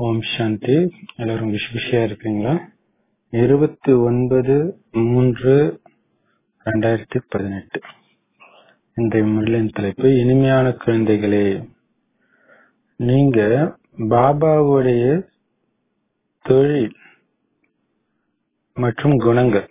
ஓம் சாந்தி எல்லாரும் விஷ் விஷயா இருக்கீங்களா இருபத்தி ஒன்பது மூன்று ரெண்டாயிரத்தி பதினெட்டு இன்றைய முரளின் தலைப்பு இனிமையான குழந்தைகளே நீங்க பாபாவுடைய தொழில் மற்றும் குணங்கள்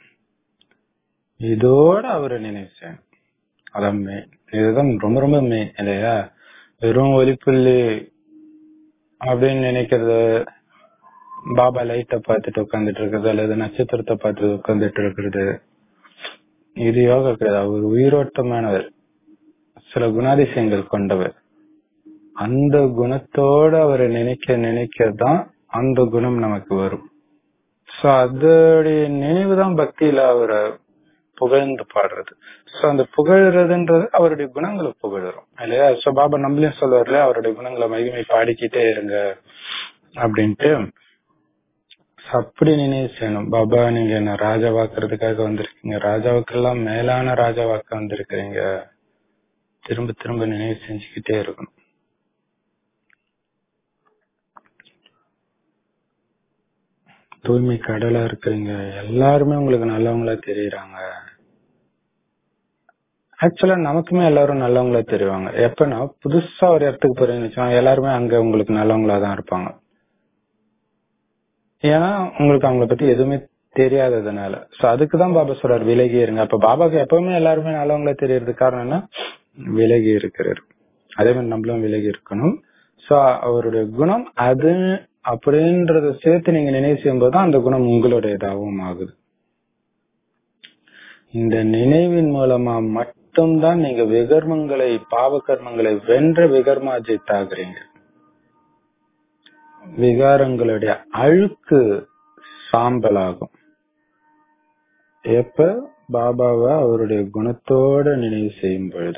இதோட அவரை நினைச்சேன் அதான் மெயின் இதுதான் ரொம்ப ரொம்ப மெயின் இல்லையா வெறும் ஒலிப்புள்ளி அப்படின்னு நினைக்கிறது பாபா லைட்டை பார்த்துட்டு உட்காந்துட்டு இருக்கிறது அல்லது நட்சத்திரத்தை பார்த்து உட்காந்துட்டு இருக்கிறது இது யோகா கிடையாது அவர் உயிரோட்டமானவர் சில குணாதிசயங்கள் கொண்டவர் அந்த குணத்தோட அவரை நினைக்க நினைக்கதான் அந்த குணம் நமக்கு வரும் சோ அதோடைய நினைவு தான் பக்தியில அவரை புகழ்ந்து பாடுறது சோ அந்த புகழ்றதுன்றது அவருடைய குணங்களை புகழறோம் இல்லையா சோ பாபா நம்மளையும் சொல்லுவார்ல அவருடைய குணங்களை மகிமை பாடிக்கிட்டே இருங்க அப்படின்ட்டு அப்படி நினைவு செய்யணும் பாபா நீங்க என்ன ராஜாவாக்குறதுக்காக வந்திருக்கீங்க ராஜாவுக்கெல்லாம் மேலான ராஜாவாக்க வந்திருக்கிறீங்க திரும்ப திரும்ப நினைவு செஞ்சுக்கிட்டே இருக்கணும் தூய்மை கடலா இருக்கிறீங்க எல்லாருமே உங்களுக்கு நல்லவங்களா தெரியுறாங்க ஆக்சுவலா நமக்குமே எல்லாரும் நல்லவங்களா தெரிவாங்க எப்பனா புதுசா ஒரு இடத்துக்கு போறீங்கன்னு வச்சுக்கோங்க எல்லாருமே அங்க உங்களுக்கு நல்லவங்களா தான் இருப்பாங்க ஏன்னா உங்களுக்கு அவங்கள பத்தி எதுவுமே தெரியாததுனால சோ அதுக்குதான் பாபா சொல்றாரு விலகி இருங்க அப்ப பாபாக்கு எப்பவுமே எல்லாருமே நல்லவங்களா தெரியறது காரணம் என்ன விலகி இருக்கிறார் அதே மாதிரி நம்மளும் விலகி இருக்கணும் சோ அவருடைய குணம் அது அப்படின்றத சேர்த்து நீங்க நினைவு செய்யும் போதுதான் அந்த குணம் உங்களுடையதாகவும் ஆகுது இந்த நினைவின் மூலமா மட்டும்தான் நீங்க விகர்மங்களை பாவ கர்மங்களை வென்ற விகர்மாஜித் ஆகுறீங்க விகாரங்களுடைய அழுக்கு சாம்பலாகும் எப்ப பாபாவை அவருடைய குணத்தோட நினைவு செய்யும் பொழுது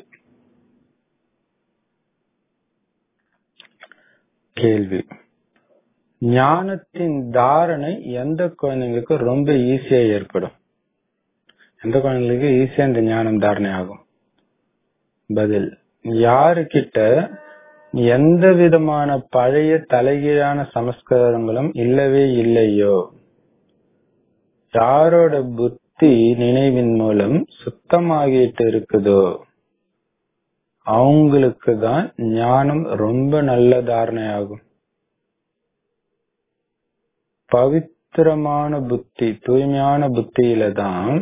கேள்வி ஞானத்தின் தாரணை எந்த குழந்தைங்களுக்கு ரொம்ப ஈஸியா ஏற்படும் எந்த குழந்தைங்களுக்கு ஈஸியா இந்த ஞானம் தாரணை ஆகும் பதில் யாருக்கிட்ட எந்த விதமான பழைய தலைகீழான சமஸ்காரங்களும் இல்லவே இல்லையோ யாரோட புத்தி நினைவின் மூலம் சுத்தமாகிட்டு இருக்குதோ அவங்களுக்கு தான் ஞானம் ரொம்ப நல்ல தாரணை ஆகும் பவித்திரமான புத்தி தூய்மையான புத்தியில தான்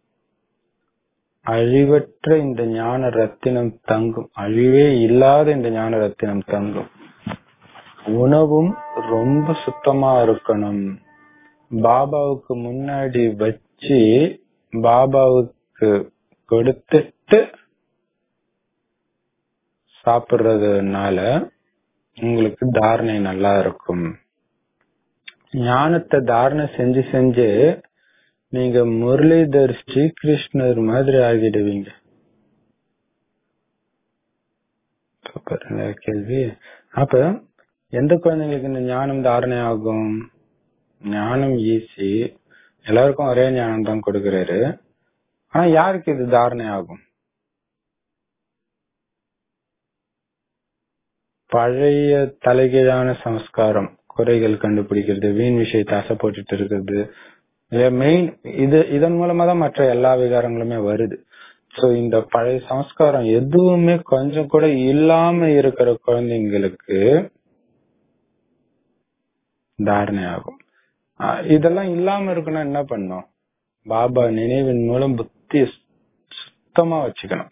அழிவற்ற இந்த ஞான ரத்தினம் தங்கும் அழிவே இல்லாத இந்த ஞான ரத்தினம் தங்கும் உணவும் ரொம்ப சுத்தமா இருக்கணும் பாபாவுக்கு முன்னாடி வச்சு பாபாவுக்கு கொடுத்துட்டு சாப்பிடுறதுனால உங்களுக்கு தாரணை நல்லா இருக்கும் ஞானத்தை தாரணை செஞ்சு செஞ்சு நீங்க முரளிதர் ஸ்ரீகிருஷ்ணர் மாதிரி ஆகிடுவீங்க கேள்வி அப்ப எந்த குழந்தைங்களுக்கு இந்த ஞானம் தாரணை ஆகும் ஞானம் ஈஸி எல்லாருக்கும் ஒரே ஞானம் தான் கொடுக்கிறாரு ஆனா யாருக்கு இது தாரணை ஆகும் பழைய தலைகீழான சமஸ்காரம் குறைகள் கண்டுபிடிக்கிறது வீண் விஷயத்தை ஆசை போட்டுட்டு இருக்கிறது மெயின் இது இதன் மூலமா தான் மற்ற எல்லா விகாரங்களுமே வருது சோ இந்த பழைய சமஸ்காரம் எதுவுமே கொஞ்சம் கூட இல்லாம இருக்கிற குழந்தைங்களுக்கு தாரணை ஆகும் இதெல்லாம் இல்லாம இருக்குன்னா என்ன பண்ணும் பாபா நினைவின் மூலம் புத்தி சுத்தமா வச்சுக்கணும்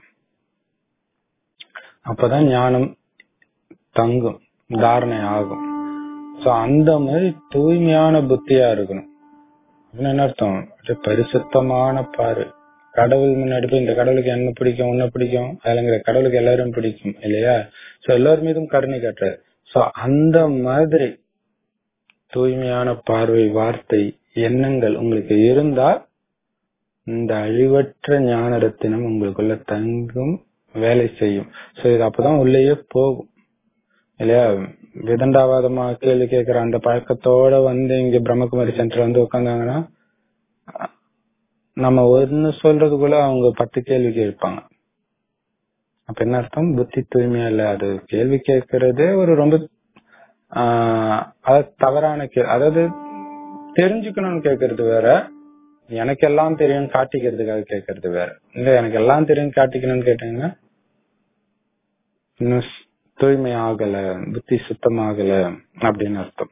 அப்பதான் ஞானம் தங்கும் தாரணை ஆகும் சோ அந்த மாதிரி தூய்மையான புத்தியா இருக்கணும் என்ன அர்த்தம் பரிசுத்தமான பாரு கடவுள் முன்னாடி போய் இந்த கடவுளுக்கு என்ன பிடிக்கும் உன்ன பிடிக்கும் அதுலங்கிற கடவுளுக்கு எல்லாரும் பிடிக்கும் இல்லையா சோ எல்லார் மீதும் கருணை காட்டுறாரு சோ அந்த மாதிரி தூய்மையான பார்வை வார்த்தை எண்ணங்கள் உங்களுக்கு இருந்தா இந்த அழிவற்ற ஞான ரத்தினம் உங்களுக்குள்ள தங்கும் வேலை செய்யும் சோ இது அப்பதான் உள்ளேயே போகும் இல்லையா விதண்டாவாதமா கேள்வி கேட்கிற அந்த பழக்கத்தோட வந்து இங்க பிரம்மகுமாரி சென்டர் வந்து உட்காந்தாங்கன்னா நம்ம ஒன்னு சொல்றதுக்குள்ள அவங்க பத்து கேள்வி கேட்பாங்க அப்ப என்ன அர்த்தம் புத்தி தூய்மையா இல்ல அது கேள்வி கேட்கறதே ஒரு ரொம்ப ஆஹ் அதாவது தவறான கே- அதாவது தெரிஞ்சுக்கணும்னு கேக்குறது வேற எனக்கு எல்லாம் தெரியும் காட்டிக்கிறதுக்காக கேக்குறது வேற இல்ல எனக்கு எல்லாம் தெரியும் காட்டிக்கணும்னு கேட்டீங்கன்னா இன்னும் ஸ்- தூய்மை ஆகல புத்தி சுத்தமாகல அப்படின்னு அர்த்தம்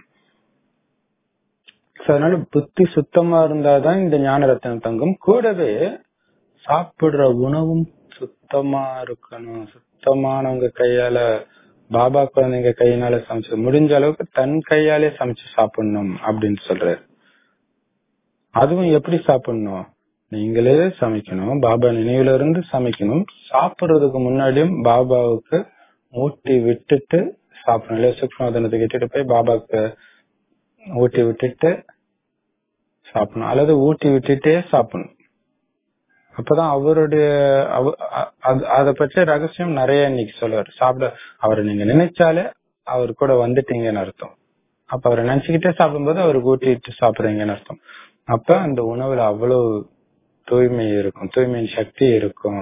So, அதனால புத்தி சுத்தமா இருந்தாதான் இந்த ஞான ரத்தனம் தங்கும் கூடவே சாப்பிடுற உணவும் சுத்தமா இருக்கணும் சுத்தமானவங்க கையால பாபா குழந்தைங்க கையினால சமைச்சு முடிஞ்ச அளவுக்கு தன் கையாலே சமைச்சு சாப்பிடணும் அப்படின்னு சொல்றாரு அதுவும் எப்படி சாப்பிடணும் நீங்களே சமைக்கணும் பாபா நினைவுல இருந்து சமைக்கணும் சாப்பிடுறதுக்கு முன்னாடியும் பாபாவுக்கு ஊட்டி விட்டுட்டு சாப்பிடணும் இல்லையா சுக்மதனத்தை கிட்டிட்டு போய் பாபாவுக்கு ஊட்டி விட்டுட்டு சாப்பிடணும் அல்லது ஊட்டி விட்டுட்டே சாப்பிடணும் அப்பதான் அவருடைய அவ- அ- அது- அத பற்றிய ரகசியம் நிறைய இன்னைக்கு சொல்லுவார் சாப்பிட அவரை நீங்க நினைச்சாலே அவர் கூட வந்துட்டீங்கன்னு அர்த்தம் அப்ப அவரை நினைச்சுக்கிட்டே சாப்பிடும்போது அவருக்கு ஊட்டிட்டு சாப்பிடுறீங்கன்னு அர்த்தம் அப்ப அந்த உணவுல அவ்வளவு தூய்மை இருக்கும் தூய்மையின் சக்தி இருக்கும்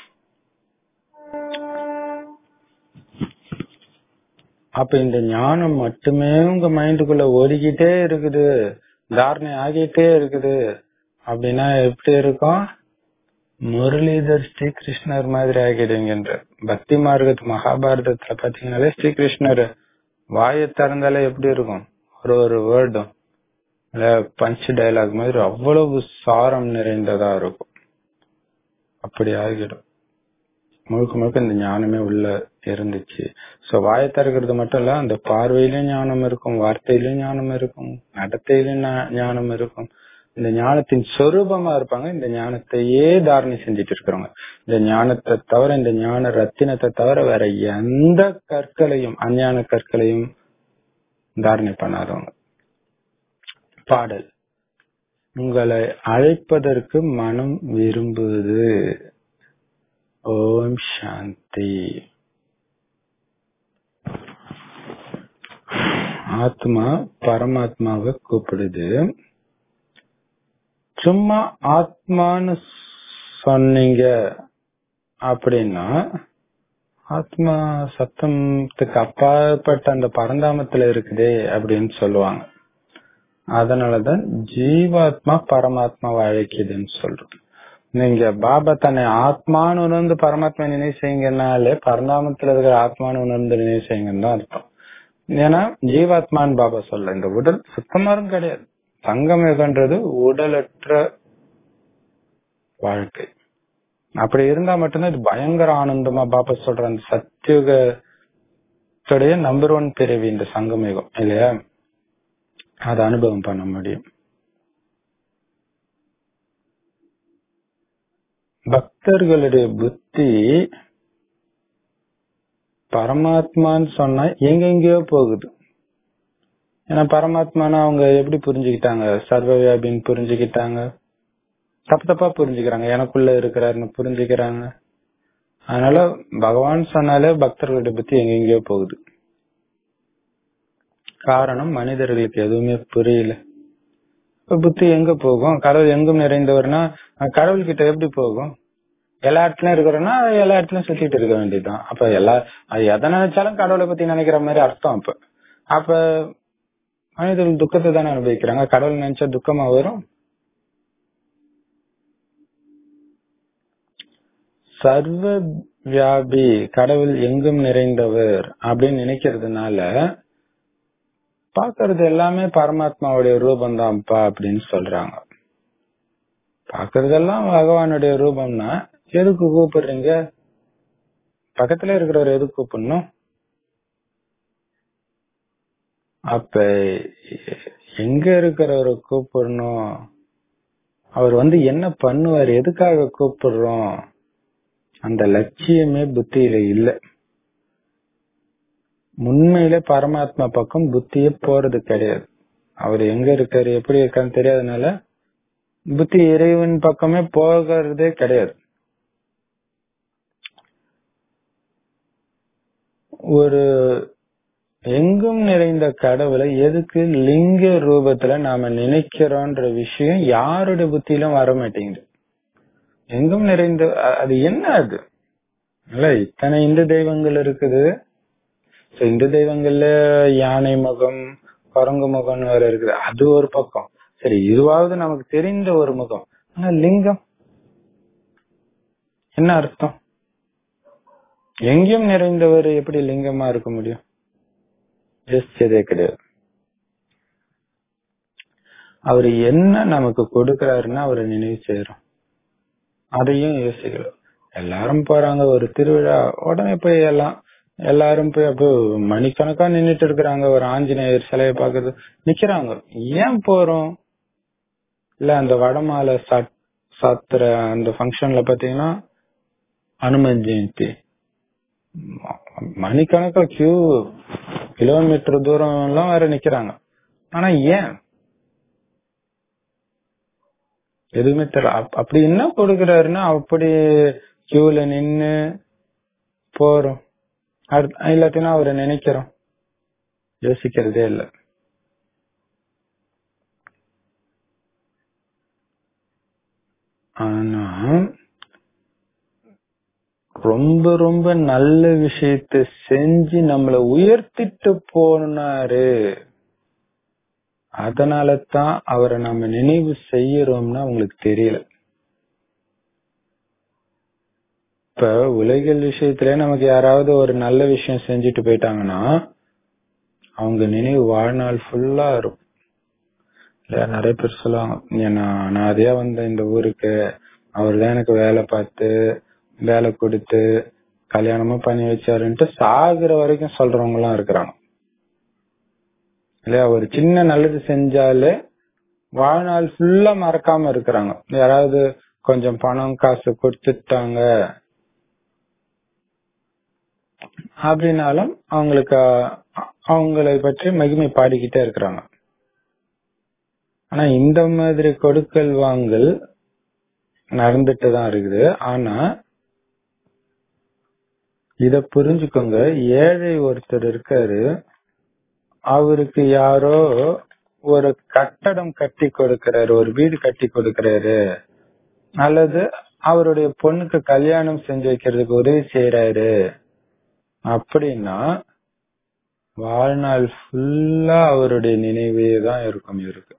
அப்ப இந்த ஞானம் மட்டுமே உங்க மைண்டுக்குள்ள ஓடிக்கிட்டே இருக்குது தாரணை ஆகிட்டே இருக்குது அப்படின்னா எப்படி இருக்கும் முரளிதர் ஸ்ரீகிருஷ்ணர் மாதிரி ஆகிடுவீங்கன்ற பக்தி மார்க்கத்து மகாபாரதத்துல பாத்தீங்கன்னாலே ஸ்ரீகிருஷ்ணர் வாயை திறந்தாலே எப்படி இருக்கும் ஒரு ஒரு வேர்டும் பஞ்ச் டயலாக் மாதிரி அவ்வளவு சாரம் நிறைந்ததா இருக்கும் அப்படி ஆகிடும் முழுக்க முழுக்க இந்த ஞானமே உள்ள இருந்துச்சு சோ வாயை திறக்கிறது மட்டும் இல்ல அந்த பார்வையிலும் ஞானம் இருக்கும் வார்த்தையிலும் ஞானம் இருக்கும் நடத்தையிலும் ஞா- ஞானம் இருக்கும் இந்த ஞானத்தின் சொரூபமா இருப்பாங்க இந்த ஞானத்தையே தாரணை செஞ்சுட்டு இருக்கிறவங்க இந்த ஞானத்தை தவிர இந்த ஞான ரத்தினத்தை தவிர வேற எந்த கற்களையும் அஞ்ஞான கற்களையும் தாரணை பண்ணாதவங்க பாடல் உங்களை அழைப்பதற்கு மனம் விரும்புவது ஓம் சாந்தி ஆத்மா பரமாத்மாவை கூப்பிடுது சும்மா ஆத்மான்னு சொன்னீங்க அப்படின்னா ஆத்மா சத்தத்துக்கு அப்பாற்பட்ட அந்த பரந்தாமத்துல இருக்குதே அப்படின்னு சொல்லுவாங்க அதனாலதான் ஜீவாத்மா பரமாத்மாவை அழைக்குதுன்னு சொல்றோம் நீங்க பாபா தன்னை ஆத்மான்னு உணர்ந்து பரமாத்மா நினைவு செய்யுங்கனாலே பரந்தாமத்துல இருக்கிற ஆத்மான்னு உணர்ந்து நினைவு செய்யுங்கன்னு தான் அர்த்தம் ஏன்னா ஜீவாத்மான்னு பாபா சொல்ல இந்த உடல் சுத்தமாரும் கிடையாது சங்கமேகன்றது உடலற்ற வாழ்க்கை அப்படி இருந்தா மட்டும்தான் இது பயங்கர ஆனந்தமா பாபா சொல்ற அந்த சத்தியுகத்துடைய நம்பர் ஒன் பிறவி இந்த சங்கமேகம் இல்லையா அதை அனுபவம் பண்ண முடியும் பக்தர்களுடைய புத்தி பரமாத்மான்னு சொன்னா எங்கெங்கயோ போகுது ஏன்னா பரமாத்மானா அவங்க எப்படி புரிஞ்சுக்கிட்டாங்க சர்வவியாபின்னு புரிஞ்சுக்கிட்டாங்க தப்பு தப்பா புரிஞ்சுக்கிறாங்க எனக்குள்ள இருக்கிறாருன்னு புரிஞ்சுக்கிறாங்க அதனால பகவான் சொன்னாலே பக்தர்களுடைய புத்தி எங்கெங்கயோ போகுது காரணம் மனிதர்களுக்கு எதுவுமே புரியல இப்ப புத்தி எங்க போகும் கடவுள் எங்கும் நிறைந்தவர்னா அஹ் கடவுள் கிட்ட எப்படி போகும் எல்லா இடத்துலயும் இருக்கிறோம்னா எல்லா இடத்துலயும் சுத்திட்டு இருக்க வேண்டியதுதான் அப்ப எல்லா அது எதை நினைச்சாலும் கடவுளை பத்தி நினைக்கிற மாதிரி அர்த்தம் அப்ப அப்ப மனிதர்கள் துக்கத்தை தானே அனுபவிக்கிறாங்க கடவுள் நினைச்சா துக்கமா வரும் சர்வ வியாபி கடவுள் எங்கும் நிறைந்தவர் அப்படின்னு நினைக்கிறதுனால பாக்குறது எல்லாமே பரமாத்மாவுடைய ரூபம் தான்ப்பா அப்படின்னு சொல்றாங்க பாக்குறதெல்லாம் பகவானுடைய ரூபம்னா எதுக்கு கூப்பிடுறீங்க பக்கத்துல இருக்கிறவர் எதுக்கு கூப்பிடணும் அப்ப எங்க இருக்கிறவரை கூப்பிடணும் அவர் வந்து என்ன பண்ணுவார் எதுக்காக கூப்பிடுறோம் அந்த லட்சியமே புத்தியில இல்ல உண்மையில பரமாத்மா பக்கம் புத்தியே போறது கிடையாது அவர் எங்க இருக்காரு எப்படி இருக்காருன்னு தெரியாதனால புத்தி இறைவன் பக்கமே போகிறதே கிடையாது ஒரு எங்கும் நிறைந்த கடவுளை எதுக்கு லிங்க ரூபத்துல நாம நினைக்கிறோன்ற விஷயம் யாருடைய புத்தியிலும் வர மாட்டேங்குது எங்கும் நிறைந்த அ- அது என்ன அது இல்ல இத்தனை இந்து தெய்வங்கள் இருக்குது So, இந்து தெய்வங்கள்ல யானை முகம் குரங்கு முகம் வேற இருக்குது அது ஒரு பக்கம் சரி இதுவாவது நமக்கு தெரிந்த ஒரு முகம் ஆனா லிங்கம் என்ன அர்த்தம் எங்கேயும் நிறைந்தவர் எப்படி லிங்கமா இருக்க முடியும் யோசிச்சதே கிடையாது அவர் என்ன நமக்கு கொடுக்கிறாருன்னா அவரை நினைவு செய்யறோம் அதையும் யோசிக்கல எல்லாரும் போறாங்க ஒரு திருவிழா உடனே போய் எல்லாம் எல்லாரும் போய் அப்போ மணிக்கணக்கா நின்னுட்டு இருக்கிறாங்க ஒரு ஆஞ்சநேயர் சிலையை பாக்குறது நிக்கிறாங்க ஏன் போறோம் இல்ல அந்த வடமாலை சாத் சாத்துற அந்த ஃபங்க்ஷன்ல பாத்தீங்கன்னா அனுமன் ஜெயந்தி ம- மணிக்கணக்கா கியூ கிலோமீட்டர் தூரம் எல்லாம் வேற நிக்கிறாங்க ஆனா ஏன் எதுவுமே தெரியல அப்- அப்படி என்ன கொடுக்கறாருன்னா அப்படி கியூல நின்னு போறோம் அடுத்து இல்லாட்டினா அவரை நினைக்கிறோம் யோசிக்கிறதே இல்ல ஆனா ரொம்ப ரொம்ப நல்ல விஷயத்த செஞ்சு நம்மள உயர்த்திட்டு போனாரு அதனால தான் அவரை நம்ம நினைவு செய்யறோம்னா உங்களுக்கு தெரியல இப்ப உலகியல் விஷயத்துல நமக்கு யாராவது ஒரு நல்ல விஷயம் செஞ்சுட்டு போயிட்டாங்கன்னா அவங்க நினைவு வாழ்நாள் ஃபுல்லா இருக்கும் இல்ல நிறைய பேர் சொல்லுவாங்க "ஏன் நான் நான் அதே வந்தேன் இந்த ஊருக்கு அவர் தான் எனக்கு வேலை பார்த்து வேலை கொடுத்து கல்யாணமும் பண்ணி வச்சாருன்ட்டு சாகுற வரைக்கும் சொல்றவங்க எல்லாம் இருக்கிறாங்க இல்லையா ஒரு சின்ன நல்லது செஞ்சாலே வாழ்நாள் ஃபுல்லா மறக்காம இருக்கிறாங்க யாராவது கொஞ்சம் பணம் காசு கொடுத்துட்டாங்க அப்படின்னாலும் அவங்களுக்கு அ- அவங்களை பற்றி மகிமை பாடிக்கிட்டே இருக்கிறாங்க ஆனா இந்த மாதிரி கொடுக்கல் வாங்கல் நடந்துட்டு தான் இருக்குது ஆனா இத புரிஞ்சுக்கோங்க ஏழை ஒருத்தர் இருக்காரு அவருக்கு யாரோ ஒரு கட்டடம் கட்டி கொடுக்கறாரு ஒரு வீடு கட்டி கொடுக்கறாரு அல்லது அவருடைய பொண்ணுக்கு கல்யாணம் செஞ்சு வைக்கிறதுக்கு உதவி செய்யறாரு அப்படின்னா வாழ்நாள் ஃபுல்லா அவருடைய நினைவே தான் இருக்கும் இவருக்கு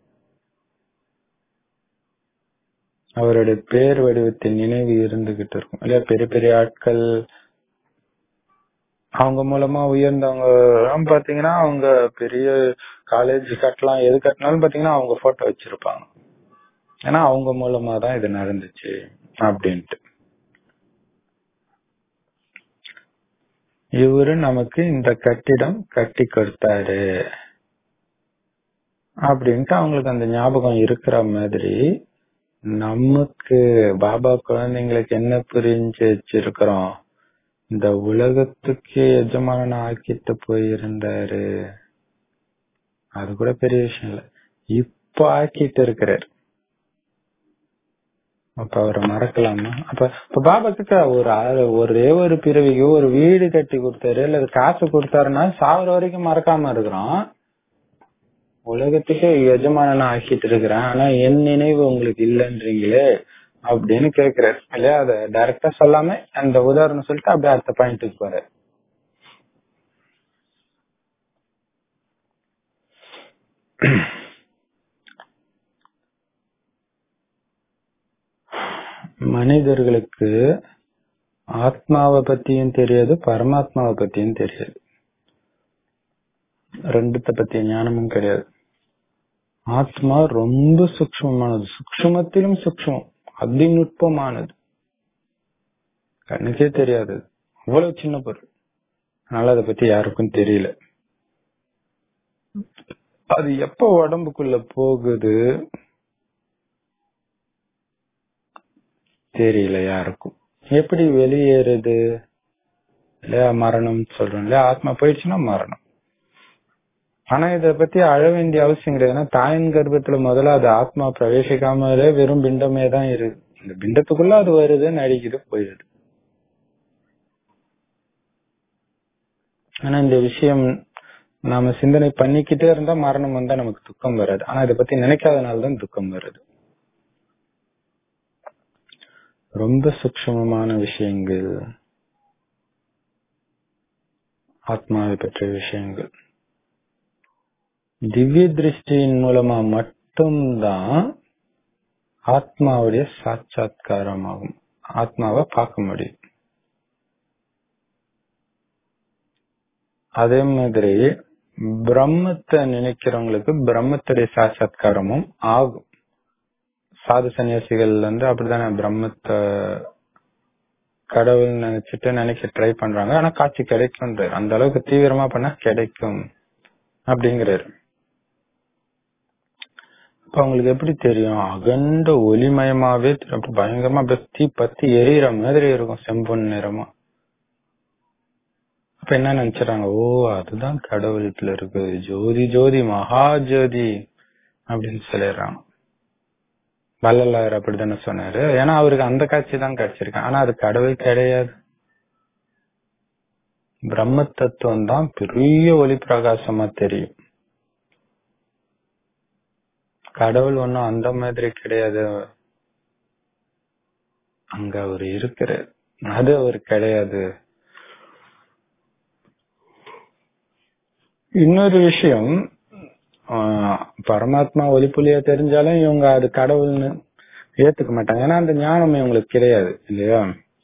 அவருடைய பேர் வடிவத்தின் நினைவு இருந்துகிட்டு இருக்கும் இல்லையா பெரிய பெரிய ஆட்கள் அவங்க மூலமா உயர்ந்தவங்க எல்லாம் பாத்தீங்கன்னா அவங்க பெரிய காலேஜ் கட்டலாம் எது கட்டினாலும் பாத்தீங்கன்னா அவங்க போட்டோ வச்சிருப்பாங்க ஏன்னா அவங்க மூலமா தான் இது நடந்துச்சு அப்படின்ட்டு இவரு நமக்கு இந்த கட்டிடம் கட்டி கொடுத்தாரு அப்படின்ட்டு அவங்களுக்கு அந்த ஞாபகம் இருக்கிற மாதிரி நமக்கு பாபா குழந்தைங்களுக்கு என்ன புரிஞ்சு வச்சிருக்கிறோம் இந்த உலகத்துக்கு எஜமானன் ஆக்கிட்டு போயிருந்தாரு அது கூட பெரிய விஷயம் இல்ல இப்ப ஆக்கிட்டு இருக்கிறாரு அப்ப அவரை மறக்கலாமா அப்ப இப்ப பாபாக்கு ஒரு ஆளு- ஒரே ஒரு பிறவிக்கு ஒரு வீடு கட்டி கொடுத்தாரு இல்ல காசு கொடுத்தாருன்னா சாவர வரைக்கும் மறக்காம இருக்கிறோம் உலகத்துக்கு எஜமானனா ஆக்கிட்டு இருக்கிறேன் ஆனா என் நினைவு உங்களுக்கு இல்லைன்றீங்களே அப்படின்னு கேக்குறாரு இல்லையா அத டைரக்டா சொல்லாம அந்த உதாரணம் சொல்லிட்டு அப்படியே அடுத்த பாயிண்ட்டுக்கு போறாரு மனிதர்களுக்கு ஆத்மாவை பத்தியும் தெரியாது பரமாத்மாவை பத்தியும் தெரியாது ரெண்டுத்த பத்திய ஞானமும் கிடையாது ஆத்மா ரொம்ப சூக்ஷ்மமானது சூக்ஷ்மத்திலும் சூக்ஷ்மம் அதிநுட்பமானது கண்ணுக்கே தெரியாது அவ்வளவு சின்ன பொருள் அதனால அதை பத்தி யாருக்கும் தெரியல அது எப்ப உடம்புக்குள்ள போகுது தெரியல யாருக்கும் எப்படி வெளியேறுது இல்லையா மரணம் சொல்றோம் இல்லையா ஆத்மா போயிடுச்சுன்னா மரணம் ஆனா இத பத்தி அழ வேண்டிய அவசியம் கிடையாது ஏன்னா தாயின் கர்ப்பத்துல முதல்ல அது ஆத்மா பிரவேசிக்காமலே வெறும் பிண்டமே தான் இருக்கு இந்த பிண்டத்துக்குள்ள அது வருது நடிக்குது போயிடுது ஆனா இந்த விஷயம் நாம சிந்தனை பண்ணிக்கிட்டே இருந்தா மரணம் வந்தா நமக்கு துக்கம் வராது ஆனா இத பத்தி நினைக்காதனால தான் துக்கம் வருது ரொம்ப சூக்ஷ்மமான விஷயங்கள் ஆத்மாவை பற்றிய விஷயங்கள் திவ்ய திருஷ்டியின் மூலமா மட்டும்தான் ஆத்மாவுடைய சாட்சாத்காரமாகும் ஆத்மாவை பார்க்க முடியும் அதே மாதிரி பிரம்மத்தை நினைக்கிறவங்களுக்கு பிரம்மத்துடைய சாட்சாத்காரமும் ஆகும் சாது சன்னியாசிகள் வந்து அப்படித்தானே பிரம்மத்தை கடவுள் நினைச்சிட்டு நினைக்க ட்ரை பண்றாங்க ஆனா காட்சி கிடைக்கும்ன்றாரு அந்த அளவுக்கு தீவிரமா பண்ணா கிடைக்கும் அப்படிங்கிறாரு அப்ப அவங்களுக்கு எப்படி தெரியும் அகண்ட ஒளிமயமாவே தெரியும். அப்படி பயங்கரமா அப்படியே தீ பத்தி எரியற மாதிரி இருக்கும் செம்பொன் நிறமா அப்ப என்ன நினைச்சுறாங்க ஓ அதுதான் கடவுளத்துல இருக்கு ஜோதி ஜோதி மகா ஜோதி அப்படின்னு சொல்லிடுறாங்க வள்ளலார் அப்படித்தானே சொன்னாரு ஏன்னா அவருக்கு அந்த காட்சி தான் கிடைச்சிருக்கு ஆனா அது கடவுள் கிடையாது பிரம்ம தத்துவம் தான் பெரிய ஒளி பிரகாசமா தெரியும் கடவுள் ஒண்ணும் அந்த மாதிரி கிடையாது அங்க அவர் இருக்கிறார் அது அவர் கிடையாது இன்னொரு விஷயம் ஆஹ் பரமாத்மா ஒளிப்புலியா தெரிஞ்சாலும் இவங்க அது கடவுள்னு ஏத்துக்க மாட்டாங்க ஏன்னா அந்த ஞானம் இவங்களுக்கு கிடையாது இல்லையா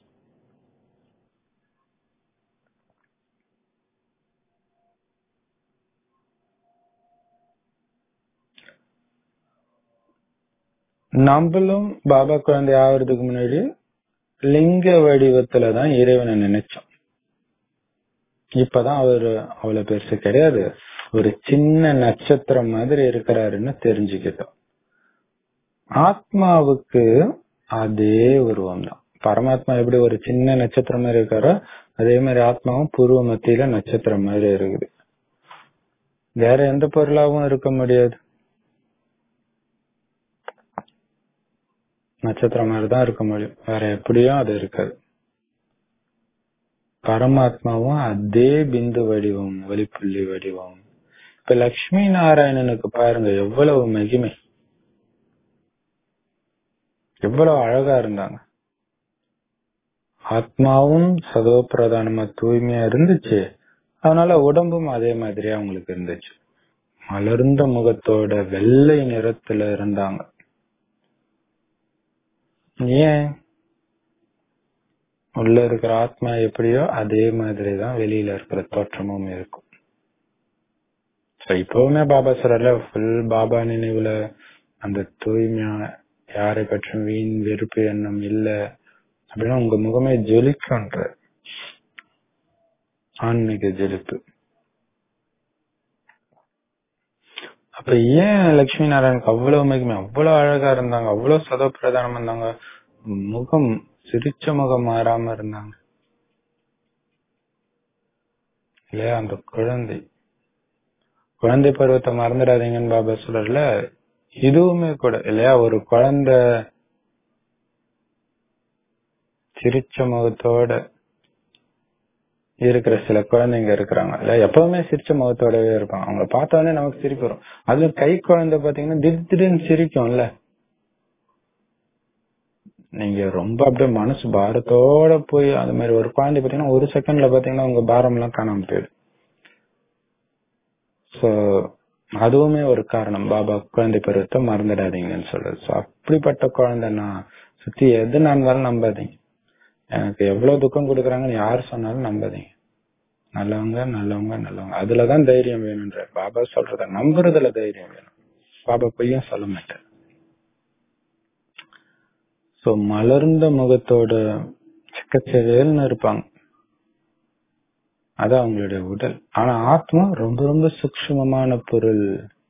நம்மளும் பாபா குழந்தை ஆவறதுக்கு முன்னாடி லிங்க வடிவத்துலதான் இறைவனை நினைச்சோம் இப்பதான் அவரு அவ்வளவு பெருசு கிடையாது ஒரு சின்ன நட்சத்திரம் மாதிரி இருக்கிறாருன்னு தெரிஞ்சுக்கிட்டோம் ஆத்மாவுக்கு அதே உருவம் தான் பரமாத்மா எப்படி ஒரு சின்ன நட்சத்திரம் மாதிரி இருக்காரோ அதே மாதிரி ஆத்மாவும் பூர்வ மத்தியில நட்சத்திரம் மாதிரி இருக்குது வேற எந்த பொருளாவும் இருக்க முடியாது நட்சத்திரம் மாதிரி தான் இருக்க முடியும் வேற எப்படியும் அது இருக்காது பரமாத்மாவும் அதே பிந்து வடிவம் ஒளிப்புள்ளி வடிவம் இப்ப லக்ஷ்மி நாராயணனுக்கு பாருங்க எவ்வளவு மகிமை எவ்வளவு அழகா இருந்தாங்க ஆத்மாவும் சதோ பிரதானமா தூய்மையா இருந்துச்சு அதனால உடம்பும் அதே மாதிரி அவங்களுக்கு இருந்துச்சு மலர்ந்த முகத்தோட வெள்ளை நிறத்துல இருந்தாங்க ஏன் உள்ள இருக்கிற ஆத்மா எப்படியோ அதே மாதிரிதான் வெளியில இருக்கிற தோற்றமும் இருக்கும் இப்பவுமே பாபா சொல்றல ஃபுல் பாபா நினைவுல அந்த தூய்மையா யாரை பற்றும் வீண் வெறுப்பு எண்ணம் இல்ல அப்படின்னா உங்க முகமே ஜொலிக்கும்ன்ற ஆன்மீக ஜொலிப்பு அப்ப ஏன் லட்சுமி நாராயணுக்கு அவ்வளவு மகிமை அவ்வளவு அழகா இருந்தாங்க அவ்வளவு சதோ பிரதானம் இருந்தாங்க முகம் சிரிச்ச முகம் மாறாம இருந்தாங்க இல்லையா அந்த குழந்தை குழந்தை பருவத்தை மறந்துடாதீங்கன்னு பாபா சொல்றல இதுவுமே கூட இல்லையா ஒரு குழந்தை சிரிச்ச முகத்தோட இருக்கிற சில குழந்தைங்க இருக்கிறாங்க இல்ல எப்பவுமே சிரிச்ச முகத்தோடவே இருப்பாங்க அவங்க பார்த்தோன்னே நமக்கு சிரிப்பு வரும் அது கை குழந்தை பாத்தீங்கன்னா திடீர் திடீர்னு சிரிக்கும்ல நீங்க ரொம்ப அப்படியே மனசு பாரத்தோட போய் அது மாதிரி ஒரு குழந்தை பாத்தீங்கன்னா ஒரு செகண்ட்ல பாத்தீங்கன்னா உங்க பாரம் எல்லாம் காணாம போயிடும் சோ அதுவுமே ஒரு காரணம் பாபா குழந்தை பருவத்தை மறந்துடாதீங்கன்னு சொல்றது சோ அப்படிப்பட்ட குழந்தைன்னா சுத்தி எது நடந்தாலும் நம்பாதீங்க எனக்கு எவ்வளவு துக்கம் கொடுக்குறாங்கன்னு யார் சொன்னாலும் நம்பாதீங்க நல்லவங்க நல்லவங்க நல்லவங்க அதுலதான் தைரியம் வேணும்ன்ற பாபா சொல்றத நம்புறதுல தைரியம் வேணும் பாபா பொய்யும் சொல்ல மாட்டார் சோ மலர்ந்த முகத்தோட சிக்கச்செவேல்னு இருப்பாங்க அது அவங்களுடைய உடல் ஆனா ஆத்மா ரொம்ப ரொம்ப சூக்ஷ்மமான பொருள்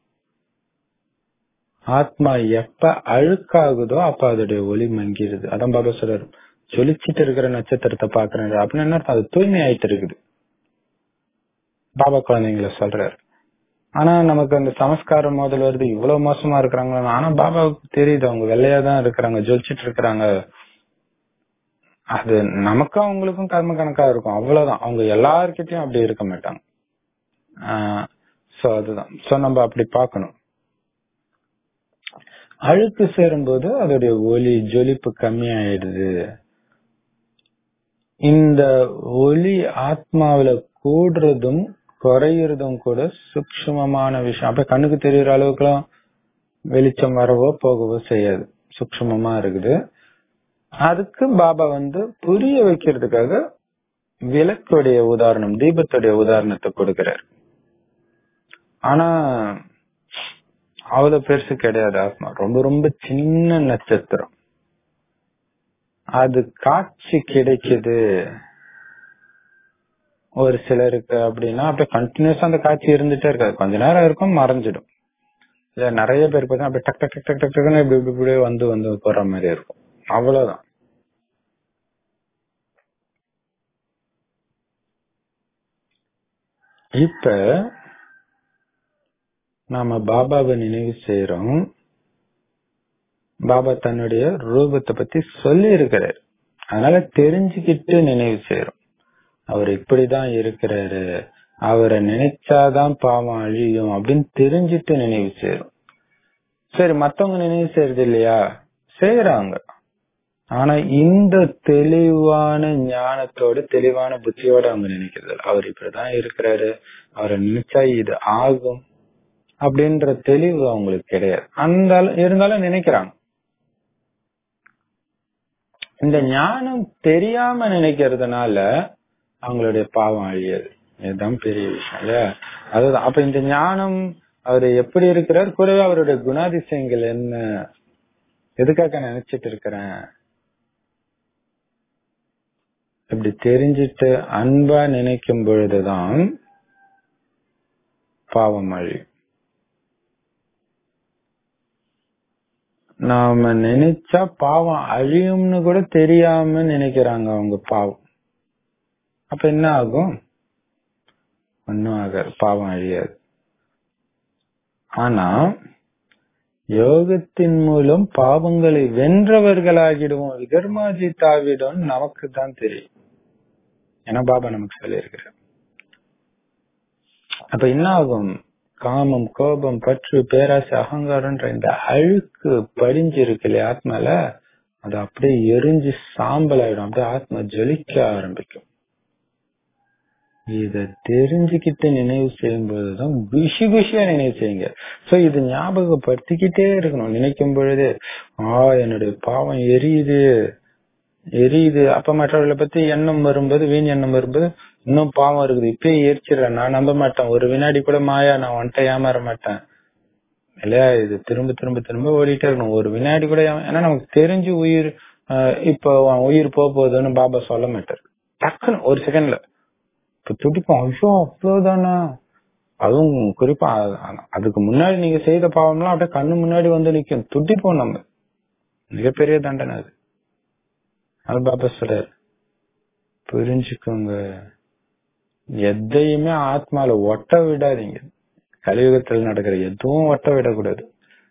ஆத்மா எப்ப அழுக்காகுதோ அப்ப அதோடைய ஒளி மங்கிருது அதான் பாபா சொல்றாரு ஜொலிச்சிட்டு இருக்கிற நட்சத்திரத்தை பாக்குறேன் அப்படின்னு என்ன அர்த்தம் அது தூய்மை ஆயிட்டு இருக்குது பாபா குழந்தைங்கள சொல்றாரு ஆனா நமக்கு அந்த சமஸ்காரம் முதல் வருது இவ்வளவு மோசமா இருக்கிறாங்க ஆனா பாபாவுக்கு தெரியுது அவங்க வெள்ளையா தான் இருக்கிறாங்க ஜொலிச்சிட்டு இருக்கிறாங்க அது நமக்கும் அவங்களுக்கும் கர்ம கணக்கா இருக்கும் அவ்வளவுதான் அவங்க எல்லார்கிட்டயும் அப்படி இருக்க மாட்டாங்க சோ அதுதான் சோ நம்ம அப்படி பார்க்கணும் அழுக்கு சேரும்போது அதோடைய ஒலி ஜொலிப்பு கம்மியாயிடுது இந்த ஒளி ஆத்மாவில கூடுறதும் குறையறதும் கூட சூக்ஷ்மமான விஷயம் அப்ப கண்ணுக்கு தெரியற அளவுக்குலாம் வெளிச்சம் வரவோ போகவோ செய்யாது சூக்ஷ்மமா இருக்குது அதுக்கு பாபா வந்து புரிய வைக்கிறதுக்காக விளக்குடைய உதாரணம் தீபத்துடைய உதாரணத்தை கொடுக்கிறார் ஆனா அவ்வளவு பெருசு கிடையாது ஆத்மா ரொம்ப ரொம்ப சின்ன நட்சத்திரம் அது காட்சி கிடைக்குது ஒரு சிலருக்கு அப்படின்னா அப்படியே கண்டினியூஸா அந்த காட்சி இருந்துட்டே இருக்காது கொஞ்ச நேரம் இருக்கும் மறைஞ்சிடும் இல்ல நிறைய பேர் பார்த்தா அப்படியே டக் டக் டக் டக் டக் டக்குன்னு இப்படி இப்படி இப்படியே வந்து வந்து போற மாதிரி இருக்கும் அவ்வளவுதான் இப்ப நாம பாபாவை நினைவு செய்யறோம் பாபா தன்னுடைய ரூபத்தை பத்தி சொல்லி இருக்கிறார் அதனால தெரிஞ்சுக்கிட்டு நினைவு செய்யறோம் அவர் இப்படிதான் இருக்கிறாரு அவரை நினைச்சாதான் பாவம் அழியும் அப்படின்னு தெரிஞ்சுட்டு நினைவு செய்யறோம் சரி மத்தவங்க நினைவு செய்யறது இல்லையா செய்யறாங்க ஆனா இந்த தெளிவான ஞானத்தோட தெளிவான புத்தியோட அவங்க நினைக்கிறது அவர் இப்படிதான் இருக்கிறாரு அவரை நினைச்சா இது ஆகும் அப்படின்ற தெளிவு அவங்களுக்கு கிடையாது அந்த இருந்தாலும் நினைக்கிறாங்க இந்த ஞானம் தெரியாம நினைக்கிறதுனால அவங்களுடைய பாவம் அழியாது இதுதான் பெரிய விஷயம் இல்லையா அதுதான் அப்ப இந்த ஞானம் அவர் எப்படி இருக்கிறார் கூடவே அவருடைய குணாதிசயங்கள் என்ன எதுக்காக நினைச்சிட்டு இருக்கிறேன் இப்படி தெரிஞ்சிட்டு அன்பா நினைக்கும் பொழுதுதான் பாவம் அழியும் நாம நினைச்சா பாவம் அழியும்னு கூட தெரியாம நினைக்கிறாங்க அவங்க பாவம் அப்ப என்ன ஆகும் ஒன்னும் ஆகாது பாவம் அழியாது ஆனா யோகத்தின் மூலம் பாவங்களை வென்றவர்களாகிடுவோம் விகர்மாஜித்தாவிடம் நமக்கு தான் தெரியும் ஏன்னா பாபா நமக்கு சொல்லி அப்ப என்ன ஆகும் காமம் கோபம் பற்று பேராசை அகங்காரம்ன்ற இந்த அழுக்கு படிஞ்சிருக்கு இல்லையா ஆத்மால அது அப்படியே எரிஞ்சு சாம்பல் ஆயிடும் அப்படியே ஆத்மா ஜொலிக்க ஆரம்பிக்கும் இத தெரிஞ்சுக்கிட்டு நினைவு செய்யும் போதுதான் குஷி குஷியா நினைவு செய்யுங்க சோ இது ஞாபகப்படுத்திக்கிட்டே இருக்கணும் நினைக்கும் பொழுது ஆ என்னுடைய பாவம் எரியுது எரியுது அப்ப மற்றவர்களை பத்தி எண்ணம் வரும்போது வீண் எண்ணம் வரும்போது இன்னும் பாவம் இருக்குது இப்பயே எரிச்சிடுறேன் நான் நம்ப மாட்டேன் ஒரு வினாடி கூட மாயா நான் வந்துட்ட ஏமாற மாட்டேன் இல்லையா இது திரும்ப திரும்ப திரும்ப ஓடிட்டே இருக்கணும் ஒரு வினாடி கூட ஏன்னா நமக்கு தெரிஞ்சு உயிர் இப்போ உயிர் போக போகுதுன்னு பாபா சொல்ல மாட்டார் டக்குன்னு ஒரு செகண்ட்ல இப்ப துடிப்போம் ஐயோ அவ்வளவுதானா அதுவும் குறிப்பா அதுக்கு முன்னாடி நீங்க செய்த பாவம்லாம் அப்படியே கண்ணு முன்னாடி வந்து நிக்கும் துடிப்போம் நம்ம மிகப்பெரிய தண்டனை அது அது பாபா சொல்றாரு புரிஞ்சுக்கோங்க எதையுமே ஆத்மால ஒட்ட விடாதீங்க கலியுகத்தில் நடக்கிற எதுவும் ஒட்ட விடக்கூடாது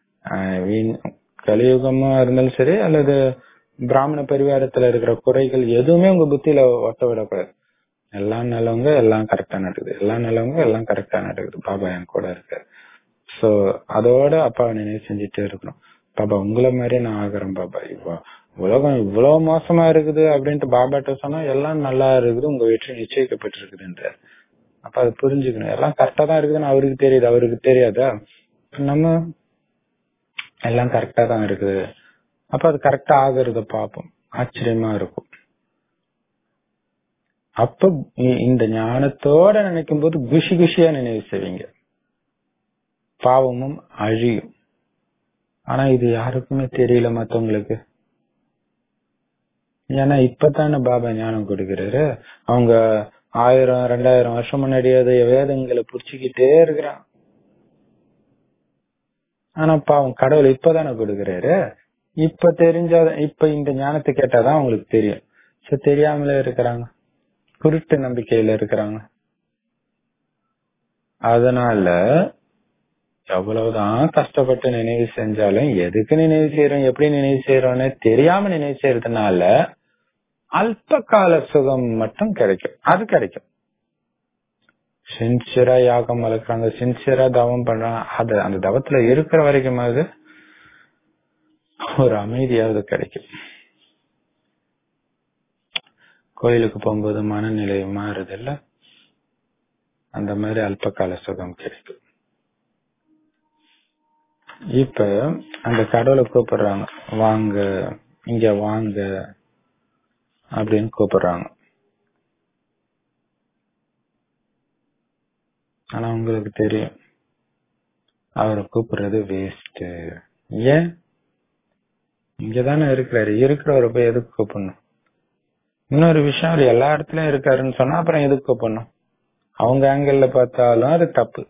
கலியுகமா இருந்தாலும் சரி அல்லது பிராமண பரிவாரத்துல இருக்கிற குறைகள் எதுவுமே உங்க புத்தியில ஒட்ட விடக்கூடாது எல்லாம் நல்லவங்க எல்லாம் கரெக்டா நடக்குது எல்லாம் நல்லவங்க எல்லாம் கரெக்டா நடக்குது பாபா என் கூட இருக்காரு சோ அதோட அப்பாவை நினைவு செஞ்சுட்டே இருக்கணும் பாபா உங்களை மாதிரி நான் ஆகிறேன் பாபா இப்போ உலகம் இவ்வளவு மோசமா இருக்குது அப்படின்ட்டு பாபாட்ட சொன்னா எல்லாம் நல்லா இருக்குது உங்க வெற்றி நிச்சயிக்கப்பட்டிருக்குதுன்ற அப்ப அதை புரிஞ்சுக்கணும் எல்லாம் கரெக்டா தான் இருக்குதுன்னு அவருக்கு தெரியுது அவருக்கு தெரியாதா நம்ம எல்லாம் கரெக்டா தான் இருக்குது அப்ப அது கரெக்டா ஆகுறத பார்ப்போம் ஆச்சரியமா இருக்கும் அப்ப இந்த ஞானத்தோட நினைக்கும் போது குஷி குஷியா நினைவு செய்வீங்க பாவமும் அழியும் ஆனா இது யாருக்குமே தெரியல மத்தவங்களுக்கு ஏன்னா இப்பதானே பாபா ஞானம் கொடுக்கிறாரு அவங்க ஆயிரம் ரெண்டாயிரம் வருஷம் முன்னாடியாவது வேதங்களை புடிச்சுக்கிட்டே இருக்கிறான் ஆனா பாவம் கடவுள் இப்பதானே கொடுக்கிறாரு இப்ப தெரிஞ்சா இப்ப இந்த ஞானத்தை கேட்டாதான் அவங்களுக்கு தெரியும் சோ தெரியாமலே இருக்கிறாங்க குருட்டு நம்பிக்கையில இருக்கிறாங்க அதனால எவ்வளவுதான் கஷ்டப்பட்டு நினைவு செஞ்சாலும் எதுக்கு நினைவு செய்யறோம் எப்படி நினைவு செய்யறோம்னு தெரியாம நினைவு செய்யறதுனால அல்ப கால சுகம் மட்டும் கிடைக்கும் அது கிடைக்கும் சின்சியரா யாகம் வளர்க்குறாங்க சின்சியரா தவம் பண்றாங்க அது அந்த தவத்துல இருக்கிற வரைக்குமாவது ஒரு அமைதியாவது கிடைக்கும் கோயிலுக்கு போகும்போது மனநிலை மாறுது இல்ல அந்த மாதிரி அல்பகால சுகம் கிடைக்கும் இப்ப அந்த கடவுளை கூப்பிடுறாங்க வாங்க இங்க வாங்க அப்படின்னு கூப்பிடுறாங்க ஆனா உங்களுக்கு தெரியும் அவரை கூப்பிடுறது வேஸ்ட் ஏன் இங்கதானே இருக்கிறாரு இருக்கிறவரை போய் எதுக்கு கூப்பிடணும் இன்னொரு விஷயம் அவர் எல்லா இடத்துலயும் இருக்காருன்னு சொன்னா அப்புறம் எதுக்கு கூப்பிடணும் அவங்க ஆங்கிள் பார்த்தாலும் அது தப்பு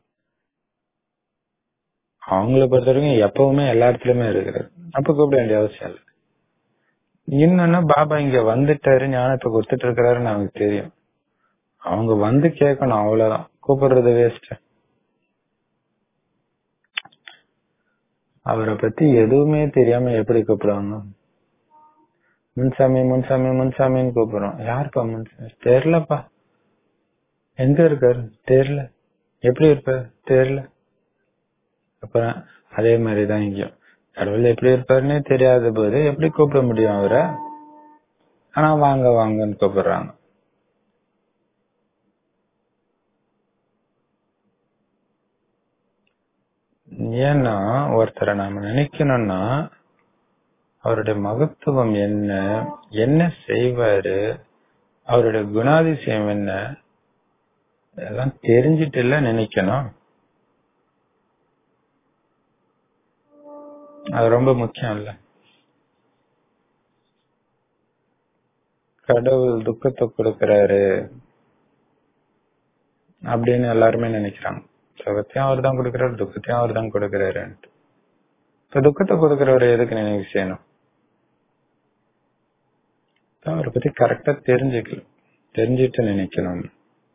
அவங்கள பொறுத்த வரைக்கும் எப்பவுமே எல்லா இடத்துலயுமே இருக்கிறாரு அப்ப கூப்பிட வேண்டிய அவசியம் இல்லை இன்னொன்னு பாபா இங்க வந்துட்டாரு ஞானத்தை கொடுத்துட்டு இருக்கிறாருன்னு நமக்கு தெரியும் அவங்க வந்து கேட்கணும் அவ்வளவுதான் கூப்பிடுறது வேஸ்ட் அவரை பத்தி எதுவுமே தெரியாம எப்படி கூப்பிடுவாங்க முன்சாமி முன்சாமி முன்சாமின்னு கூப்பிடுறோம் யாருப்பா முன்சாமி தெரியலப்பா எங்க இருக்காரு தெரியல எப்படி இருப்பாரு தெரியல அப்புறம் அதே மாதிரிதான் இங்கேயும் கடவுள் எப்படி இருப்பாருன்னே தெரியாத போது எப்படி கூப்பிட முடியும் அவரை ஆனா வாங்க வாங்கன்னு கூப்பிடுறாங்க ஏன்னா ஒருத்தரை நாம நினைக்கணும்னா அவருடைய மகத்துவம் என்ன என்ன செய்வாரு அவருடைய குணாதிசயம் என்ன எல்லாம் தெரிஞ்சிட்டு இல்ல நினைக்கணும் அது ரொம்ப முக்கியம் இல்ல கடவுள் துக்கத்தை கொடுக்கறாரு அப்படின்னு எல்லாருமே நினைக்கிறாங்க சுகத்தையும் அவர் தான் கொடுக்கறாரு துக்கத்தையும் அவர் தான் கொடுக்கறாருன்ட்டு இப்ப துக்கத்தை கொடுக்கறவரை எதுக்கு நினைவு செய்யணும் அவரை பத்தி கரெக்டா தெரிஞ்சுக்கணும் தெரிஞ்சுட்டு நினைக்கணும்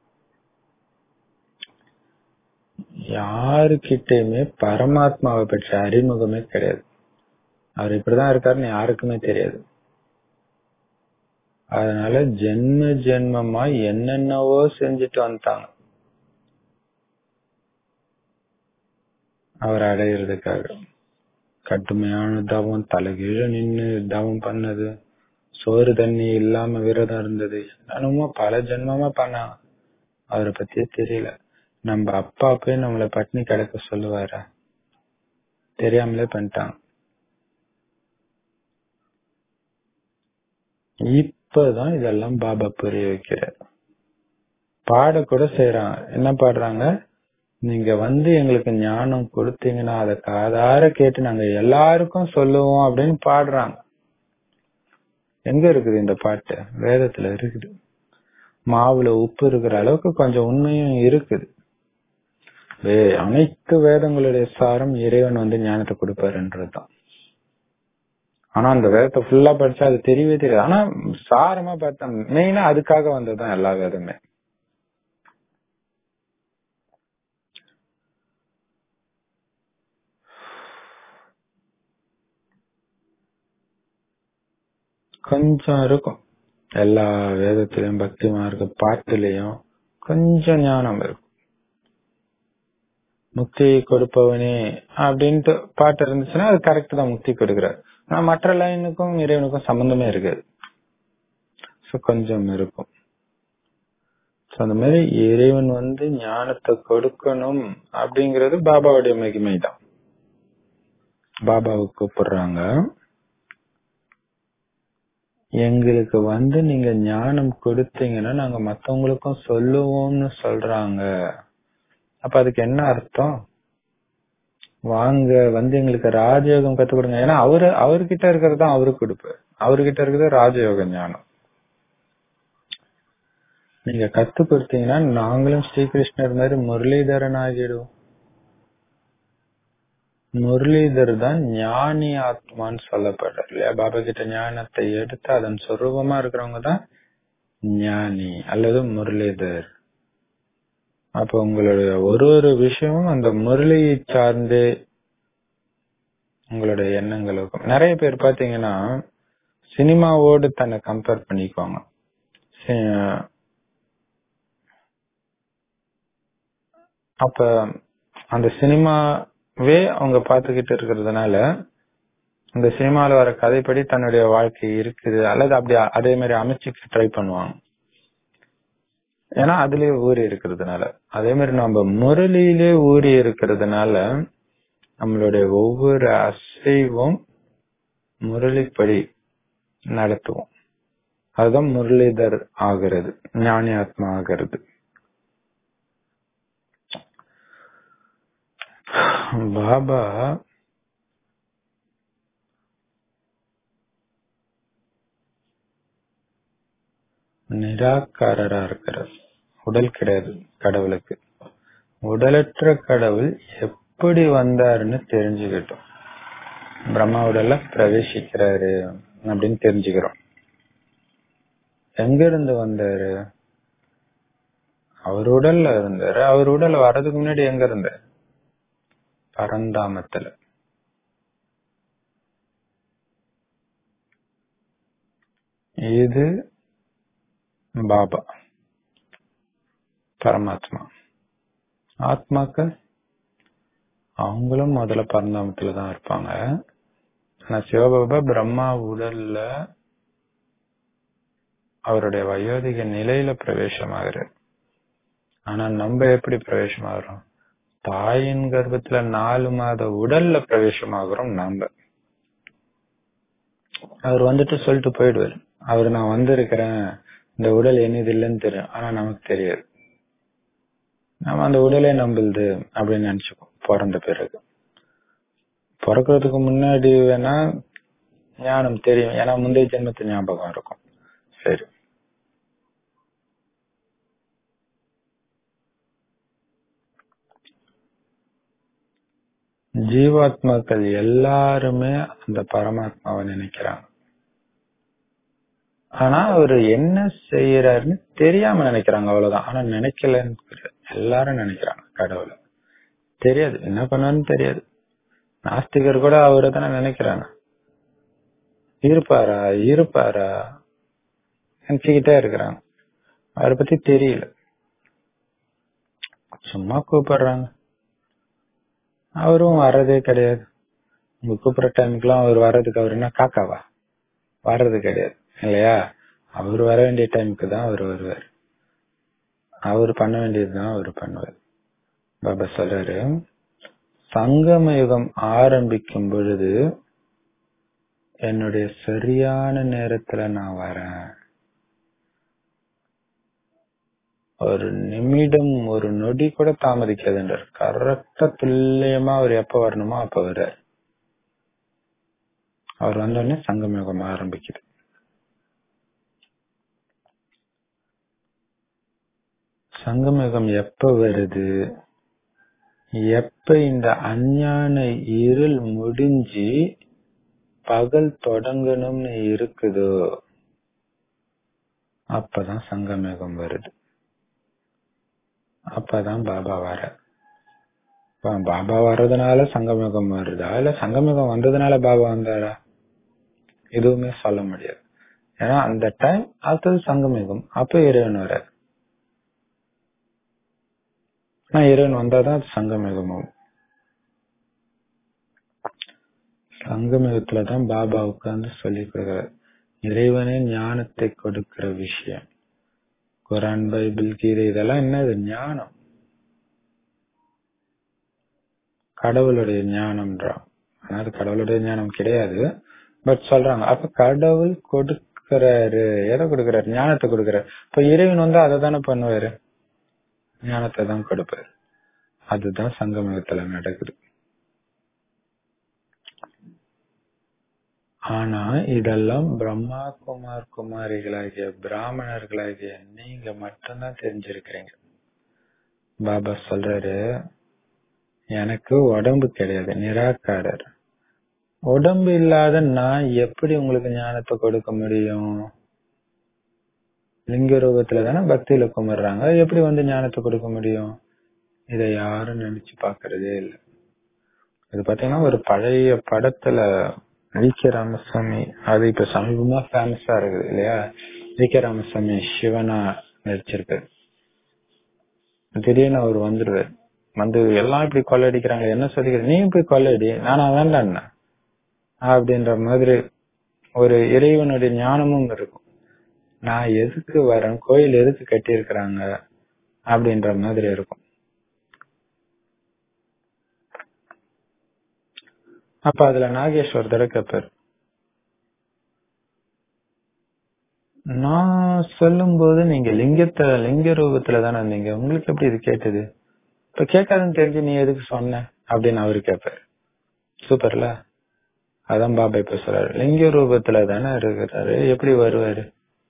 யாருக்கிட்டயுமே பரமாத்மாவை பற்றி அறிமுகமே கிடையாது அவர் இப்படிதான் இருக்காருன்னு யாருக்குமே தெரியாது அதனால ஜென்ம ஜென்மமா என்னென்னவோ செஞ்சுட்டு வந்துட்டாங்க அவர் அடையிறதுக்காக கடுமையான தவம் தலைகீழ நின்னு தவம் பண்ணது சோறு தண்ணி இல்லாம விரதம் இருந்தது என்னமோ பல ஜென்மமா பண்ணாங்க அவரை பத்தியே தெரியல நம்ம அப்பா போய் நம்மள பட்னி கிடக்க சொல்லுவாரா தெரியாமலே பண்ணிட்டாங்க இப்பதான் இதெல்லாம் பாபா புரிய வைக்கிறார் பாட கூட செய்யறாங்க என்ன பாடுறாங்க நீங்க வந்து எங்களுக்கு ஞானம் கொடுத்தீங்கன்னா அதை காதார கேட்டு நாங்க எல்லாருக்கும் சொல்லுவோம் அப்படின்னு பாடுறாங்க எங்க இருக்குது இந்த பாட்டு வேதத்துல இருக்குது மாவுல உப்பு இருக்கிற அளவுக்கு கொஞ்சம் உண்மையும் இருக்குது வே- அனைத்து வேதங்களுடைய சாரம் இறைவன் வந்து ஞானத்தை கொடுப்பாருன்றதுதான் ஆனா அந்த வேதத்தை ஃபுல்லா படிச்சா அது தெரியவே தெரியாது ஆனா சாரமா பார்த்தா மெயினா அதுக்காக வந்ததுதான் எல்லா வேதமே கொஞ்சம் இருக்கும் எல்லா வேதத்திலயும் பக்தி மார்க்க பாட்டுலயும் கொஞ்சம் ஞானம் இருக்கும் முக்தி கொடுப்பவனே அப்படின்ட்டு பாட்டு இருந்துச்சுன்னா அது கரெக்ட் தான் முக்தி கொடுக்கிறார் ஆனா மற்ற லைனுக்கும் இறைவனுக்கும் சம்பந்தமே இருக்காது சோ கொஞ்சம் இருக்கும் So, அந்த மாதிரி இறைவன் வந்து ஞானத்தை கொடுக்கணும் அப்படிங்கறது பாபாவுடைய மகிமை தான் பாபாவை கூப்பிடுறாங்க எங்களுக்கு வந்து நீங்க ஞானம் கொடுத்தீங்கன்னா நாங்க மத்தவங்களுக்கும் சொல்லுவோம்னு சொல்றாங்க அப்ப அதுக்கு என்ன அர்த்தம் வாங்க வந்து எங்களுக்கு ராஜயோகம் கத்து கொடுங்க ஏன்னா அவரு அவர்கிட்ட இருக்கிறது தான் அவருக்கு கொடுப்பாரு அவர்கிட்ட இருக்கிறது ராஜயோக ஞானம் நீங்க கத்து கொடுத்தீங்கன்னா நாங்களும் ஸ்ரீகிருஷ்ணர் மாதிரி முரளிதரன் ஆகிடுவோம் முரளிதர் தான் ஞானி ஆத்மான்னு சொல்லப்படுறார் இல்லையா பாபா கிட்ட ஞானத்தை எடுத்து அதன் சொரூபமா இருக்கிறவங்க தான் ஞானி அல்லது முரளிதர் அப்ப உங்களுடைய ஒரு ஒரு விஷயமும் அந்த முரளியை சார்ந்து உங்களுடைய எண்ணங்கள் இருக்கும் நிறைய பேர் பாத்தீங்கன்னா சினிமாவோடு தன்னை கம்பேர் பண்ணிக்குவாங்க சி- அப்ப அந்த சினிமாவே அவங்க பாத்துக்கிட்டு இருக்கிறதுனால அந்த சினிமால வர கதைப்படி தன்னுடைய வாழ்க்கை இருக்குது அல்லது அப்படி அதே மாதிரி அமைச்சுக்க ட்ரை பண்ணுவாங்க ஏன்னா அதுலயே ஊறி இருக்கிறதுனால அதே மாதிரி நம்ம முரளியிலே ஊறி இருக்கிறதுனால நம்மளுடைய ஒவ்வொரு அசைவும் முரளிப்படி நடத்துவோம் அதுதான் முரளிதர் ஆகிறது ஞானி ஆத்மா ஆகிறது பாபா நிராகாரரா இருக்கிறார் உடல் கிடையாது கடவுளுக்கு உடலற்ற கடவுள் எப்படி வந்தாருன்னு தெரிஞ்சுக்கிட்டோம் பிரம்மா உடல்ல பிரவேசிக்கிறாரு அப்படின்னு தெரிஞ்சுக்கிறோம் எங்க இருந்து வந்தாரு அவர் உடல்ல இருந்தாரு அவர் உடல்ல வர்றதுக்கு முன்னாடி எங்க இருந்தாரு பரந்தாமத்துல இது பாபா பரமாத்மா ஆத்மாக்கள் அவங்களும் முதல்ல பரந்தாமத்துல தான் இருப்பாங்க ஆனா சிவபாபா பிரம்மா உடல்ல அவருடைய வயோதிக நிலையில பிரவேசமாகிறார் ஆனா நம்ம எப்படி பிரவேசமாகறோம் தாயின் கர்ப்பத்துல நாலு மாத உடல்ல பிரவேசமாகறோம் நம்ம அவர் வந்துட்டு சொல்லிட்டு போயிடுவாரு அவர் நான் வந்திருக்கிறேன் இந்த உடல் என்னது இல்லைன்னு தெரியும் ஆனா நமக்கு தெரியாது நம்ம அந்த உடலே நம்புது அப்படின்னு நினைச்சுக்கோம் பிறந்த பிறகு பிறக்கிறதுக்கு முன்னாடி வேணா ஞானம் தெரியும் ஏன்னா முந்தைய ஜென்மத்து ஞாபகம் இருக்கும் சரி ஜீவாத்மாக்கள் எல்லாருமே அந்த பரமாத்மாவை நினைக்கிறாங்க ஆனா அவரு என்ன செய்யறாருன்னு தெரியாம நினைக்கிறாங்க அவ்வளவுதான் ஆனா நினைக்கலன்னு எல்லாரும் நினைக்கிறாங்க கடவுளை தெரியாது என்ன பண்ணான்னு தெரியாது நாஸ்திகர் கூட அவரை தானே நினைக்கிறாங்க இருப்பாரா இருப்பாரா நினைச்சுக்கிட்டே இருக்கிறாங்க அவரை பத்தி தெரியல சும்மா கூப்பிடுறாங்க அவரும் வர்றதே கிடையாது உங்க கூப்பிடுற டைமுக்குலாம் அவர் வர்றதுக்கு அவர் என்ன காக்காவா வர்றது கிடையாது இல்லையா அவர் வர வேண்டிய டைமுக்கு தான் அவர் வருவார் அவர் பண்ண வேண்டியதுதான் அவர் பண்ணுவார் பாபா சொல்றாரு சங்கம யுகம் ஆரம்பிக்கும் பொழுது என்னுடைய சரியான நேரத்துல நான் வரேன் ஒரு நிமிடம் ஒரு நொடி கூட தாமதிக்காதுன்றார் கரெக்டா துல்லியமா அவர் எப்ப வரணுமோ அப்ப வர்றார் அவர் வந்தோடனே சங்கம் யுகம் ஆரம்பிக்குது சங்கம் யுகம் எப்ப வருது எப்ப இந்த அஞ்ஞான இருள் முடிஞ்சு பகல் தொடங்கணும்னு இருக்குதோ அப்பதான் சங்கமேகம் வருது அப்பதான் பாபா வர பாபா வர்றதுனால சங்கமேகம் வருதா இல்ல சங்கமேகம் வந்ததுனால பாபா வந்தாரா எதுவுமே சொல்ல முடியாது ஏன்னா அந்த டைம் அடுத்தது சங்கமேகம் அப்ப இறைவன் வர ஆனா இறைவன் வந்தாதான் அது சங்கமேகமாகும் சங்கமேகத்துலதான் பாபா உட்கார்ந்து சொல்லி கொடுக்கிறார் இறைவனே ஞானத்தை கொடுக்கிற விஷயம் குரான் பைபிள் கீதை இதெல்லாம் என்னது ஞானம் கடவுளுடைய ஞானம்ன்றான் ஆனா அது கடவுளுடைய ஞானம் கிடையாது பட் சொல்றாங்க அப்ப கடவுள் கொடுக்கிறாரு எதை கொடுக்கிறாரு ஞானத்தை கொடுக்கிறாரு இப்ப இறைவன் வந்து அதை தானே பண்ணுவாரு ஞானத்தை தான் கொடுப்பாரு அதுதான் சங்கமத்துல நடக்குது ஆனா இதெல்லாம் பிரம்மா குமார் குமாரிகளாகிய பிராமணர்களாகிய நீங்க மட்டும்தான் தெரிஞ்சிருக்கிறீங்க பாபா சொல்றாரு எனக்கு உடம்பு கிடையாது நிராகாரர் உடம்பு இல்லாத நான் எப்படி உங்களுக்கு ஞானத்தை கொடுக்க முடியும் லிங்க ரூபத்துல தானே பக்தியில கும்பிடுறாங்க எப்படி வந்து ஞானத்தை கொடுக்க முடியும் இதை யாரும் நினைச்சு பாக்குறதே இல்லை இது பாத்தீங்கன்னா ஒரு பழைய படத்துல வி கே ராமசாமி அது இப்ப சமீபமா ஃபேமஸா இருக்குது இல்லையா வி கே ராமசாமி சிவனா நடிச்சிருக்காரு திடீர்னு அவர் வந்துருவார் வந்து எல்லாம் இப்படி கொள்ளடிக்கிறாங்க என்ன சொல்லிக்கிற நீ போய் கொள்ளடி நானா வேண்டாண்ணா அப்படின்ற மாதிரி ஒரு இறைவனுடைய ஞானமும் இருக்கும் நான் எதுக்கு வரேன் கோயில் எதுக்கு கட்டி இருக்கிறாங்க அப்படின்ற மாதிரி இருக்கும் அப்ப அதுல நாகேஸ்வர் தடவை கேட்பாரு நான் சொல்லும்போது நீங்க லிங்கத்தை லிங்க ரூபத்துல தானே இருந்தீங்க உங்களுக்கு எப்படி இது கேட்டது இப்ப கேட்காதுன்னு தெரிஞ்சு நீ எதுக்கு சொன்ன அப்படின்னு அவரு கேட்பாரு சூப்பர்ல அதான் பாபா இப்ப சொல்றாரு லிங்க ரூபத்துல தானே இருக்கிறாரு எப்படி வருவாரு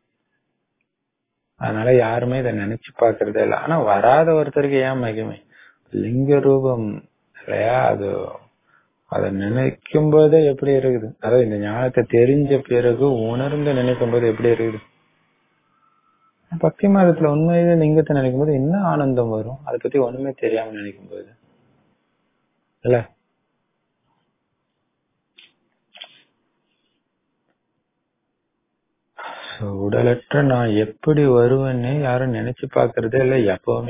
அதனால யாருமே இதை நினைச்சு பாக்குறதே இல்ல ஆனா வராத ஒருத்தருக்கு ஏன் மகிமை லிங்க ரூபம் இல்லையா அது அத நினைக்கும் போதே எப்படி இருக்குது அதாவது இந்த ஞானத்தை தெரிஞ்ச பிறகு உணர்ந்து நினைக்கும் போது எப்படி இருக்குது பக்தி மாதத்துல உண்மையிலே லிங்கத்தை நினைக்கும் போது என்ன ஆனந்தம் வரும் அதை பத்தி ஒண்ணுமே தெரியாம நினைக்கும் போது இல்ல உடலற்ற நான் எப்படி வருவேன்னு யாரும் நினைச்சு பாக்குறதே இல்ல எப்பவுமே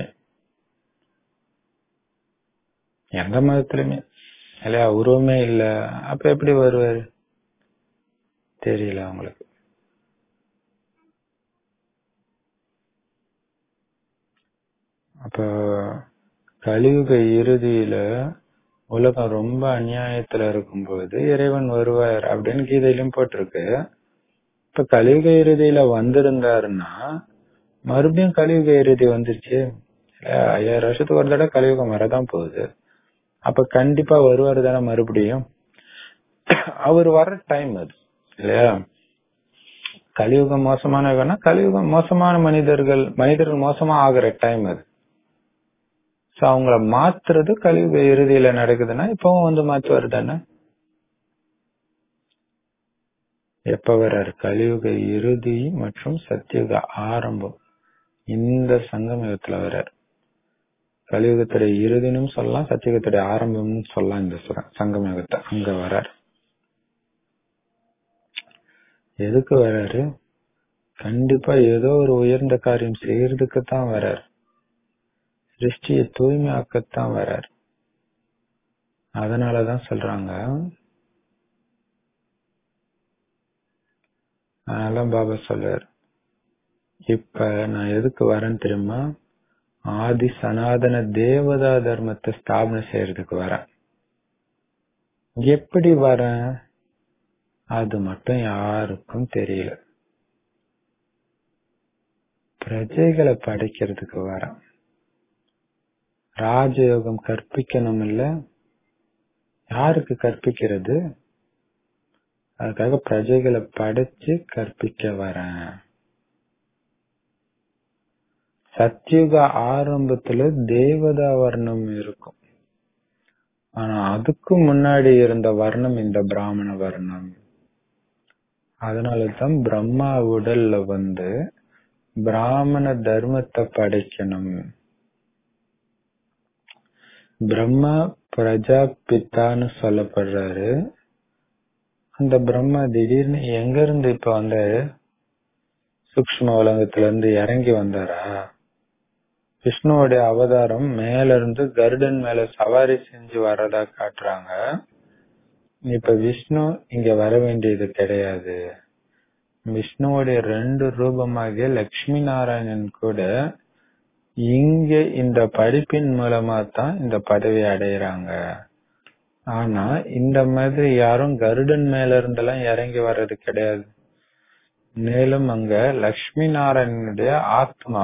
எந்த மதத்திலுமே இல்லையா உருவமே இல்ல அப்ப எப்படி வருவாரு தெரியல அவங்களுக்கு அப்ப கலியுக இறுதியில உலகம் ரொம்ப அநியாயத்துல இருக்கும்போது இறைவன் வருவார் அப்படின்னு கீதையிலும் போட்டிருக்கு இப்ப கலியுக இறுதியில வந்திருந்தாருன்னா மறுபடியும் கலியுக இறுதி வந்துருச்சு ஐயாயிரம் வருஷத்துக்கு ஒரு தடவை கலியுகம் வரதான் போகுது அப்ப கண்டிப்பா வருவாரு தானே மறுபடியும் அவர் வர்ற டைம் அது இல்லையா கலியுகம் மோசமான யுகம்னா கலியுகம் மோசமான மனிதர்கள் மனிதர்கள் மோசமா ஆகுற டைம் அது சோ அவங்கள மாத்துறது கலியுக இறுதியில நடக்குதுன்னா இப்பவும் வந்து மாத்துவாரு தானே எப்ப வர்றாரு கலியுக இறுதி மற்றும் சத்தியுக ஆரம்பம் இந்த சங்கமயுகத்துல வர்றாரு கலியுகத்துடைய இறுதினும் சொல்லலாம் சத்தியுகத்துடைய ஆரம்பம்னு சொல்லலாம் இந்த சங்கமயுகத்தை அங்க வர்றாரு எதுக்கு வர்றாரு கண்டிப்பா ஏதோ ஒரு உயர்ந்த காரியம் செய்யறதுக்கு தான் வர்றாரு சிருஷ்டியை தூய்மையாக்கத்தான் வர்றாரு அதனாலதான் சொல்றாங்க அதனால பாபா சொல்றாரு இப்ப நான் எதுக்கு வரேன் தெரியுமா ஆதி சனாதன தேவதா தர்மத்தை ஸ்தாபனை செய்யறதுக்கு வரேன் எப்படி வரேன் அது மட்டும் யாருக்கும் தெரியல பிரஜைகளை படைக்கிறதுக்கு வரேன் ராஜயோகம் கற்பிக்கணும் இல்ல யாருக்கு கற்பிக்கிறது அதுக்காக பிரஜைகளை படைச்சு கற்பிக்க வரேன் சத்யுக ஆரம்பத்துல தேவதா வர்ணம் இருக்கும் ஆனா அதுக்கு முன்னாடி இருந்த வர்ணம் இந்த பிராமண வர்ணம் அதனாலதான் பிரம்மா உடல்ல வந்து பிராமண தர்மத்தை படைக்கணும் பிரம்மா பிரஜாபித்தான்னு சொல்லப்படுறாரு அந்த பிரம்மா திடீர்னு எங்க இருந்து இப்ப வந்தாரு சூக்ம உலகத்துல இருந்து இறங்கி வந்தாரா விஷ்ணுவோடைய அவதாரம் மேல இருந்து கருடன் மேல சவாரி செஞ்சு வர்றதா காட்டுறாங்க இப்ப விஷ்ணு இங்க வர வேண்டியது கிடையாது விஷ்ணுவோடைய ரெண்டு ரூபமாகிய லட்சுமி நாராயணன் கூட இங்க இந்த படிப்பின் மூலமா தான் இந்த பதவி அடையிறாங்க ஆனா இந்த மாதிரி யாரும் கருடன் மேல இருந்தெல்லாம் இறங்கி வர்றது கிடையாது மேலும் அங்க லட்சுமி நாராயணனுடைய ஆத்மா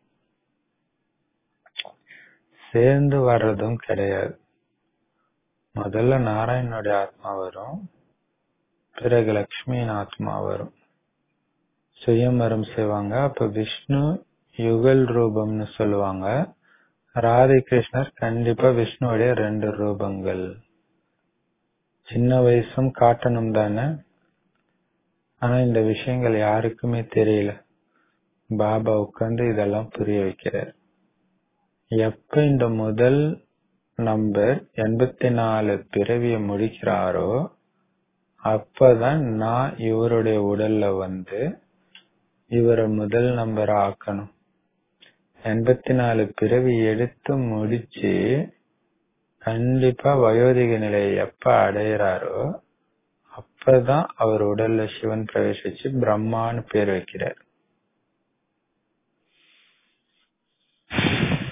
சேர்ந்து வர்றதும் கிடையாது முதல்ல நாராயணனுடைய ஆத்மா வரும் பிறகு லக்ஷ்மியின் ஆத்மா வரும் சுயமரம் செய்வாங்க அப்ப விஷ்ணு யுகல் ரூபம்னு சொல்லுவாங்க ராதை கிருஷ்ணர் கண்டிப்பா விஷ்ணுவுடைய ரெண்டு ரூபங்கள் சின்ன வயசும் காட்டணும் தானே ஆனா இந்த விஷயங்கள் யாருக்குமே தெரியல பாபா உட்கார்ந்து இதெல்லாம் புரிய வைக்கிறார் எப்ப இந்த முதல் நம்பர் எண்பத்தி நாலு பிறவிய முடிக்கிறாரோ அப்பதான் நான் இவருடைய உடல்ல வந்து இவரை முதல் நம்பர் ஆக்கணும் எண்பத்தி நாலு பிறவி எடுத்து முடிச்சு கண்டிப்பா வயோதிக நிலையை எப்ப அடையிறாரோ அப்பதான் அவர் உடல்ல சிவன் பிரவேசிச்சு பிரம்மான்னு பேர் வைக்கிறார்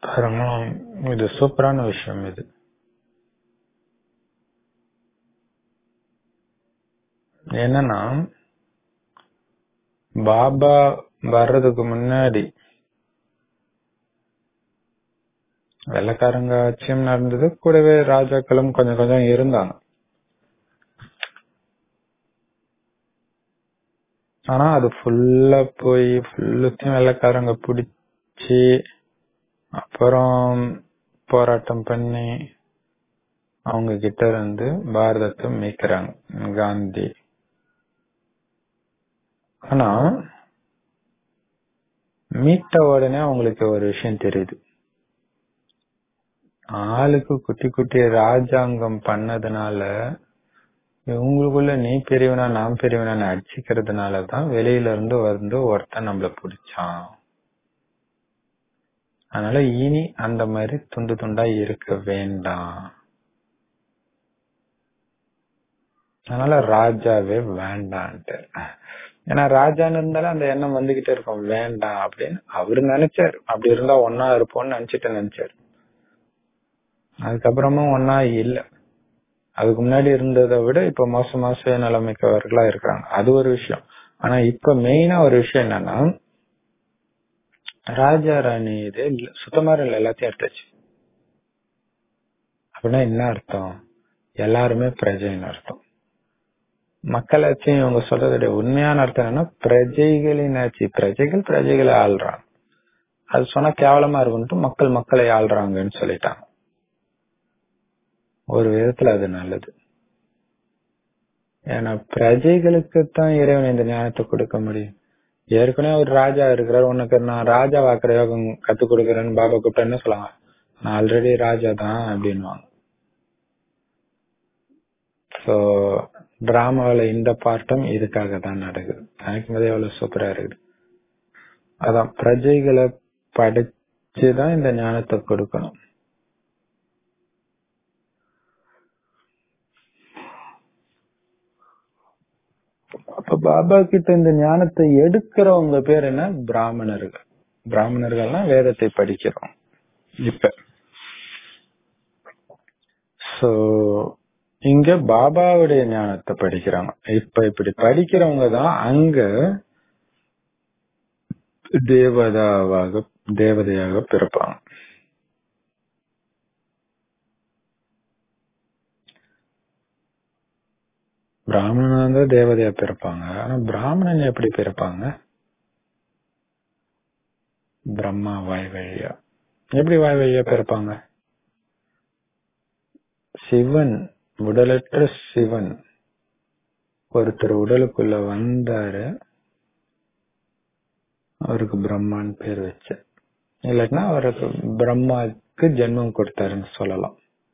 பாருங்க இது சூப்பரான விஷயம் இது என்னன்னா பாபா வர்றதுக்கு முன்னாடி வெள்ளக்காரங்க ஆட்சியும் நடந்தது கூடவே ராஜாக்களும் கொஞ்சம் கொஞ்சம் இருந்தாங்க ஆனா அது ஃபுல்லா போய் ஃபுல்லுத்தையும் வெள்ளக்காரங்க பிடிச்சி அப்புறம் போராட்டம் பண்ணி அவங்க கிட்ட இருந்து பாரதத்தை மீட்கிறாங்க காந்தி ஆனா மீட்ட உடனே அவங்களுக்கு ஒரு விஷயம் தெரியுது ஆளுக்கு குட்டி குட்டி ராஜாங்கம் பண்ணதுனால இவங்களுக்குள்ள நீ பெரியவனா நான் பெரியவனா அடிச்சுக்கிறதுனாலதான் வெளியில இருந்து வந்து ஒருத்தன் நம்மள பிடிச்சான் அதனால இனி அந்த மாதிரி துண்டு துண்டா இருக்க வேண்டாம் அதனால ராஜாவே வேண்டான்ட்டு ஏன்னா ராஜான்னு இருந்தாலும் அந்த எண்ணம் வந்துகிட்டே இருக்கும் வேண்டாம் அப்படின்னு அவரு நினைச்சாரு அப்படி இருந்தா ஒன்னா இருப்போம்னு நினைச்சிட்டு நினைச்சாரு அதுக்கப்புறமும் ஒன்னா இல்ல அதுக்கு முன்னாடி இருந்ததை விட இப்ப மோசமா சுயநலமிக்கவர்களா இருக்கிறாங்க அது ஒரு விஷயம் ஆனா இப்ப மெயினா ஒரு விஷயம் என்னன்னா ராஜா ராணி இது இல்ல சுத்தமா இல்ல எல்லாத்தையும் எடுத்தாச்சு அப்படின்னா என்ன அர்த்தம் எல்லாருமே பிரஜைன்னு அர்த்தம் மக்களாட்சியும் இவங்க சொல்றதுடைய உண்மையான அர்த்தம் என்ன பிரஜைகளின் ஆட்சி பிரஜைகள் பிரஜைகளை ஆள்றாங்க அது சொன்னா கேவலமா இருக்குன்ட்டு மக்கள் மக்களை ஆள்றாங்கன்னு சொல்லிட்டாங்க ஒரு விதத்துல அது நல்லது ஏன்னா பிரஜைகளுக்கு தான் இறைவன் இந்த ஞானத்தை கொடுக்க முடியும் ஏற்கனவே ஒரு ராஜா இருக்கிறார் உனக்கு நான் ராஜா வாக்குற யோகம் கத்து கொடுக்கறேன்னு பாபா கூப்பிட்டா என்ன சொல்லுவாங்க நான் ஆல்ரெடி ராஜா தான் அப்படின்வாங்க சோ டிராமாவில இந்த பாட்டம் இதுக்காக தான் நடக்குது நினைக்கும் போதே எவ்வளவு சூப்பரா இருக்குது அதான் பிரஜைகளை படிச்சுதான் இந்த ஞானத்தை கொடுக்கணும் அப்ப பாபா கிட்ட இந்த ஞானத்தை எடுக்கிறவங்க பேர் என்ன பிராமணர்கள் பிராமணர்கள்னா வேதத்தை படிக்கிறோம் இப்ப சோ இங்க பாபாவுடைய ஞானத்தை படிக்கிறாங்க இப்ப இப்படி படிக்கிறவங்க தான் அங்க தேவதாவாக தேவதையாக பிறப்பாங்க பிராமணன் வந்து தேவதையா பிறப்பாங்க ஆனா பிராமணன் எப்படி பிறப்பாங்க பிரம்மா வாய் வழியா எப்படி வாய் வழியா பிறப்பாங்க சிவன் உடலற்ற சிவன் ஒருத்தர் உடலுக்குள்ள வந்தாரு அவருக்கு பிரம்மான்னு பேர் வச்ச இல்லாட்டினா அவருக்கு பிரம்மாவுக்கு ஜென்மம் கொடுத்தாருன்னு சொல்லலாம்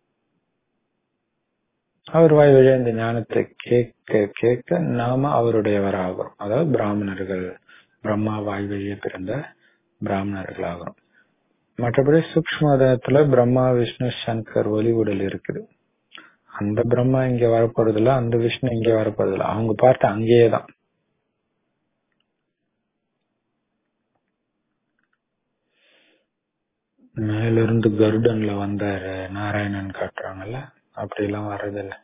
அவர் வாய் வழியா இந்த ஞானத்தை கேட்க கேட்க நாம அவருடையவர் ஆகிறோம் அதாவது பிராமணர்கள் பிரம்மா வாய் வழியே பிறந்த பிராமணர்கள் ஆகிறோம் மற்றபடி சூக்மதத்துல பிரம்மா விஷ்ணு சங்கர் ஒலி உடல் இருக்குது அந்த பிரம்மா இங்க வரப்போறது இல்ல அந்த விஷ்ணு இங்க வரப்போறது இல்ல அவங்க பார்த்து அங்கேயே தான் மேலிருந்து கருடன்ல வந்தாரு நாராயணன் காட்டுறாங்கல்ல அப்படி எல்லாம் வர்றதில்ல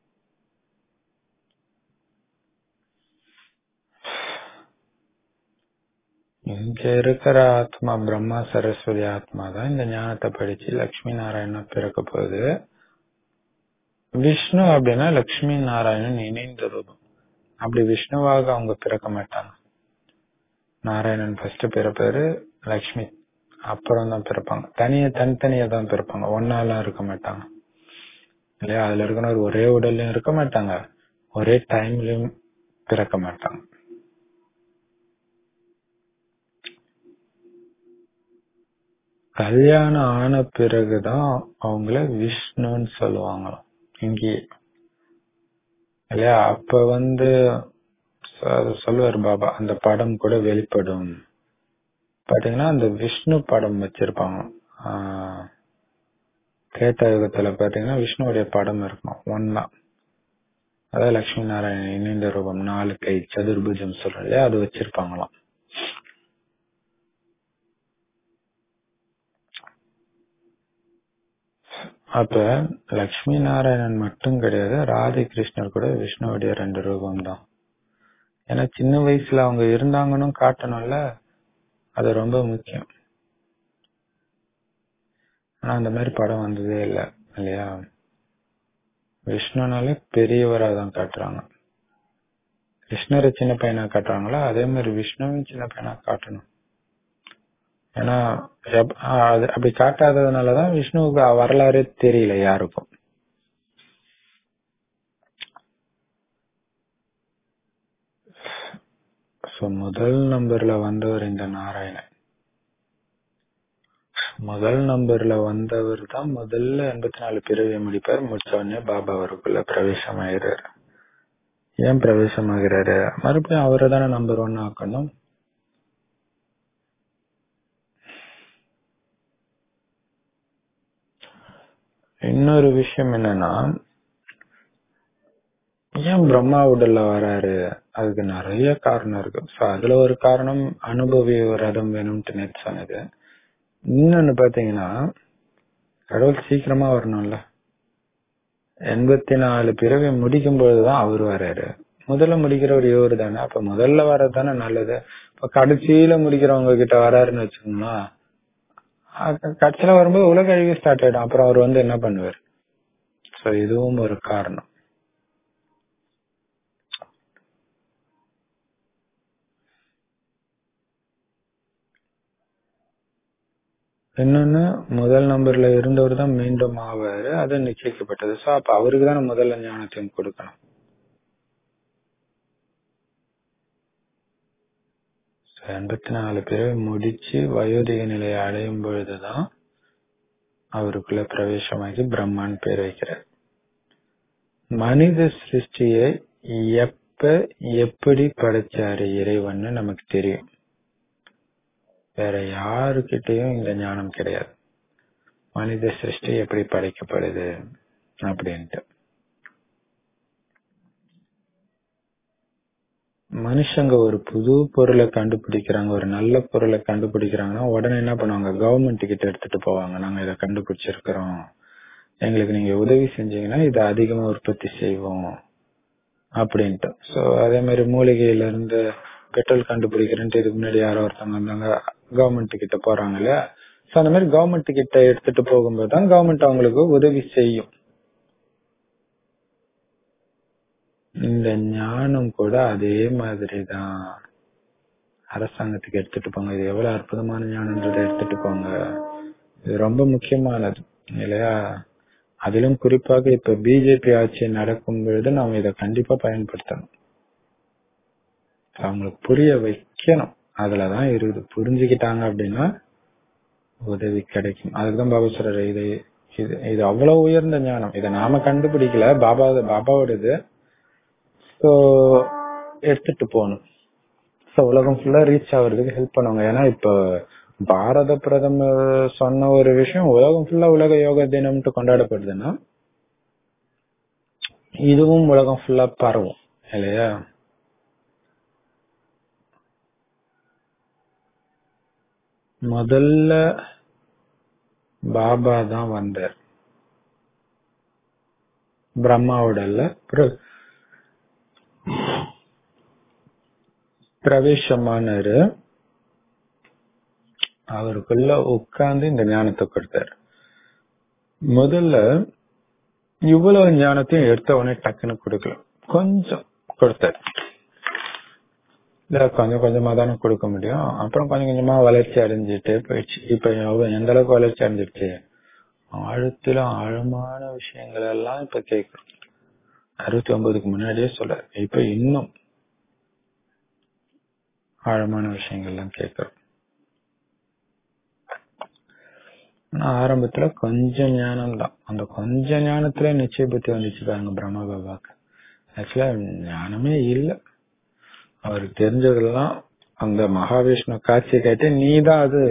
இங்க இருக்கிற ஆத்மா பிரம்மா சரஸ்வதி ஆத்மா தான் இந்த ஞானத்தை படிச்சு லட்சுமி நாராயணன் பிறக்க போகுது விஷ்ணு அப்படின்னா லட்சுமி நாராயணன் இணைந்த ரூபம் அப்படி விஷ்ணுவாக அவங்க பிறக்க மாட்டாங்க நாராயணன் ஃபர்ஸ்ட் பிறப்பாரு லக்ஷ்மி அப்புறம் தான் பிறப்பாங்க தனியா தனித்தனியா தான் பிறப்பாங்க ஒன்னாலாம் இருக்க மாட்டாங்க இல்லையா அதுல இருக்கணும் ஒரே உடல்லயும் இருக்க மாட்டாங்க ஒரே டைம்லயும் பிறக்க மாட்டாங்க கல்யாணம் ஆன பிறகுதான் அவங்கள விஷ்ணுன்னு சொல்லுவாங்களாம் இங்கேயே இல்லையா அப்ப வந்து சொல்லுவார் பாபா அந்த படம் கூட வெளிப்படும் பாத்தீங்கன்னா அந்த விஷ்ணு படம் வச்சிருப்பாங்க கேட்ட யுகத்துல பாத்தீங்கன்னா விஷ்ணுவுடைய படம் இருக்கும் ஒன்னா அதாவது லட்சுமி நாராயணன் இணைந்த ரூபம் நாலு கை சதுர்புஜம் சொல்றது அது வச்சிருப்பாங்களாம் அப்ப லக்ஷ்மி நாராயணன் மட்டும் கிடையாது ராதை கிருஷ்ணர் கூட விஷ்ணுவுடைய ரெண்டு ரூபம் தான் ஏன்னா சின்ன வயசுல அவங்க இருந்தாங்கன்னு காட்டணும்ல அது ரொம்ப முக்கியம் ஆனா அந்த மாதிரி படம் வந்ததே இல்லை இல்லையா விஷ்ணுனாலே பெரியவரா தான் காட்டுறாங்க கிருஷ்ணரை சின்ன பையனா காட்டுறாங்களா அதே மாதிரி விஷ்ணுவும் சின்ன பையனா காட்டணும் ஏன்னா எப்- அது அப்படி காட்டாததுனாலதான் விஷ்ணுவுக்கு வரலாறே தெரியல யாருக்கும் சோ முதல் நம்பர்ல வந்தவர் இந்த நாராயணன் முதல் நம்பர்ல வந்தவர் தான் முதல்ல எண்பத்தி நாலு பிறவி முடிப்பார் முடிச்ச உடனே பாபா அவருக்குள்ள பிரவேசம் ஆகிறாரு ஏன் பிரவேசம் ஆகிறாரு மறுபடியும் அவரை தானே நம்பர் ஒன் ஆக்கணும் இன்னொரு விஷயம் என்னன்னா ஏன் பிரம்மா உடல்ல வராரு அதுக்கு நிறைய காரணம் இருக்கு சோ அதுல ஒரு காரணம் அனுபவி ரதம் வேணும்ட்டு நேத்து சொன்னது இன்னொன்னு பாத்தீங்கன்னா கடவுள் சீக்கிரமா வரணும்ல எண்பத்தி நாலு பிறவி முடிக்கும் பொழுதுதான் அவர் வராரு முதல்ல முடிக்கிறவர் இவரு தானே அப்ப முதல்ல வர்றது தானே நல்லது இப்ப கடைசியில முடிக்கிறவங்க கிட்ட வராருன்னு வச்சுக்கோங்களேன் அ- கடைசியில வரும்போது உலக அழிவு ஸ்டார்ட் ஆயிடும் அப்புறம் அவர் வந்து என்ன பண்ணுவார் சோ இதுவும் ஒரு காரணம் இன்னொன்னு முதல் நம்பர்ல இருந்தவர் தான் மீண்டும் ஆவாரு அது நிச்சயிக்கப்பட்டது சோ அப்ப அவருக்கு தானே முதல்ல ஞானத்தையும் கொடுக்கணும் எண்பத்தி நாலு பேரை முடிச்சு வயோதிக நிலையை அடையும் பொழுதுதான் அவருக்குள்ள பிரவேசமாகி பிரம்மான் பேர் வைக்கிறார் மனித சிருஷ்டியை எப்ப எப்படி படைச்சாரு இறைவன்னு நமக்கு தெரியும் வேற யாருக்கிட்டையும் இந்த ஞானம் கிடையாது மனித சிருஷ்டி எப்படி படைக்கப்படுது அப்படின்ட்டு மனுஷங்க ஒரு புது பொருளை கண்டுபிடிக்கிறாங்க ஒரு நல்ல பொருளை கண்டுபிடிக்கிறாங்கன்னா உடனே என்ன பண்ணுவாங்க கவர்மெண்ட் கிட்ட எடுத்துட்டு போவாங்க நாங்க இதை கண்டுபிடிச்சிருக்கிறோம் எங்களுக்கு நீங்க உதவி செஞ்சீங்கன்னா இதை அதிகமா உற்பத்தி செய்வோம் அப்படின்ட்டு சோ அதே மாதிரி மூலிகையில இருந்து பெட்ரோல் கண்டுபிடிக்கிறேன்ட்டு இதுக்கு முன்னாடி யாரோ ஒருத்தவங்க வந்தாங்க கவர்மெண்ட் கிட்ட போறாங்க இல்லையா சோ அந்த மாதிரி கவர்மெண்ட் கிட்ட எடுத்துட்டு போகும்போது தான் கவர்மெண்ட் அவங்களுக்கு உதவி செய்யும் இந்த ஞானம் கூட அதே மாதிரிதான் அரசாங்கத்துக்கு எடுத்துட்டு போங்க இது எவ்வளவு அற்புதமான ஞானன்றதை எடுத்துட்டு போங்க இது ரொம்ப முக்கியமானது இல்லையா அதிலும் குறிப்பாக இப்ப பிஜேபி ஆட்சி நடக்கும் பொழுது நாம் இதை கண்டிப்பா பயன்படுத்தணும் அவங்களுக்கு புரிய வைக்கணும் அதுலதான் இருக்குது புரிஞ்சுக்கிட்டாங்க அப்படின்னா உதவி கிடைக்கும் அதுக்குதான் பாபா சொல்றாரு இது இது இது அவ்வளவு உயர்ந்த ஞானம் இதை நாம கண்டுபிடிக்கல பாபா பாபாவோடது ஸோ எடுத்துட்டு போகணும் ஸோ உலகம் ஃபுல்லா ரீச் ஆகுறதுக்கு ஹெல்ப் பண்ணுவாங்க ஏன்னா இப்போ பாரத பிரதமர் சொன்ன ஒரு விஷயம் உலகம் ஃபுல்லா உலக யோகா தினம்ட்டு கொண்டாடப்படுதுன்னா இதுவும் உலகம் ஃபுல்லா பரவும் இல்லையா முதல்ல பாபா தான் வந்தார் பிரம்மாவோடல்ல பிர- பிரவேசமானாரு அவருக்குள்ள உட்கார்ந்து இந்த ஞானத்தை கொடுத்தாரு முதல்ல இவ்வளவு ஞானத்தையும் எடுத்த உடனே டக்குன்னு கொடுக்கல கொஞ்சம் கொடுத்தாரு இல்ல கொஞ்சம் கொஞ்சமா தானே கொடுக்க முடியும் அப்புறம் கொஞ்சம் கொஞ்சமா வளர்ச்சி அடைஞ்சிட்டு போயிடுச்சு இப்ப எவ்வளவு- எந்த அளவுக்கு வளர்ச்சி அடைஞ்சிருச்சு ஆழத்திலும் ஆழமான விஷயங்கள் எல்லாம் இப்ப கேட்கிறோம் அறுபத்தி ஒன்பதுக்கு முன்னாடியே சொல்ல இப்ப இன்னும் ஆழமான விஷயங்கள்லாம் கேட்கிறோம் ஆனா ஆரம்பத்துல கொஞ்சம் ஞானம் தான் அந்த கொஞ்ச ஞானத்துல நிச்சய புத்தி வந்துச்சு பாருங்க பிரம்ம பாபாக்கு ஆக்சுவலா ஞானமே இல்ல அவருக்கு தெரிஞ்சதெல்லாம் அந்த மகாவிஷ்ணு காட்சி கேட்டு நீதான் அது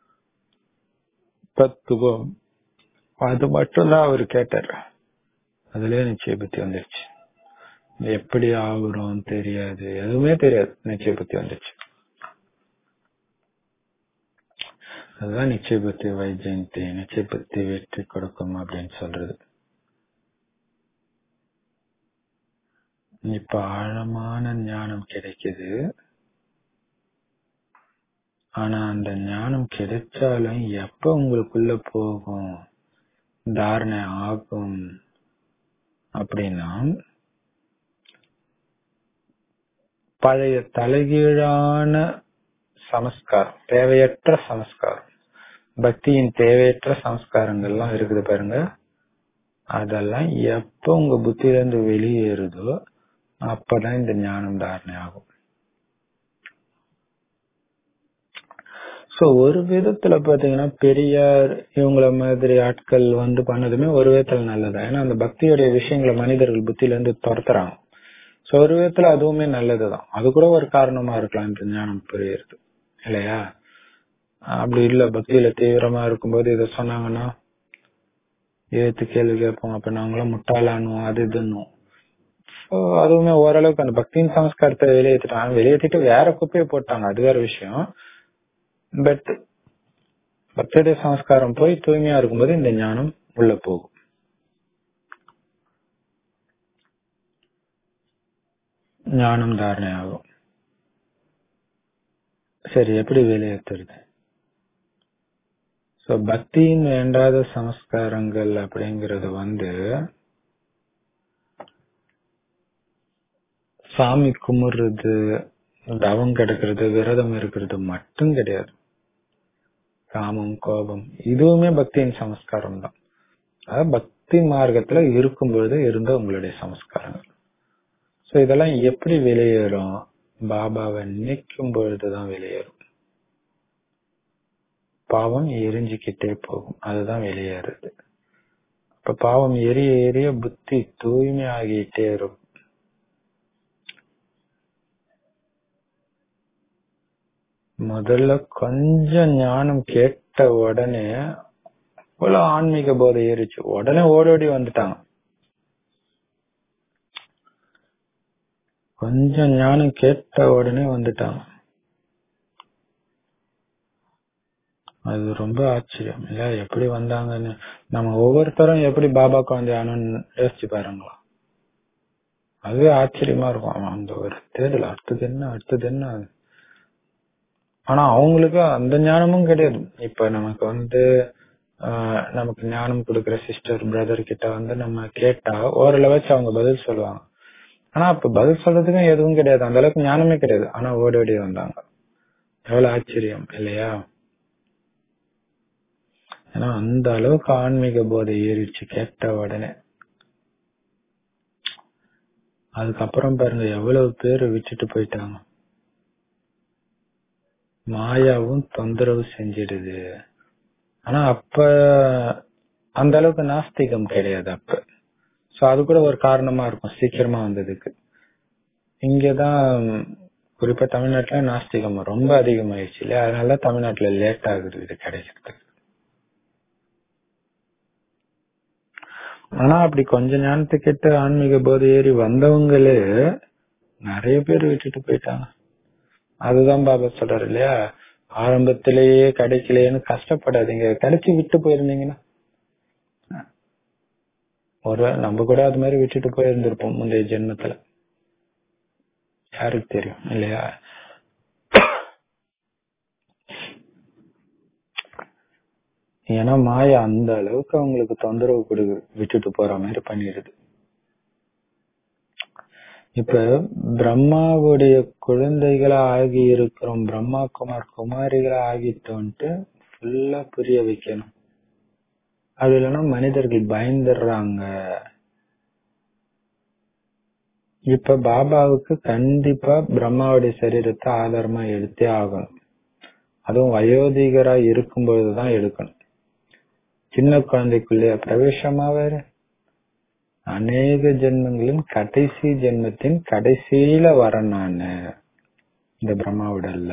பத்துவோ அது மட்டும்தான் அவர் கேட்டார் அதுலயே நிச்சய புத்தி வந்துருச்சு எப்படி ஆகுறோம் தெரியாது எதுவுமே தெரியாது நிச்சய புத்தி வந்துருச்சு அதுதான் நிச்சய புத்தி வைஜெயந்தி நிச்சய புத்தி வெற்றி கொடுக்கும் அப்படின்னு சொல்றது இப்ப ஆழமான ஞானம் கிடைக்குது ஆனா அந்த ஞானம் கிடைச்சாலும் எப்ப உங்களுக்குள்ள போகும் தாரணை ஆகும் அப்படின்னா பழைய தலைகீழான சமஸ்காரம் தேவையற்ற சமஸ்காரம் பக்தியின் தேவையற்ற சமஸ்காரங்கள்லாம் இருக்குது பாருங்க அதெல்லாம் எப்ப உங்க புத்தியில இருந்து வெளியேறுதோ அப்பதான் இந்த ஞானம் தாரணை ஆகும் சோ ஒரு விதத்துல பாத்தீங்கன்னா பெரியார் இவங்கள மாதிரி ஆட்கள் வந்து பண்ணதுமே ஒரு விதத்துல நல்லதா ஏன்னா அந்த பக்தியுடைய விஷயங்களை மனிதர்கள் புத்தியில இருந்து துரத்துறாங்க சோ ஒரு விதத்துல அதுவுமே நல்லதுதான் அது கூட ஒரு காரணமா இருக்கலாம் இந்த ஞானம் புரியுறது இல்லையா அப்படி இல்ல பக்தியில தீவிரமா இருக்கும்போது இத சொன்னாங்கன்னா ஏத்து கேள்வி கேட்போம் அப்ப நாங்களும் முட்டாளானுவோம் அது இதுன்னும் So, அதுவுமே ஓரளவுக்கு அந்த பக்தியின் சமஸ்காரத்தை வெளியேற்றிட்டாங்க வெளியேற்றிட்டு வேற குப்பையை போட்டாங்க அது வேற விஷயம் பட் பக்தியுடைய சமஸ்காரம் போய் தூய்மையா இருக்கும்போது இந்த ஞானம் உள்ள போகும் ஞானம் தாரணை ஆகும் சரி எப்படி வெளியேற்றுறது சோ பக்தியின் வேண்டாத சமஸ்காரங்கள் அப்படிங்கறது வந்து சாமி கும்பிடுறது தவம் கிடக்கிறது விரதம் இருக்கிறது மட்டும் கிடையாது காமம் கோபம் இதுவுமே பக்தியின் சமஸ்காரம் தான் அதாவது பக்தி மார்க்கத்துல இருக்கும்பொழுது இருந்த உங்களுடைய சமஸ்காரங்கள் சோ இதெல்லாம் எப்படி வெளியேறும் பாபாவை நினைக்கும் பொழுதுதான் வெளியேறும் பாவம் எரிஞ்சுக்கிட்டே போகும் அதுதான் வெளியேறுது இப்ப பாவம் எரிய எரிய புத்தி தூய்மை ஆகிட்டே இருக்கும் முதல்ல கொஞ்சம் ஞானம் கேட்ட உடனே இவ்வளவு ஆன்மீக போதை ஏறிச்சு உடனே ஓடோடி வந்துட்டாங்க கொஞ்சம் ஞானம் கேட்ட உடனே வந்துட்டாங்க அது ரொம்ப ஆச்சரியம் இல்ல எப்படி வந்தாங்கன்னு நம்ம ஒவ்வொருத்தரும் எப்படி பாபா குழந்தையானு யோசிச்சு பாருங்களா அதுவே ஆச்சரியமா இருக்கும் அவன் அந்த ஒரு தேடல் அடுத்தது என்ன அடுத்தது என்ன ஆனா அவங்களுக்கு அந்த ஞானமும் கிடையாது இப்ப நமக்கு வந்து ஆஹ் நமக்கு ஞானம் கொடுக்கிற சிஸ்டர் பிரதர் கிட்ட வந்து நம்ம கேட்டா ஓரளவாச்சும் அவங்க பதில் சொல்லுவாங்க ஆனா அப்ப பதில் சொல்றதுக்கும் எதுவும் கிடையாது அந்த அளவுக்கு ஞானமே கிடையாது ஆனா ஓடி ஓடி வந்தாங்க எவ்வளவு ஆச்சரியம் இல்லையா ஏன்னா அந்த அளவுக்கு ஆன்மீக போதை ஏறிடுச்சு கேட்ட உடனே அதுக்கப்புறம் பாருங்க எவ்வளவு பேர் விட்டுட்டு போயிட்டாங்க மாயாவும் தொந்தரவு செஞ்சிடுது ஆனா அப்ப அந்த அளவுக்கு நாஸ்திகம் கிடையாது அப்ப சோ அது கூட ஒரு காரணமா இருக்கும் சீக்கிரமா வந்ததுக்கு இங்கதான் குறிப்பா தமிழ்நாட்டுல நாஸ்திகம் ரொம்ப அதிகமாயிடுச்சு இல்லையா அதனால தமிழ்நாட்டுல லேட் ஆகுது இது கிடைக்கிறதுக்கு ஆனா அப்படி கொஞ்ச ஞானத்துக்கிட்ட ஆன்மீக போதை ஏறி வந்தவங்களே நிறைய பேர் விட்டுட்டு போயிட்டாங்க அதுதான் பாபா சொல்றாரு இல்லையா ஆரம்பத்திலேயே கிடைக்கலையேன்னு கஷ்டப்படாதீங்க கிடைச்சி விட்டு போயிருந்தீங்கன்னா ஒரு நம்ம கூட அது மாதிரி விட்டுட்டு போயிருந்திருப்போம் முந்தைய ஜென்மத்துல யாருக்கு தெரியும் இல்லையா ஏன்னா மாயா அந்த அளவுக்கு அவங்களுக்கு தொந்தரவு கொடுக்குது விட்டுட்டு போற மாதிரி பண்ணிடுது இப்ப பிரம்மாவுடைய குழந்தைகளா ஆகி இருக்கிறோம் பிரம்மா குமார் குமாரிகளா ஆகிட்டோன்ட்டு ஃபுல்லா புரிய வைக்கணும் அது இல்லைன்னா மனிதர்கள் பயந்துடுறாங்க இப்ப பாபாவுக்கு கண்டிப்பா பிரம்மாவுடைய சரீரத்தை ஆதாரமா எடுத்தே ஆகணும் அதுவும் வயோதிகரா இருக்கும்பொழுதுதான் எடுக்கணும் சின்ன குழந்தைக்குள்ளே பிரவேசமா வேற அநேக ஜென்மங்களின் கடைசி ஜென்மத்தின் கடைசியில வர நானு இந்த பிரம்மா உடல்ல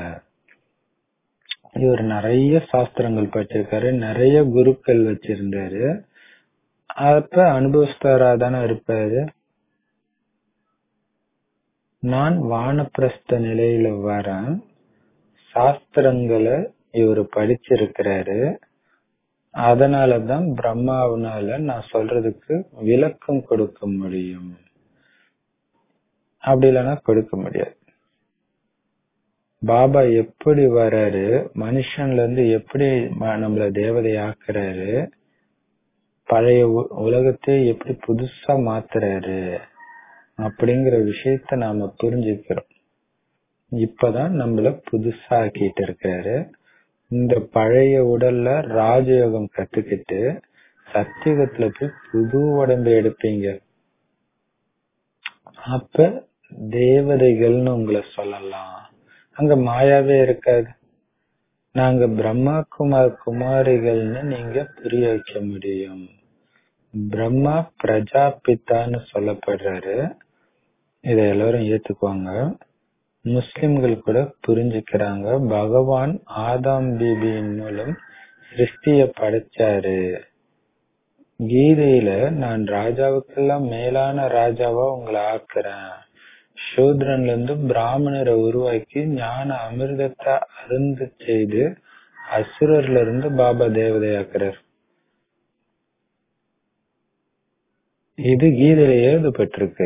இவர் நிறைய சாஸ்திரங்கள் படிச்சிருக்காரு நிறைய குருக்கள் வச்சிருந்தாரு அப்ப அனுபவஸ்தரா தானே இருப்பாரு நான் வானப்பிரஸ்த நிலையில வரேன் சாஸ்திரங்களை இவர் படிச்சிருக்கிறாரு அதனாலதான் பிரம்மாவனால நான் சொல்றதுக்கு விளக்கம் கொடுக்க முடியும் அப்படி இல்லைன்னா கொடுக்க முடியாது பாபா எப்படி வராரு மனுஷன்ல இருந்து எப்படி ம- நம்மள தேவதை ஆக்குறாரு பழைய உ- உலகத்தை எப்படி புதுசா மாத்துறாரு அப்படிங்கிற விஷயத்த நாம புரிஞ்சுக்கிறோம் இப்பதான் நம்மள புதுசா ஆக்கிட்டு இருக்காரு இந்த பழைய உடல்ல ராஜயோகம் கத்துக்கிட்டு சத்தியுகத்துல போய் புது உடம்பு எடுப்பீங்க அப்ப தேவதைகள்னு உங்களை சொல்லலாம் அங்க மாயாவே இருக்காது நாங்க பிரம்மா குமார் குமாரிகள்னு நீங்க புரிய வைக்க முடியும் பிரம்மா பிரஜாபித்தான்னு சொல்லப்படுறாரு இதை எல்லாரும் ஏத்துக்குவாங்க முஸ்லிம்கள் கூட புரிஞ்சுக்கிறாங்க பகவான் ஆதாம் பீபியின் மூலம் சிருஷ்டிய படைச்சாரு கீதையில நான் ராஜாவுக்கெல்லாம் மேலான ராஜாவா உங்களை ஆக்குறேன் சூத்ரன்ல இருந்து பிராமணரை உருவாக்கி ஞான அமிர்தத்தை அருந்து செய்து அசுரர்ல இருந்து பாபா தேவதையாக்குறார் இது கீதையில எழுதப்பட்டிருக்கு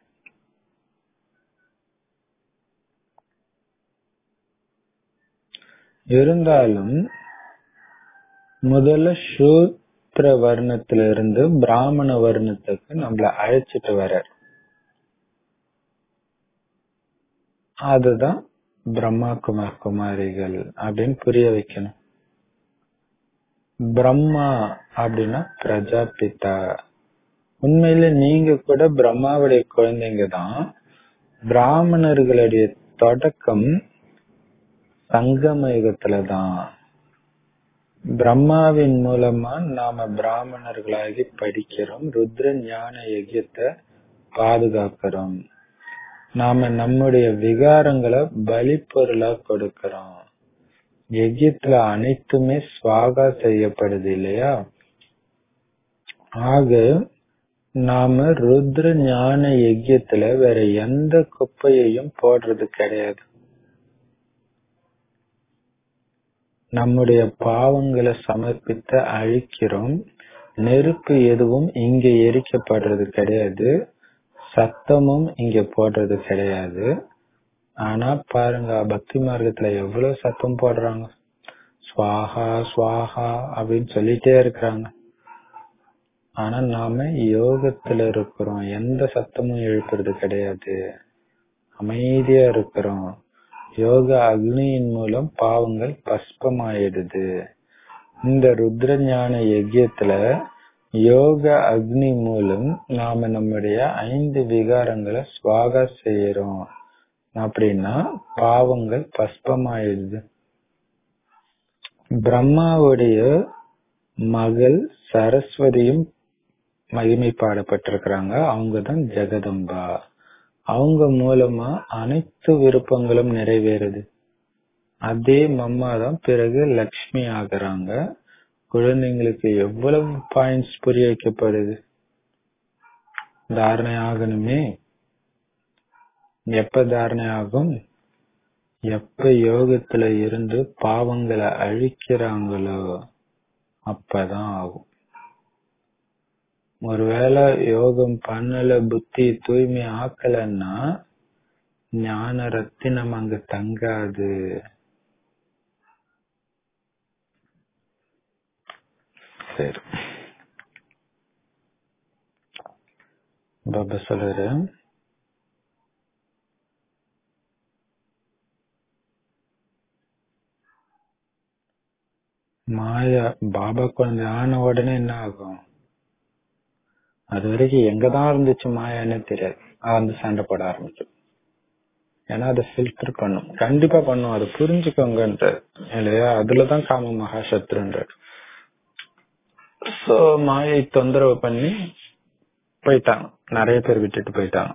இருந்தாலும் முதல்ல சூத்ர வர்ணத்துல இருந்து பிராமண வர்ணத்துக்கு நம்மள அழைச்சிட்டு வர்றார் அதுதான் பிரம்மா குமார் குமாரிகள் அப்படின்னு புரிய வைக்கணும் பிரம்மா அப்படின்னா பிரஜாபிதா உண்மையில நீங்க கூட பிரம்மாவுடைய குழந்தைங்க தான் பிராமணர்களுடைய தொடக்கம் சங்கம யுகத்துல தான் பிரம்மாவின் மூலமா நாம பிராமணர்களாகி படிக்கிறோம் ருத்ர ஞான யஜ்யத்தை பாதுகாக்கிறோம் நாம நம்முடைய விகாரங்களை பலி பொருளா கொடுக்கிறோம் யஜ்யத்துல அனைத்துமே ஸ்வாகா செய்யப்படுது இல்லையா ஆக நாம ருத்ர ஞான யஜ்யத்துல வேற எந்த குப்பையையும் போடுறது கிடையாது நம்முடைய பாவங்களை சமர்ப்பித்து அழிக்கிறோம் நெருப்பு எதுவும் இங்க எரிக்கப்படுறது கிடையாது சத்தமும் இங்க போடுறது கிடையாது ஆனா பாருங்க பக்தி மார்க்கத்துல எவ்வளவு சத்தம் போடுறாங்க ஸ்வாஹா ஸ்வாஹா அப்படின்னு சொல்லிட்டே இருக்கிறாங்க ஆனா நாம யோகத்துல இருக்கிறோம் எந்த சத்தமும் எழுப்புறது கிடையாது அமைதியா இருக்கிறோம் யோக அக்னியின் மூலம் பாவங்கள் பஸ்பமாயிடுது இந்த ருத்ர ஞான யஜ்யத்துல யோக அக்னி மூலம் நாம நம்முடைய ஐந்து விகாரங்களை சுவாகா செய்யறோம் அப்படின்னா பாவங்கள் பஸ்பமாயிடுது பிரம்மாவுடைய மகள் சரஸ்வதியும் மகிமை பாடப்பட்டிருக்கிறாங்க அவங்கதான் ஜெகதம்பா அவங்க மூலமா அனைத்து விருப்பங்களும் நிறைவேறுது அதே மம்மா தான் பிறகு லக்ஷ்மி ஆகுறாங்க குழந்தைங்களுக்கு எவ்வளவு பாயிண்ட்ஸ் புரிய வைக்கப்படுது தாரணை ஆகணுமே எப்ப தாரணை ஆகும் எப்ப யோகத்துல இருந்து பாவங்களை அழிக்கிறாங்களோ அப்பதான் ஆகும் ஒருவேளை யோகம் பண்ணல புத்தி தூய்மை ஆக்கலன்னா ஞான ரத்தினம் அங்க தங்காது சரி பாபா சொல்றாரு மாயா பாபா குழந்தை ஆன உடனே என்ன ஆகும் அது வரைக்கும் எங்கதான் இருந்துச்சு மாயான்னு தெரியாது அது வந்து சண்டை போட ஆரம்பிக்கும் ஏன்னா அதை ஃபில்டர் பண்ணும் கண்டிப்பா பண்ணும் அதை புரிஞ்சுக்கோங்கன்ற இல்லையா அதுலதான் காம மகாசத்ருன்ற சோ மாயை தொந்தரவு பண்ணி போயிட்டாங்க நிறைய பேர் விட்டுட்டு போயிட்டாங்க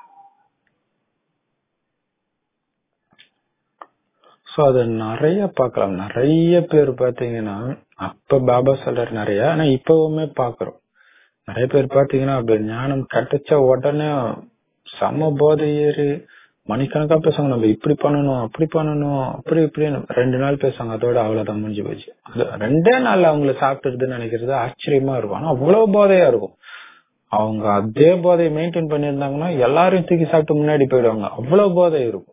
சோ அது நிறைய பார்க்கலாம் நிறைய பேர் பாத்தீங்கன்னா அப்ப பாபா சொல்றாரு நிறைய ஆனா இப்பவுமே பாக்குறோம் நிறைய பேர் பாத்தீங்கன்னா அப்படி ஞானம் கிடைச்ச உடனே சம போதை ஏறி மணிக்கணக்கா பேசுவாங்க நம்ம இப்படி பண்ணணும் அப்படி பண்ணணும் அப்படி இப்படின்னு ரெண்டு நாள் பேசுவாங்க அதோட அவ்வளவுதான் முடிஞ்சு போச்சு அது ரெண்டே நாள்ல அவங்கள சாப்பிட்டுருதுன்னு நினைக்கிறது ஆச்சரியமா இருக்கும் ஆனா அவ்வளவு போதையா இருக்கும் அவங்க அதே போதையை மெயின்டைன் பண்ணியிருந்தாங்கன்னா எல்லாரையும் தூக்கி சாப்பிட்டு முன்னாடி போயிடுவாங்க அவ்வளவு போதை இருக்கும்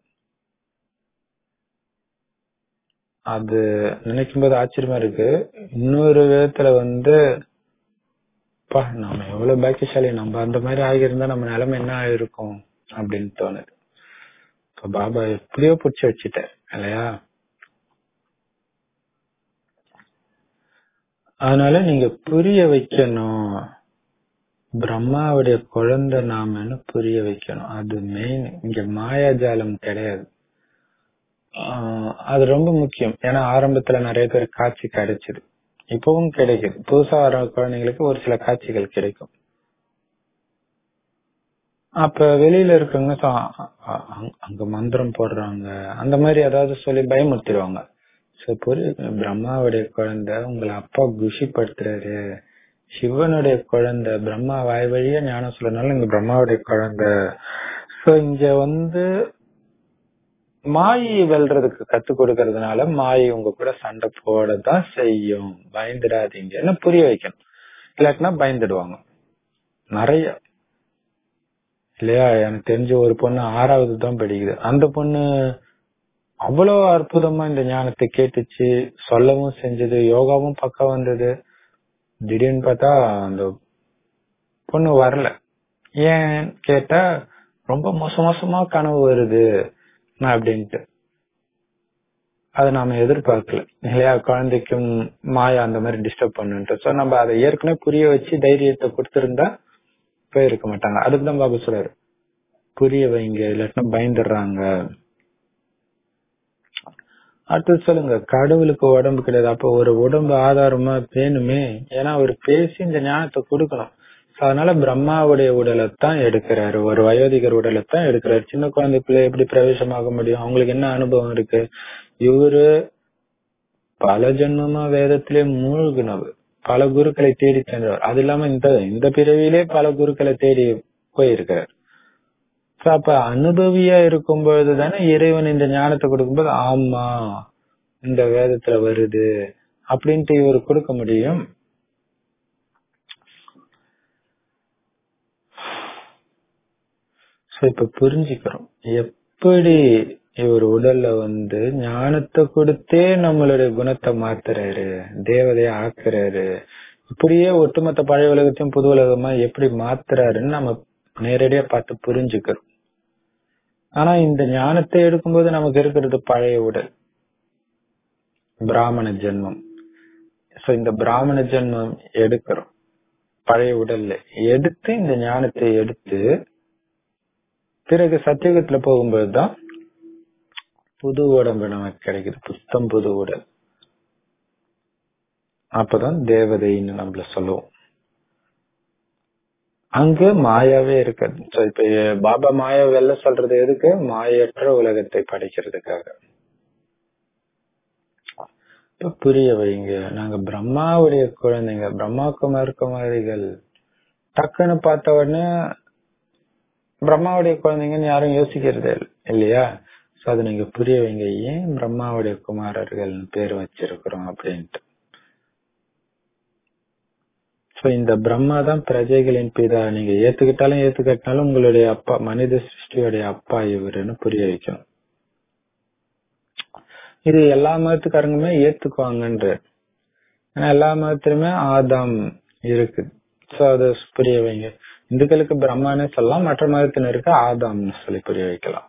அது நினைக்கும் போது ஆச்சரியமா இருக்கு இன்னொரு விதத்துல வந்து பா நம்ம எவ்வளவு பாக்கியசாலி நம்ம அந்த மாதிரி ஆகியிருந்தா நம்ம நிலைமை என்ன ஆயிருக்கும் அப்படின்னு தோணுது இப்ப பாபா எப்படியோ புடிச்சு வச்சுட்டேன் இல்லையா அதனால நீங்க புரிய வைக்கணும் பிரம்மாவுடைய குழந்தை நாமன்னு புரிய வைக்கணும் அது மெயின் இங்க மாயாஜாலம் கிடையாது ஆஹ் அது ரொம்ப முக்கியம் ஏன்னா ஆரம்பத்துல நிறைய பேர் காட்சி கிடைச்சது இப்பவும் கிடைக்குது புதுசா வர குழந்தைங்களுக்கு ஒரு சில காட்சிகள் கிடைக்கும் அப்ப வெளியில இருக்கவங்க சொ- அ- அ- அங்க மந்திரம் போடுறாங்க அந்த மாதிரி ஏதாவது சொல்லி பயமுறுத்திடுவாங்க சோ புரியுது பிரம்மாவுடைய குழந்தை உங்களை அப்பா குஷிப்படுத்துறாரு சிவனுடைய குழந்தை பிரம்மா வாய் வழியா ஞானம் சொல்லனால இங்க பிரம்மாவுடைய குழந்தை சோ இங்க வந்து மாயை வெல்றதுக்கு கத்து கொடுக்கறதுனால மாயை உங்க கூட சண்டை போடதான் செய்யும் பயந்துடாதீங்கன்னு புரிய வைக்கணும் இல்லாட்டினா பயந்துடுவாங்க நிறைய இல்லையா எனக்கு தெரிஞ்ச ஒரு பொண்ணு ஆறாவது தான் படிக்குது அந்த பொண்ணு அவ்வளவு அற்புதமா இந்த ஞானத்தை கேட்டுச்சு சொல்லவும் செஞ்சது யோகாவும் பக்கம் வந்தது திடீர்னு பார்த்தா அந்த பொண்ணு வரல ஏன் கேட்டா ரொம்ப மோச மோசமா கனவு வருது அப்படின்ட்டு அதை நாம எதிர்பார்க்கல இல்லையா குழந்தைக்கும் மாயா அந்த மாதிரி டிஸ்டர்ப் பண்ணுன்ட்டு சோ நம்ம அதை ஏற்கனவே புரிய வச்சு தைரியத்தை கொடுத்திருந்தா போயிருக்க மாட்டாங்க அதுக்கு தான் பாபு சொல்றாரு புரிய வைங்க இல்லாட்டினா பயந்துடுறாங்க அடுத்து சொல்லுங்க கடவுளுக்கு உடம்பு கிடையாது அப்ப ஒரு உடம்பு ஆதாரமா வேணுமே ஏன்னா அவர் பேசி இந்த ஞானத்தை கொடுக்கணும் So, அதனால பிரம்மாவுடைய உடலை தான் எடுக்கிறாரு ஒரு வயோதிகர் உடலை தான் எடுக்கிறாரு சின்ன குழந்தைக்குள்ள எப்படி பிரவேசமாக முடியும் அவங்களுக்கு என்ன அனுபவம் இருக்கு இவரு பல ஜென்மமா வேதத்திலே மூழ்கினவர் பல குருக்களை தேடி சென்றவர் அது இல்லாம இந்த இந்த பிறவியிலே பல குருக்களை தேடி போயிருக்கிறார் So, அப்ப அனுபவியா இருக்கும் பொழுது தானே இறைவன் இந்த ஞானத்தை கொடுக்கும்போது ஆமா இந்த வேதத்துல வருது அப்படின்ட்டு இவர் கொடுக்க முடியும் So, இப்ப புரிஞ்சுக்கிறோம் எப்படி இவர் உடல்ல வந்து ஞானத்தை கொடுத்தே நம்மளுடைய குணத்தை மாத்துறாரு தேவதைய ஆக்குறாரு இப்படியே ஒட்டுமொத்த பழைய உலகத்தையும் புது உலகமா எப்படி மாத்துறாருன்னு நம்ம நேரடியா பார்த்து புரிஞ்சுக்கிறோம் ஆனா இந்த ஞானத்தை எடுக்கும்போது நமக்கு இருக்கிறது பழைய உடல் பிராமண ஜென்மம் சோ இந்த பிராமண ஜென்மம் எடுக்கிறோம் பழைய உடல்ல எடுத்து இந்த ஞானத்தை எடுத்து பிறகு சத்தியுகத்துல போகும்போதுதான் புது உடம்பு நமக்கு கிடைக்குது புத்தம் புது உடல் அப்பதான் தேவதைன்னு நம்மள சொல்லுவோம் அங்க மாயாவே இருக்காது So, இப்ப பாபா மாயா வெல்ல சொல்றது எதுக்கு மாயற்ற உலகத்தை படைக்கிறதுக்காக இப்ப புரிய வைங்க நாங்க பிரம்மாவுடைய குழந்தைங்க பிரம்மா குமார் குமாரிகள் டக்குன்னு பார்த்த உடனே பிரம்மாவுடைய குழந்தைங்கன்னு யாரும் யோசிக்கிறதே இல்ல- இல்லையா சோ அது நீங்க புரிய வைங்க ஏன் பிரம்மாவுடைய குமாரர்கள் பேர் வச்சிருக்கிறோம் அப்படின்ட்டு சோ இந்த பிரம்மா தான் பிரஜைகளின் பிதா நீங்க ஏத்துக்கிட்டாலும் ஏத்துக்கிட்டாலும் உங்களுடைய அப்பா மனித சிருஷ்டியோடைய அப்பா இவருன்னு புரிய வைக்கணும் இது எல்லா மதத்துக்காரங்களுமே ஏத்துக்குவாங்கன்ற ஏன்னா எல்லா மதத்திலுமே ஆதாம் இருக்கு சோ அதை புரிய வைங்க இந்துக்களுக்கு பிரம்மானே சொல்லலாம் மற்ற மதத்தினருக்கு ஆதாம்னு சொல்லி புரிய வைக்கலாம்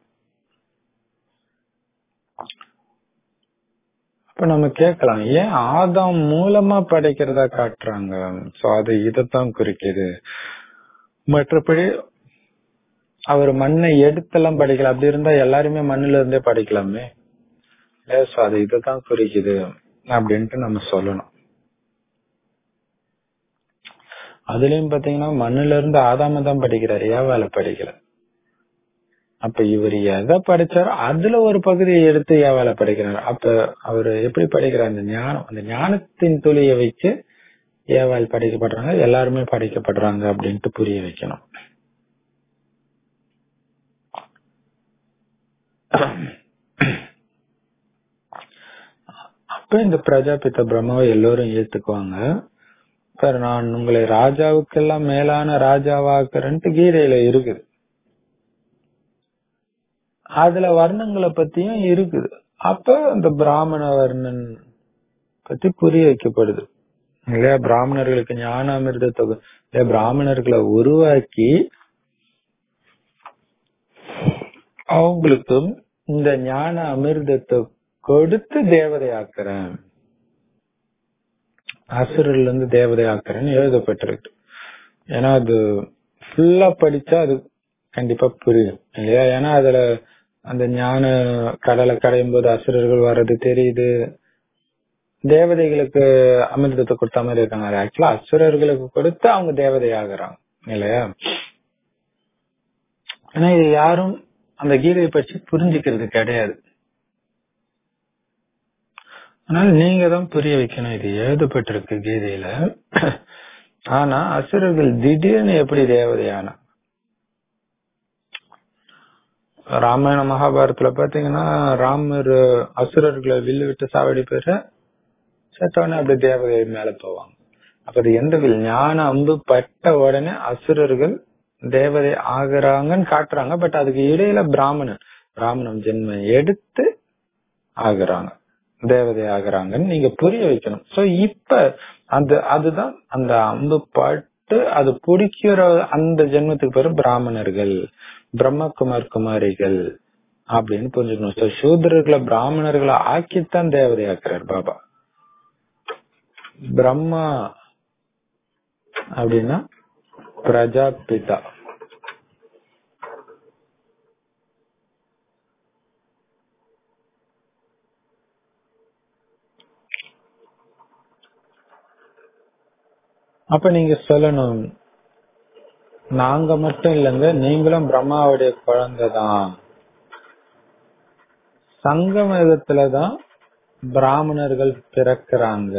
அப்ப நம்ம கேட்கலாம் ஏன் ஆதாம் மூலமா படைக்கிறதா காட்டுறாங்க சோ அது இதத்தான் குறிக்குது மற்றபடி அவர் மண்ணை எடுத்தெல்லாம் படிக்கல அப்படி இருந்தா எல்லாருமே மண்ணுல இருந்தே படிக்கலாமே சோ அது இதத்தான் குறிக்குது அப்படின்ட்டு நம்ம சொல்லணும் அதுலயும் பாத்தீங்கன்னா மண்ணுல இருந்து ஆதாம தான் படிக்கிறாரு ஏவால படிக்கல அப்ப இவர் எதை படிச்சாரோ அதுல ஒரு பகுதியை எடுத்து ஏவால படிக்கிறாரு அப்ப அவர் எப்படி படிக்கிறார் அந்த ஞானம் அந்த ஞானத்தின் துளியை வச்சு ஏவாள் படிக்கப்படுறாங்க எல்லாருமே படிக்கப்படுறாங்க அப்படின்ட்டு புரிய வைக்கணும் அப்ப இந்த பிரஜாபித்த பிரம்மாவை எல்லோரும் ஏத்துக்குவாங்க சார் நான் உங்களை ராஜாவுக்கெல்லாம் மேலான ராஜாவாக்குறேன்ட்டு கீதையில இருக்குது அதுல வர்ணங்களை பத்தியும் இருக்குது அப்ப அந்த பிராமண வர்ணன் பத்தி புரிய வைக்கப்படுது இல்லையா பிராமணர்களுக்கு ஞான அமிர்தத்தை இல்லையா பிராமணர்களை உருவாக்கி அவங்களுக்கும் இந்த ஞான அமிர்தத்தை கொடுத்து தேவதை ஆக்குறேன் அசுரர்ல இருந்து தேவதை ஆக்குறேன்னு எழுதப்பட்டிருக்கு ஏன்னா அது ஃபுல்லா படிச்சா அது கண்டிப்பா புரியும் இல்லையா ஏன்னா அதுல அந்த ஞான கடலை கடையும் போது அசுரர்கள் வர்றது தெரியுது தேவதைகளுக்கு அமிர்தத்தை கொடுத்த மாதிரி இருக்காங்க ஆக்சுவலா அசுரர்களுக்கு கொடுத்து அவங்க தேவதை ஆகுறாங்க இல்லையா ஆனா இது யாரும் அந்த கீதையை பற்றி புரிஞ்சுக்கிறது கிடையாது ஆனால் நீங்க தான் புரிய வைக்கணும் இது எழுதப்பட்டிருக்கு கீதையில ஆனா அசுரர்கள் திடீர்னு எப்படி தேவதையான ராமாயண மகாபாரதத்துல பாத்தீங்கன்னா ராமர் அசுரர்களை வில்லு விட்டு சாவடி பெற செத்தவொடனே அப்படி தேவதை மேல போவாங்க அப்ப அது எந்த வில் ஞான அம்பு பட்ட உடனே அசுரர்கள் தேவதை ஆகுறாங்கன்னு காட்டுறாங்க பட் அதுக்கு இடையில பிராமணன் பிராமணம் ஜென்மம் எடுத்து ஆகுறாங்க தேவதை ஆகுறாங்கன்னு நீங்க புரிய வைக்கணும் சோ இப்ப அந்த அதுதான் அந்த அம்பு பட்டு அது பிடிக்கிற அந்த ஜென்மத்துக்கு பேரு பிராமணர்கள் பிரம்மகுமார் குமாரிகள் அப்படின்னு புரிஞ்சுக்கணும் சோ சூதரர்களை பிராமணர்களை ஆக்கித்தான் தேவதை ஆக்குறார் பாபா பிரம்மா அப்படின்னா பிரஜாபிதா அப்ப நீங்க சொல்லணும் நாங்க மட்டும் இல்லைங்க நீங்களும் பிரம்மாவுடைய குழந்தைதான் சங்கம யுகத்துலதான் பிராமணர்கள் பிறக்கிறாங்க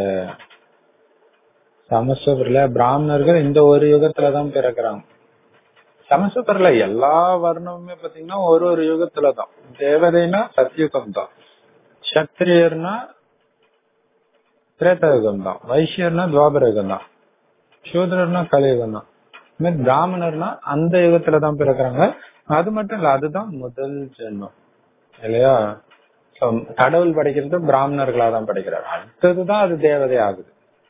சமஸ்வபர்ல பிராமணர்கள் இந்த ஒரு யுகத்துலதான் பிறக்கிறாங்க சமஸ்வபர்ல எல்லா வர்ணமுமே பாத்தீங்கன்னா ஒரு ஒரு யுகத்துலதான் தேவதைனா சத்தியுகம் தான் சத்திரியர்னா திரேதயுகம் தான் வைசியர்னா துவாபர யுகம் தான் சூதரர்னா கலியுகம் தான் இதுமாதிரி பிராமணர்னா அந்த யுகத்துலதான் பிறக்கிறாங்க அது மட்டும் இல்ல அதுதான் முதல் ஜென்மம் இல்லையா So, கடவுள் படைக்கிறது பிராமணர்களா தான் படைக்கிறார் அடுத்ததுதான் அது தேவதை ஆகுது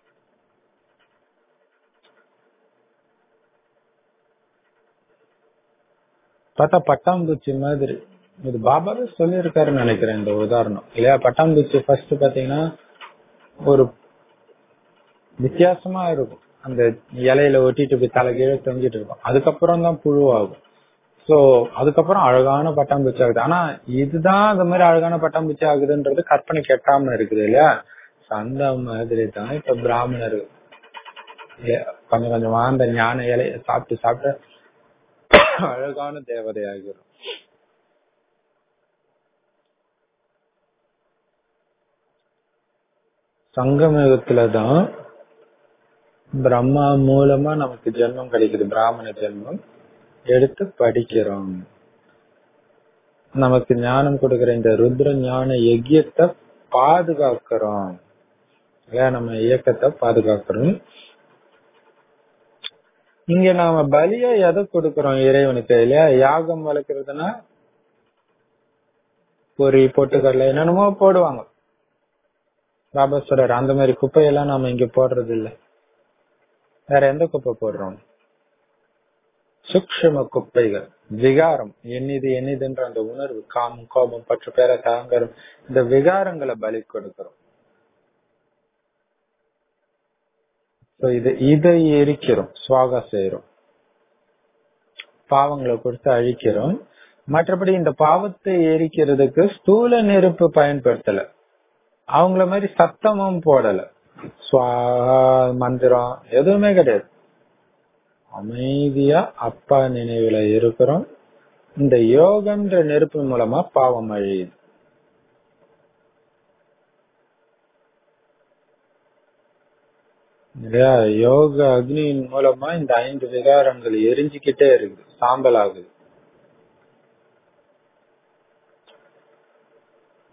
பார்த்தா பட்டாம்பூச்சி மாதிரி இது பாபாவே சொல்லியிருக்காருன்னு நினைக்கிறேன் இந்த உதாரணம் இல்லையா பட்டாம்பூச்சி ஃபர்ஸ்ட் பாத்தீங்கன்னா ஒரு வித்தியாசமா இருக்கும் அந்த இலையில ஒட்டிட்டு போய் தலை கீழே தொங்கிட்டு இருக்கும் அதுக்கப்புறம் தான் புழுவாகும் சோ அதுக்கப்புறம் அழகான பட்டாம்பூச்சி ஆகுது ஆனா இதுதான் அந்த மாதிரி அழகான பட்டாம்பூச்சி ஆகுதுன்றது கற்பனை கெட்டாம இருக்குது இல்லையா So, அந்த மாதிரி தான் இப்ப பிராமணர் கொஞ்சம் கொஞ்சமா அந்த ஞான இலைய சாப்பிட்டு சாப்பிட்டு அழகான தேவதை ஆகிரும் சங்கமயுகத்துலதான் பிரம்மா மூலமா நமக்கு ஜென்மம் கிடைக்குது பிராமண ஜென்மம் எடுத்து படிக்கிறோம் நமக்கு ஞானம் கொடுக்கிற இந்த ருத்ர ஞான யஜ்யத்தை பாதுகாக்கிறோம் இல்லையா நம்ம இயக்கத்தை பாதுகாக்கிறோம் இங்க நாம பலியா எதை கொடுக்கிறோம் இறைவனுக்கு இல்லையா யாகம் வளர்க்கறதுன்னா பொறி பொட்டுக்கடலை என்னென்னமோ போடுவாங்க ராபஸ்வரர் அந்த மாதிரி குப்பையெல்லாம் நாம இங்க போடுறது இல்ல வேற எந்த குப்பை போடுறோம் சூக்ஷ்ம குப்பைகள் விகாரம் எண்ணிது எண்ணிதுன்ற அந்த உணர்வு காமம் கோபம் பற்று பேர தாங்கரும் இந்த விகாரங்களை பலி கொடுக்கிறோம் So இது இதை எரிக்கிறோம் சுவாகா செய்யறோம் பாவங்களை கொடுத்து அழிக்கிறோம் மற்றபடி இந்த பாவத்தை எரிக்கிறதுக்கு ஸ்தூல நெருப்பு பயன்படுத்தல அவங்கள மாதிரி சத்தமும் போடல சுவாகா மந்திரம் எதுவுமே கிடையாது அமைதியா அப்பா நினைவுல இருக்கிறோம் இந்த யோகன்ற நெருப்பு மூலமா பாவம் அழியுது இல்லையா யோக அக்னியின் மூலமா இந்த ஐந்து விகாரங்கள் எரிஞ்சுக்கிட்டே இருக்குது சாம்பல் ஆகுது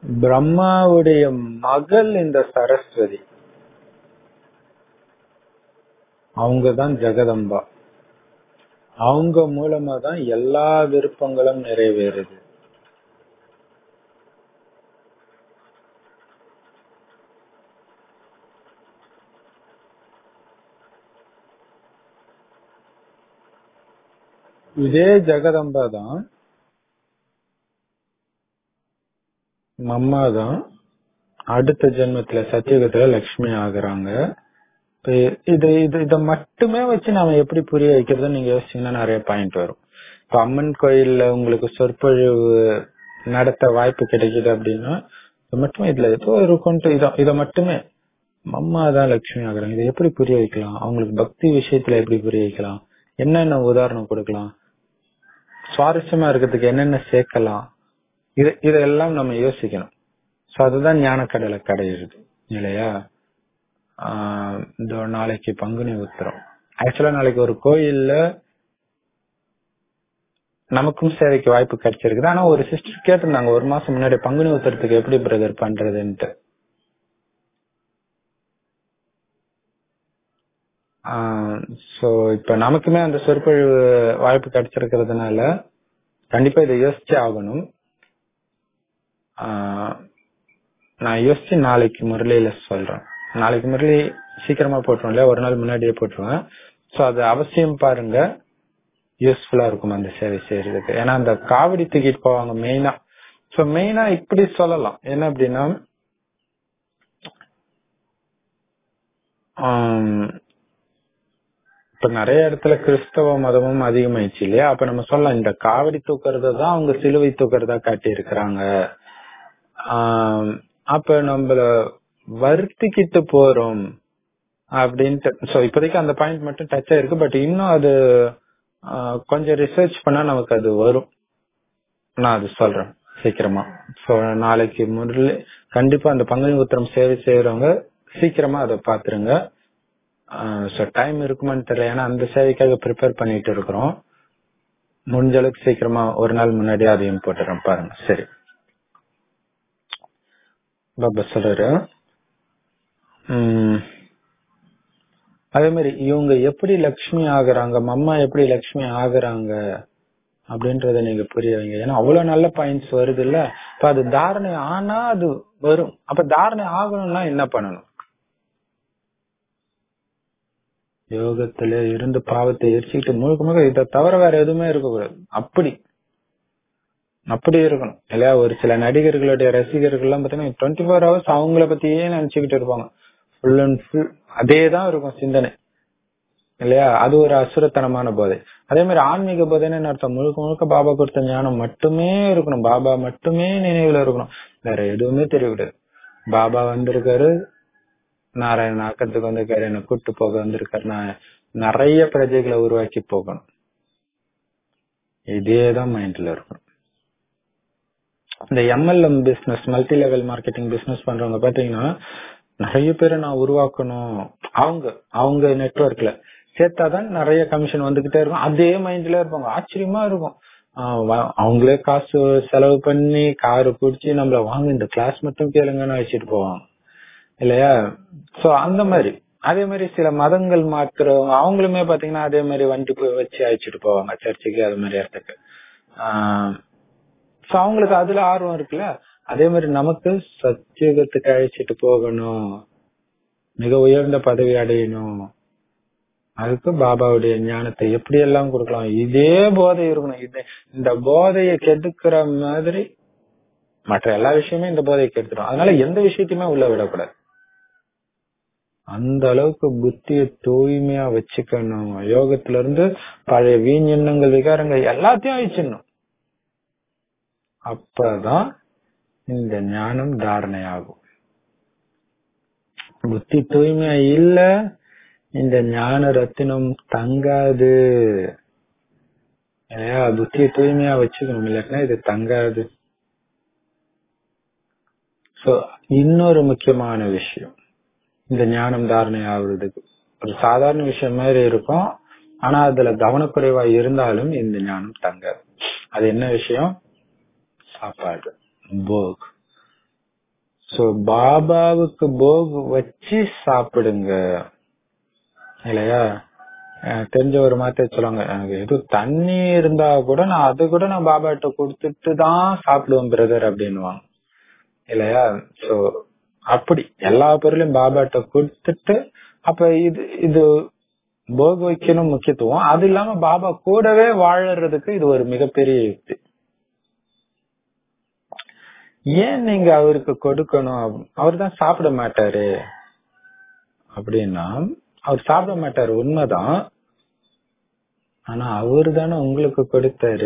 பிரம்மாவுடைய மகள் இந்த சரஸ்வதி அவங்க தான் ஜெகதம்பா அவங்க மூலமா தான் எல்லா விருப்பங்களும் நிறைவேறுது இதே ஜெகதம்பா தான் மம்மா தான் அடுத்த ஜென்மத்துல சத்தியுகத்துல லக்ஷ்மி ஆகுறாங்க இப்ப இது இது இத மட்டுமே வச்சு நாம எப்படி புரிய வைக்கிறதுன்னு நீங்க யோசிச்சீங்கன்னா நிறைய பாயிண்ட் வரும் இப்ப அம்மன் கோயில்ல உங்களுக்கு சொற்பொழிவு நடத்த வாய்ப்பு கிடைக்குது அப்படின்னா இது மட்டுமே இதுல ஏதோ இருக்கும்ட்டு இத இத மட்டுமே மம்மா தான் லட்சுமி ஆகுறாங்க இதை எப்படி புரிய வைக்கலாம் அவங்களுக்கு பக்தி விஷயத்துல எப்படி புரிய வைக்கலாம் என்னென்ன உதாரணம் கொடுக்கலாம் சுவாரஸ்யமா இருக்கிறதுக்கு என்னென்ன சேர்க்கலாம் இது இதெல்லாம் நம்ம யோசிக்கணும் சோ அதுதான் ஞானக்கடலை கடையிறது இல்லையா ஆஹ் இந்த நாளைக்கு பங்குனி உத்திரம் ஆக்சுவலா நாளைக்கு ஒரு கோயில்ல நமக்கும் சேவைக்கு வாய்ப்பு கிடைச்சிருக்குது ஆனா ஒரு சிஸ்டர் கேட்டிருந்தாங்க ஒரு மாசம் முன்னாடி பங்குனி உத்திரத்துக்கு எப்படி பிரதர் பண்றதுன்ட்டு சோ இப்ப நமக்குமே அந்த சொற்பொழிவு வாய்ப்பு கிடைச்சிருக்கிறதுனால கண்டிப்பா இதை யோசிச்சே ஆகணும் ஆஹ் நான் யோசிச்சு நாளைக்கு முரளியில சொல்றேன் நாளைக்கு முரளி சீக்கிரமா போட்டுருவோம் இல்லையா ஒரு நாள் முன்னாடியே போட்டுருவேன் சோ அது அவசியம் பாருங்க யூஸ்ஃபுல்லா இருக்கும் அந்த சேவை செய்யறதுக்கு ஏன்னா அந்த காவடி தூக்கிட்டு போவாங்க மெயினா சோ மெயினா இப்படி சொல்லலாம் என்ன அப்படின்னா ஆம், இப்ப நிறைய இடத்துல கிறிஸ்தவ மதமும் அதிகமாயிடுச்சு இல்லையா அப்ப நம்ம சொல்லலாம் இந்த காவடி தூக்குறத தான் அவங்க சிலுவை தூக்குறதா காட்டி இருக்கிறாங்க அப்ப நம்மள வருத்திக்கிட்டு போறோம் அப்படின்ட்டு சோ இப்போதைக்கு அந்த பாயிண்ட் மட்டும் டச் ஆயிருக்கு பட் இன்னும் அது ஆஹ், கொஞ்சம் ரிசர்ச் பண்ணா நமக்கு அது வரும் நான் அது சொல்றேன் சீக்கிரமா சோ நாளைக்கு முதல்ல கண்டிப்பா அந்த பங்குனி உத்திரம் சேவை செய்யறவங்க சீக்கிரமா அதை பாத்துருங்க சோ டைம் இருக்குமான்னு தெரியல ஏன்னா அந்த சேவைக்காக ப்ரிப்பேர் பண்ணிட்டு இருக்கிறோம் முடிஞ்ச அளவுக்கு சீக்கிரமா ஒரு நாள் முன்னாடியே அதையும் போட்டுறேன் பாருங்க சரி பாபா சொல்றாரு உம் அதே மாதிரி இவங்க எப்படி லக்ஷ்மி ஆகுறாங்க மம்மா எப்படி லக்ஷ்மி ஆகுறாங்க அப்படின்றத நீங்க புரிய வைங்க ஏன்னா அவ்வளவு நல்ல பாயிண்ட்ஸ் வருது இல்ல இப்ப அது தாரணை ஆனா அது வரும் அப்ப தாரணை ஆகணும்னா என்ன பண்ணணும் யோகத்துல இருந்து பாவத்தை எரிச்சுக்கிட்டு முழுக்க முழுக்க இதை தவிர வேற எதுவுமே இருக்கக்கூடாது அப்படி அப்படி இருக்கணும் இல்லையா ஒரு சில நடிகர்களுடைய ரசிகர்கள் எல்லாம் பாத்தீங்கன்னா டுவெண்ட்டி ஃபோர் ஹவர்ஸ் அவங்கள பத்தியே நினைச்சுக்கிட்டு இருப்பாங்க ஃபுல் அண்ட் ஃபுல் அதே தான் இருக்கும் சிந்தனை இல்லையா அது ஒரு அசுரத்தனமான போதை அதே மாதிரி ஆன்மீக போதைன்னு என்ன அர்த்தம் முழுக்க முழுக்க பாபா கொடுத்த ஞானம் மட்டுமே இருக்கணும் பாபா மட்டுமே நினைவுல இருக்கணும் வேற எதுவுமே தெரியக்கூடாது பாபா வந்திருக்காரு நாராயணன் ஆக்கத்துக்கு வந்திருக்காரு என்ன கூட்டு போக வந்திருக்காரு நான் நிறைய பிரஜைகளை உருவாக்கி போகணும் இதேதான் மைண்ட்ல இருக்கணும் இந்த MLM business multi level marketing business பண்றவங்க பாத்தீங்கன்னா நிறைய பேரை நான் உருவாக்கணும் அவங்க அவங்க நெட்ஒர்க்ல சேர்த்தாதான் நிறைய கமிஷன் வந்துகிட்டே இருக்கும் அதே மைண்ட்ல இருப்பாங்க ஆச்சரியமா இருக்கும் ஆஹ் வ- அவங்களே காசு செலவு பண்ணி காரு பிடிச்சி நம்மள வாங்க இந்த கிளாஸ் மட்டும் கேளுங்கன்னு வச்சுட்டு போவாங்க இல்லையா சோ அந்த மாதிரி அதே மாதிரி சில மதங்கள் மாத்துறவங்க அவங்களுமே பாத்தீங்கன்னா அதே மாதிரி வண்டி போய் வச்சு அழைச்சிட்டு போவாங்க சர்ச்சுக்கு அது மாதிரி இடத்துக்கு ஆஹ் சோ அவங்களுக்கு அதுல ஆர்வம் இருக்குல்ல அதே மாதிரி நமக்கு சத்தியுகத்துக்கு அழைச்சிட்டு போகணும் மிக உயர்ந்த பதவி அடையணும் அதுக்கு பாபாவுடைய ஞானத்தை எப்படி எல்லாம் கொடுக்கலாம் இதே போதை இருக்கணும் இது இந்த போதையை கெடுக்கிற மாதிரி மற்ற எல்லா விஷயமே இந்த போதையை கெடுத்துடும் அதனால எந்த விஷயத்தையுமே உள்ள விடக்கூடாது அந்த அளவுக்கு புத்தியை தூய்மையா வச்சுக்கணும் யோகத்துல இருந்து பழைய வீண் எண்ணங்கள் விகாரங்கள் எல்லாத்தையும் அழிச்சிடணும் அப்பதான் இந்த ஞானம் தாரணை ஆகும் புத்தி தூய்மையா இல்ல இந்த ஞான ரத்தினம் தங்காது இல்லையா புத்தியை தூய்மையா வச்சுக்கணும் இல்லைன்னா இது தங்காது சோ இன்னொரு முக்கியமான விஷயம் இந்த ஞானம் தாரணை ஆகுறதுக்கு ஒரு சாதாரண விஷயம் மாதிரி இருக்கும் ஆனா அதுல கவனக்குறைவா இருந்தாலும் இந்த ஞானம் தங்காது அது என்ன விஷயம் சாப்பாடு போக் சோ பாபாவுக்கு போக் வச்சு சாப்பிடுங்க இல்லையா அஹ் தெரிஞ்ச ஒரு மாத்த சொல்லுவாங்க எனக்கு எது தண்ணி இருந்தா கூட நான் அது கூட நான் பாபாட்ட கொடுத்துட்டு தான் சாப்பிடுவேன் பிரதர் அப்படின்னுவாங்க இல்லையா சோ அப்படி எல்லா பொருளையும் பாபாட்ட கொடுத்துட்டு அப்ப இது இது போக வைக்கணும் முக்கியத்துவம் அது இல்லாம பாபா கூடவே வாழறதுக்கு இது ஒரு மிகப்பெரிய யுக்தி ஏன் நீங்க அவருக்கு கொடுக்கணும் அவர் தான் சாப்பிட மாட்டாரு அப்படின்னா அவர் சாப்பிட மாட்டாரு உண்மைதான் ஆனா அவரு தானே உங்களுக்கு கொடுத்தாரு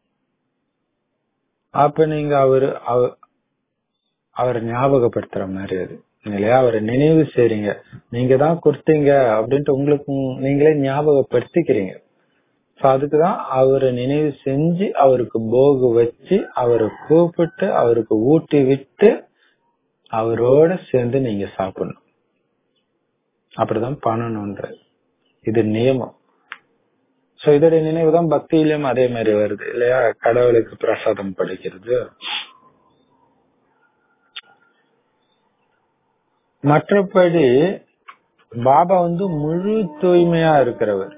அப்ப நீங்க அவரு அவ- அவரை ஞாபகப்படுத்துற மாதிரி அது இல்லையா அவரை நினைவு செய்றீங்க நீங்க தான் கொடுத்தீங்க அப்படின்ட்டு உங்களுக்கு நீங்களே ஞாபகப்படுத்திக்கிறீங்க சோ அதுக்குதான் அவரை நினைவு செஞ்சு அவருக்கு போகு வச்சு அவரை கூப்பிட்டு அவருக்கு ஊட்டி விட்டு அவரோட சேர்ந்து நீங்க சாப்பிடணும் அப்படிதான் பண்ணணும்ன்ற இது நியமம் சோ இதோட நினைவு தான் பக்தியிலும் அதே மாதிரி வருது இல்லையா கடவுளுக்கு பிரசாதம் படைக்கிறது மற்றபடி பாபா வந்து முழு தூய்மையா இருக்கிறவர்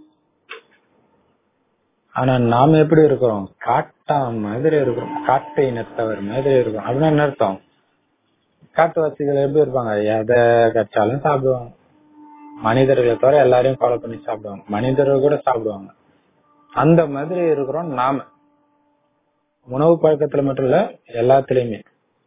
ஆனா நாம எப்படி இருக்கிறோம் காட்டா மாதிரி இருக்கிறோம் காட்டை இனத்தவர் மாதிரி இருக்கிறோம் அப்படின்னா என்ன அர்த்தம் காட்டுவாசிகள் எப்படி இருப்பாங்க எதை கச்சாலும் சாப்பிடுவாங்க மனிதர்களை தவிர எல்லாரையும் ஃபாலோ பண்ணி சாப்பிடுவாங்க மனிதர்கள் கூட சாப்பிடுவாங்க அந்த மாதிரி இருக்கிறோம் நாம உணவு பழக்கத்துல மட்டும் இல்ல எல்லாத்துலயுமே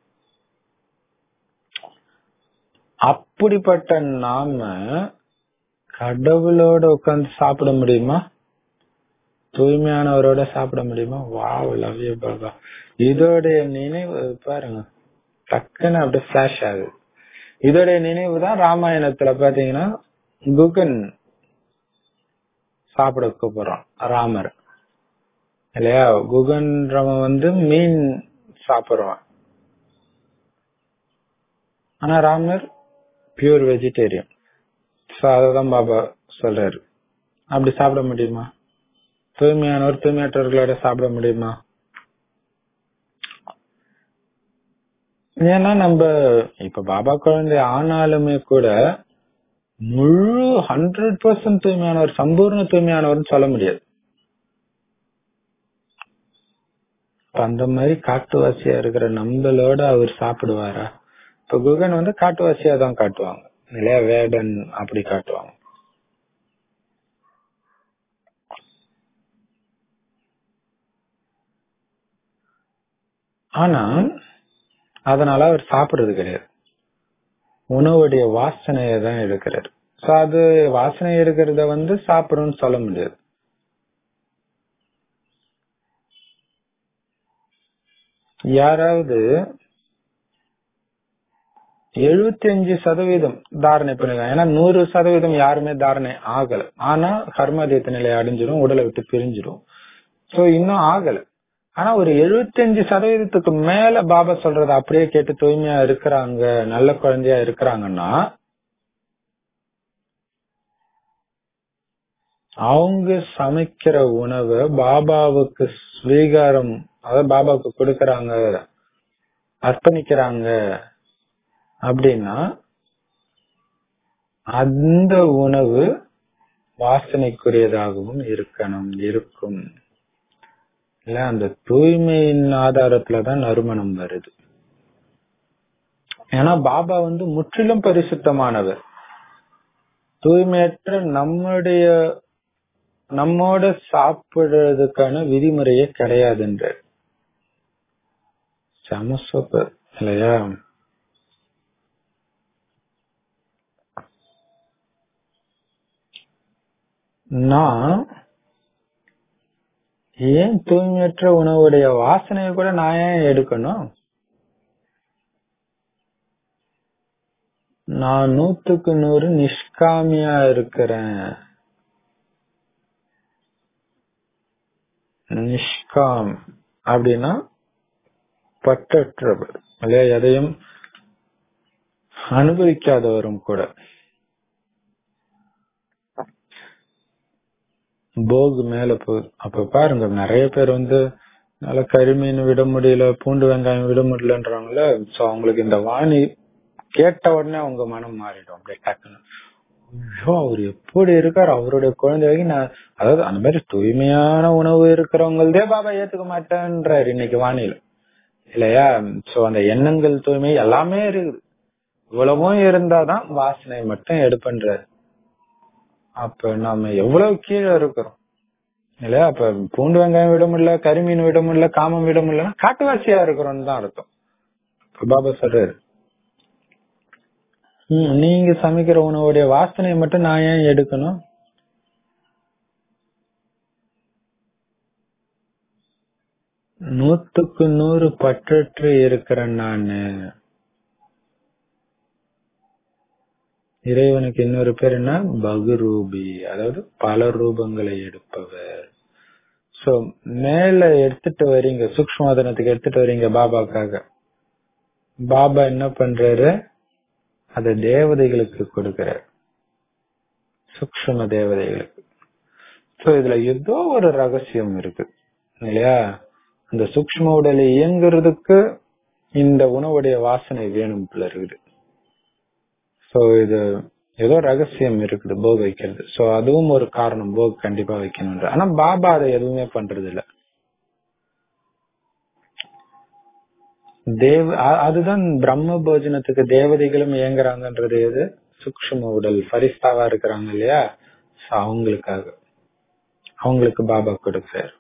அப்படிப்பட்ட நாம கடவுளோட உட்கார்ந்து சாப்பிட முடியுமா தூய்மையானவரோட சாப்பிட முடியுமா வாவ் லவ் யூ பாபா இதோடைய நினைவு பாருங்க டக்குன்னு அப்படியே பிளாஷ் ஆகுது இதோடைய நினைவு தான் ராமாயணத்துல பாத்தீங்கன்னா குகன் சாப்பிட கூப்பிடுறான் ராமர் இல்லையா குகன்றவன் வந்து மீன் சாப்பிடுவான் ஆனா ராமர் பியூர் வெஜிடேரியன் சோ அததான் பாபா சொல்றாரு அப்படி சாப்பிட முடியுமா தூய்மையானவர் தூய்மையற்றவர்களோட சாப்பிட முடியுமா ஏன்னா நம்ம இப்ப பாபா குழந்தை ஆனாலுமே கூட முழு ஹண்ட்ரட் பர்சன்ட் தூய்மையானவர் சம்பூர்ண தூய்மையானவர்னு சொல்ல முடியாது இப்ப அந்த மாதிரி காட்டுவாசியா இருக்கிற நம்மளோட அவர் சாப்பிடுவாரா இப்ப குகன் வந்து காட்டுவாசியா தான் காட்டுவாங்க இல்லையா வேடன் அப்படி காட்டுவாங்க ஆனா அதனால அவர் சாப்பிடுறது கிடையாது உணவுடைய வாசனையை தான் எடுக்கிறார் சோ அது வாசனை எடுக்கிறத வந்து சாப்பிடும்னு சொல்ல முடியாது யாராவது எழுபத்தி அஞ்சு சதவீதம் தாரணை பண்ணிருக்காங்க ஏன்னா நூறு சதவீதம் யாருமே தாரணை ஆகல ஆனா கர்மாதீத்த நிலை அடைஞ்சிடும் உடலை விட்டு பிரிஞ்சிடும் சோ இன்னும் ஆகல ஆனா ஒரு எழுபத்தி அஞ்சு சதவீதத்துக்கு மேல பாபா சொல்றத அப்படியே கேட்டு தூய்மையா இருக்கிறாங்க நல்ல குழந்தையா இருக்கிறாங்கன்னா அவங்க சமைக்கிற உணவை பாபாவுக்கு ஸ்வீகாரம் அதாவது பாபாவுக்கு கொடுக்கறாங்க அர்ப்பணிக்கிறாங்க அப்படின்னா அந்த உணவு வாசனைக்குரியதாகவும் இருக்கணும் இருக்கும் இல்ல அந்த தூய்மையின் ஆதாரத்துலதான் நறுமணம் வருது ஏன்னா பாபா வந்து முற்றிலும் பரிசுத்தமானவர் தூய்மையற்ற நம்முடைய நம்மோட சாப்பிடுறதுக்கான விதிமுறையே கிடையாதுன்ற செம சூப்பர் இல்லையா நான் ஏன் தூய்மையற்ற உணவுடைய வாசனையை கூட நான் ஏன் எடுக்கணும் நான் நூத்துக்கு நூறு நிஷ்காமியா இருக்கிறேன் நிஷ்காம் அப்படின்னா பற்றற்றவர் இல்லையா எதையும் அனுபவிக்காதவரும் கூட போகு மேல போகுது அப்ப பாருங்க நிறைய பேர் வந்து அதனால கரிமீன் விட முடியல பூண்டு வெங்காயம் விட முடியலன்றாங்களே சோ அவங்களுக்கு இந்த வாணி கேட்ட உடனே அவங்க மனம் மாறிடும் அப்படியே டக்குன்னு ஐயோ அவர் எப்படி இருக்காரு அவருடைய குழந்தைக்கு நான் அதாவது அந்த மாதிரி தூய்மையான உணவு இருக்கிறவங்களதே பாபா ஏத்துக்க மாட்டேன்றாரு இன்னைக்கு வானிலை இல்லையா சோ அந்த எண்ணங்கள் தூய்மை எல்லாமே இருக்குது இவ்வளவும் இருந்தாதான் வாசனை மட்டும் எடுப்பன்றாரு அப்ப நாம எவ்வளவு கீழே இருக்கிறோம் இல்லையா அப்ப பூண்டு வெங்காயம் விட முடியல கரிமீன் விட முடியல காமம் விட முடியலன்னா காட்டுவாசியா இருக்கிறோம்னு தான் அர்த்தம் இப்ப பாபா சொல்றாரு "ம், நீங்க சமைக்கிற உணவுடைய வாசனையை மட்டும் நான் ஏன் எடுக்கணும் நூத்துக்கு நூறு பற்றற்று இருக்கிறேன் நானு இறைவனுக்கு இன்னொரு பேர் என்ன பகுரூபி அதாவது பல ரூபங்களை எடுப்பவர் சோ மேல எடுத்துட்டு வரீங்க சூக்ஷ்மதனத்துக்கு எடுத்துட்டு வரீங்க பாபாக்காக பாபா என்ன பண்றாரு அத தேவதைகளுக்கு கொடுக்கிறார் சூக்ஷ்ம தேவதைகளுக்கு சோ இதுல ஏதோ ஒரு ரகசியம் இருக்கு இல்லையா அந்த சூக்ஷ்ம உடல் இயங்குறதுக்கு இந்த உணவுடைய வாசனை வேணும் போல இருக்குது சோ இது ஏதோ ரகசியம் இருக்குது போக் வைக்கிறது சோ அதுவும் ஒரு காரணம் போக் கண்டிப்பா வைக்கணும்ன்ற ஆனா பாபா அதை எதுவுமே பண்றது இல்ல தேவ அ- அதுதான் பிரம்ம போஜனத்துக்கு தேவதைகளும் இயங்குறாங்கன்றது எது சூக்ஷ்ம உடல் ஃபரிஸ்தாவா இருக்கிறாங்க இல்லையா So அவங்களுக்காக அவங்களுக்கு பாபா கொடுக்கிறார்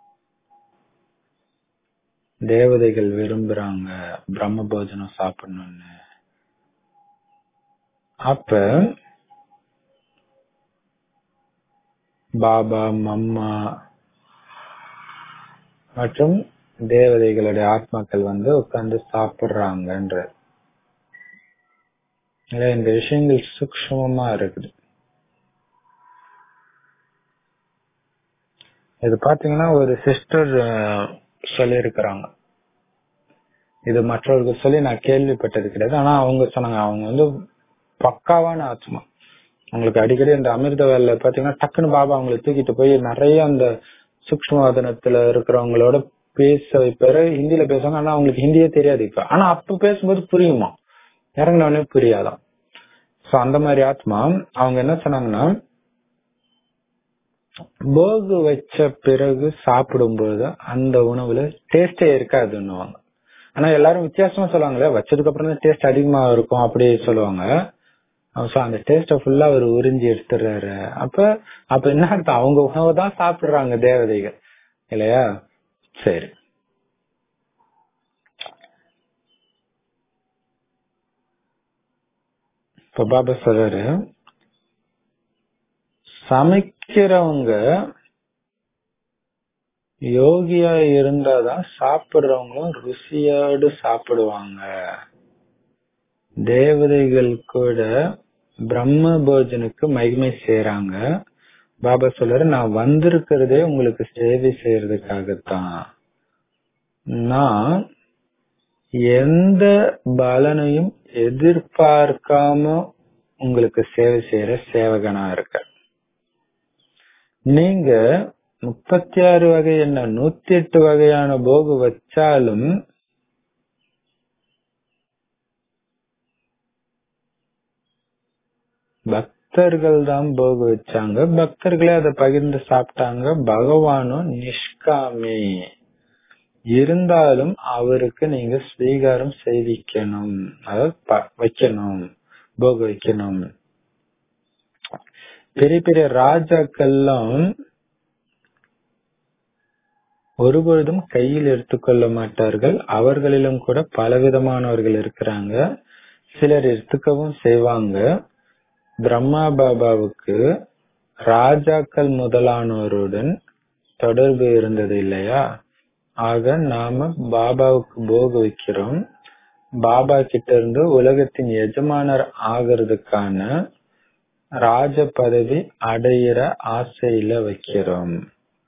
தேவதைகள் விரும்புறாங்க பிரம்ம போஜனம் சாப்பிடணும்னு அப்ப பாபா மம்மா மற்றும் தேவதைகளுடைய ஆத்மாக்கள் வந்து உட்கார்ந்து சாப்பிடுறாங்கன்ற இல்ல, இந்த விஷயங்கள் சூக்ஷ்மமா இருக்குது இது பாத்தீங்கன்னா ஒரு சிஸ்டர் சொல்லியிருக்கிறாங்க இது மற்றவர்கள் சொல்லி நான் கேள்விப்பட்டது கிடையாது ஆனா அவங்க சொன்னாங்க அவங்க வந்து பக்காவான ஆத்மா அவங்களுக்கு அடிக்கடி அந்த அமிர்த வேலை பாத்தீங்கன்னா டக்குன்னு பாபா அவங்களை தூக்கிட்டு போய் நிறைய அந்த சூக்ஷ்மவாதனத்துல இருக்கிறவங்களோட பேச வைப்பாரு ஹிந்தியில பேசுவாங்க ஆனா அவங்களுக்கு ஹிந்தியே தெரியாது இப்ப ஆனா அப்ப பேசும்போது புரியுமா இறங்கினவனே புரியாதாம் சோ அந்த மாதிரி ஆத்மா அவங்க என்ன சொன்னாங்கன்னா போகு வச்ச பிறகு சாப்பிடும்போது அந்த உணவுல டேஸ்டே இருக்காதுன்னுவாங்க ஆனா எல்லாரும் வித்தியாசமா சொல்லுவாங்களே வச்சதுக்கு அப்புறம் தான் டேஸ்ட் அதிகமா இருக்கும் அப்படி சொல்லுவாங்க சோ அந்த டேஸ்ட ஃபுல்லா அவர் உறிஞ்சி எடுத்துறாரு அப்ப அப்ப என்ன அர்த்தம் அவங்க உணவை தான் சாப்பிடுறாங்க தேவதைகள் இல்லையா சரி இப்ப பாபா சொல்றாரு சமைக்கிறவங்க யோகியா இருந்தாதான் சாப்பிடுறவங்களும் ருசியோடு சாப்பிடுவாங்க தேவதைகள் கூட பிரம்ம போஜனுக்கு மகிமை செய்யறாங்க பாபா சொல்றாரு நான் வந்திருக்கிறதே உங்களுக்கு சேவை செய்யறதுக்காகத்தான் நான் எந்த பலனையும் எதிர்பார்க்காம உங்களுக்கு சேவை செய்யற சேவகனா இருக்க நீங்க முப்பத்தி ஆறு வகை என்ன நூத்தி எட்டு வகையான போகு வச்சாலும் பக்தர்கள் தான் போகு வச்சாங்க பக்தர்களே அதை பகிர்ந்து சாப்பிட்டாங்க பகவானும் நிஷ்காமி இருந்தாலும் அவருக்கு நீங்க ஸ்வீகாரம் செய்விக்கணும் அதாவது ப- வைக்கணும் போக வைக்கணும் பெரிய பெரிய ராஜாக்கள்லாம் ஒருபொழுதும் கையில் எடுத்துக்கொள்ள மாட்டார்கள் அவர்களிலும் கூட பலவிதமானவர்கள் இருக்கிறாங்க சிலர் எடுத்துக்கவும் செய்வாங்க பிரம்மா பாபாவுக்கு ராஜாக்கள் முதலானோருடன் தொடர்பு இருந்தது இல்லையா ஆக நாம பாபாவுக்கு போக வைக்கிறோம் பாபா கிட்ட இருந்து உலகத்தின் எஜமானர் ஆகிறதுக்கான ராஜ பதவி அடையிற ஆசையில வைக்கிறோம்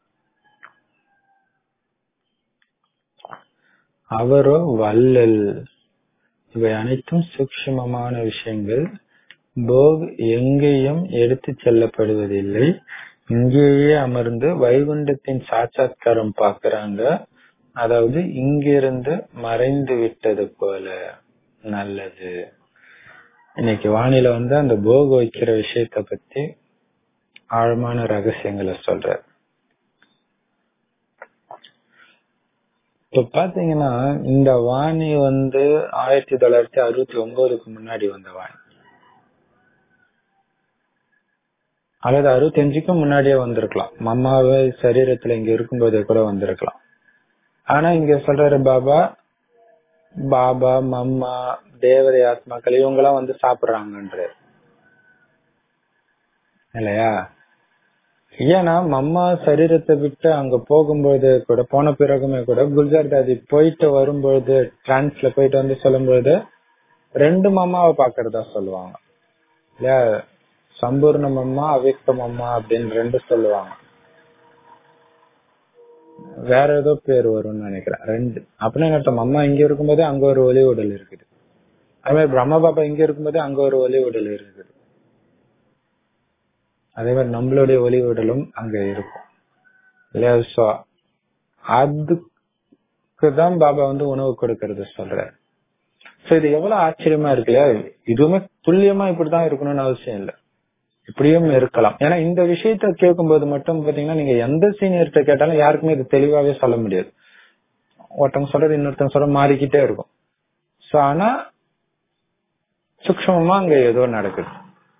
அவரோ வள்ளல் இவை அனைத்தும் சூக்ஷ்மமான விஷயங்கள் போக் எங்கேயும் எடுத்து செல்லப்படுவதில்லை இங்கேயே அமர்ந்து வைகுண்டத்தின் சாட்சாத்காரம் பார்க்கறாங்க அதாவது இங்கிருந்து மறைந்து விட்டது போல நல்லது இன்னைக்கு வானிலை வந்து அந்த போக வைக்கிற விஷயத்த பத்தி ஆழமான ரகசியங்களை சொல்ற இப்ப பாத்தீங்கன்னா இந்த வாணி வந்து ஆயிரத்தி தொள்ளாயிரத்தி அறுபத்தி ஒன்பதுக்கு முன்னாடி வந்த வாணி அல்லது அறுபத்தி அஞ்சுக்கும் முன்னாடியே வந்திருக்கலாம் மம்மாவை சரீரத்துல இங்க இருக்கும்போதே கூட வந்திருக்கலாம் ஆனா இங்க சொல்றாரு பாபா பாபா மம்மா தேவதை ஆத்மாக்கள் இவங்க எல்லாம் வந்து சாப்பிடுறாங்கன்ற இல்லையா ஏன்னா மம்மா சரீரத்தை விட்டு அங்க போகும்போது கூட போன பிறகுமே கூட குல்ஜார் தாதி போயிட்டு வரும்பொழுது டிரான்ஸ்ல போயிட்டு வந்து சொல்லும்போது ரெண்டு மம்மாவை பாக்குறதா சொல்லுவாங்க இல்லையா சம்பூர்ண மம்மா அவ்யக்த மம்மா அப்படின்னு ரெண்டு சொல்லுவாங்க வேற ஏதோ பேர் வரும்னு நினைக்கிறேன் ரெண்டு அப்படின்னு என்ன அர்த்தம் அம்மா இங்க இருக்கும்போதே அங்க ஒரு ஒலி உடல் இருக்குது அதே மாதிரி பிரம்ம பாபா இங்க இருக்கும்போதே அங்க ஒரு ஒலி உடல் இருக்குது அதே மாதிரி நம்மளுடைய ஒலி உடலும் அங்க இருக்கும் இல்லையா சோ அதுக்குதான் பாபா வந்து உணவு கொடுக்கறது சொல்றாரு சோ இது எவ்வளவு ஆச்சரியமா இருக்கு இல்லையா இதுவுமே துல்லியமா இப்படிதான் இருக்கணும்னு அவசியம் இல்லை இப்படியும் இருக்கலாம் ஏன்னா இந்த விஷயத்த கேட்கும்போது மட்டும் பாத்தீங்கன்னா நீங்க எந்த சீனியர்கிட்ட கேட்டாலும் யாருக்குமே இது தெளிவாவே சொல்ல முடியாது ஒருத்தவங்க சொல்றது இன்னொருத்தவங்க சொல்ற மாறிக்கிட்டே இருக்கும் சோ ஆனா சூக்மமா அங்க ஏதோ நடக்குது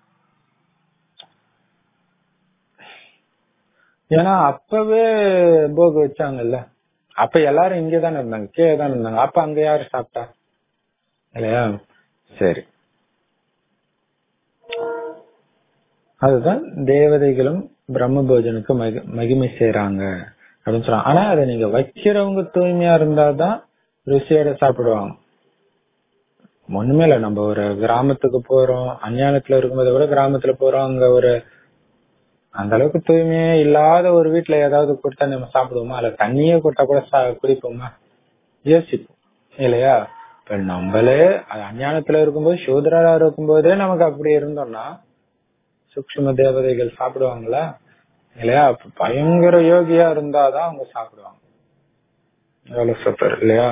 ஏன்னா அப்பவே போக வச்சாங்கல்ல அப்ப எல்லாரும் இங்கதானே இருந்தாங்க கீழே தானே இருந்தாங்க அப்ப அங்க யாரு சாப்பிட்டா இல்லையா சரி அதுதான் தேவதைகளும் பிரம்ம போஜனுக்கு மகி மகிமை செய்யறாங்க அப்படின்னு சொல்றாங்க ஆனா அதை நீங்க வைக்கிறவங்க தூய்மையா இருந்தாதான் ருசியோட சாப்பிடுவாங்க ஒண்ணுமே இல்ல நம்ம ஒரு கிராமத்துக்கு போறோம் அஞ்ஞானத்துல இருக்கும்போது கூட கிராமத்துல போறோம் அங்க ஒரு அந்த அளவுக்கு தூய்மையே இல்லாத ஒரு வீட்டுல ஏதாவது கொடுத்தா நம்ம சாப்பிடுவோமா அல்ல தண்ணியே கொடுத்தா கூட குடிப்போமா யோசிப்போம் இல்லையா இப்ப நம்மளே அஞ்ஞானத்துல இருக்கும்போது சூதரா இருக்கும்போதே நமக்கு அப்படி இருந்தோம்னா சூக்ம தேவதைகள் சாப்பிடுவாங்களா இல்லையா பயங்கர யோகியா இருந்தாதான் அவங்க சாப்பிடுவாங்க எவ்வளவு சூப்பர் இல்லையா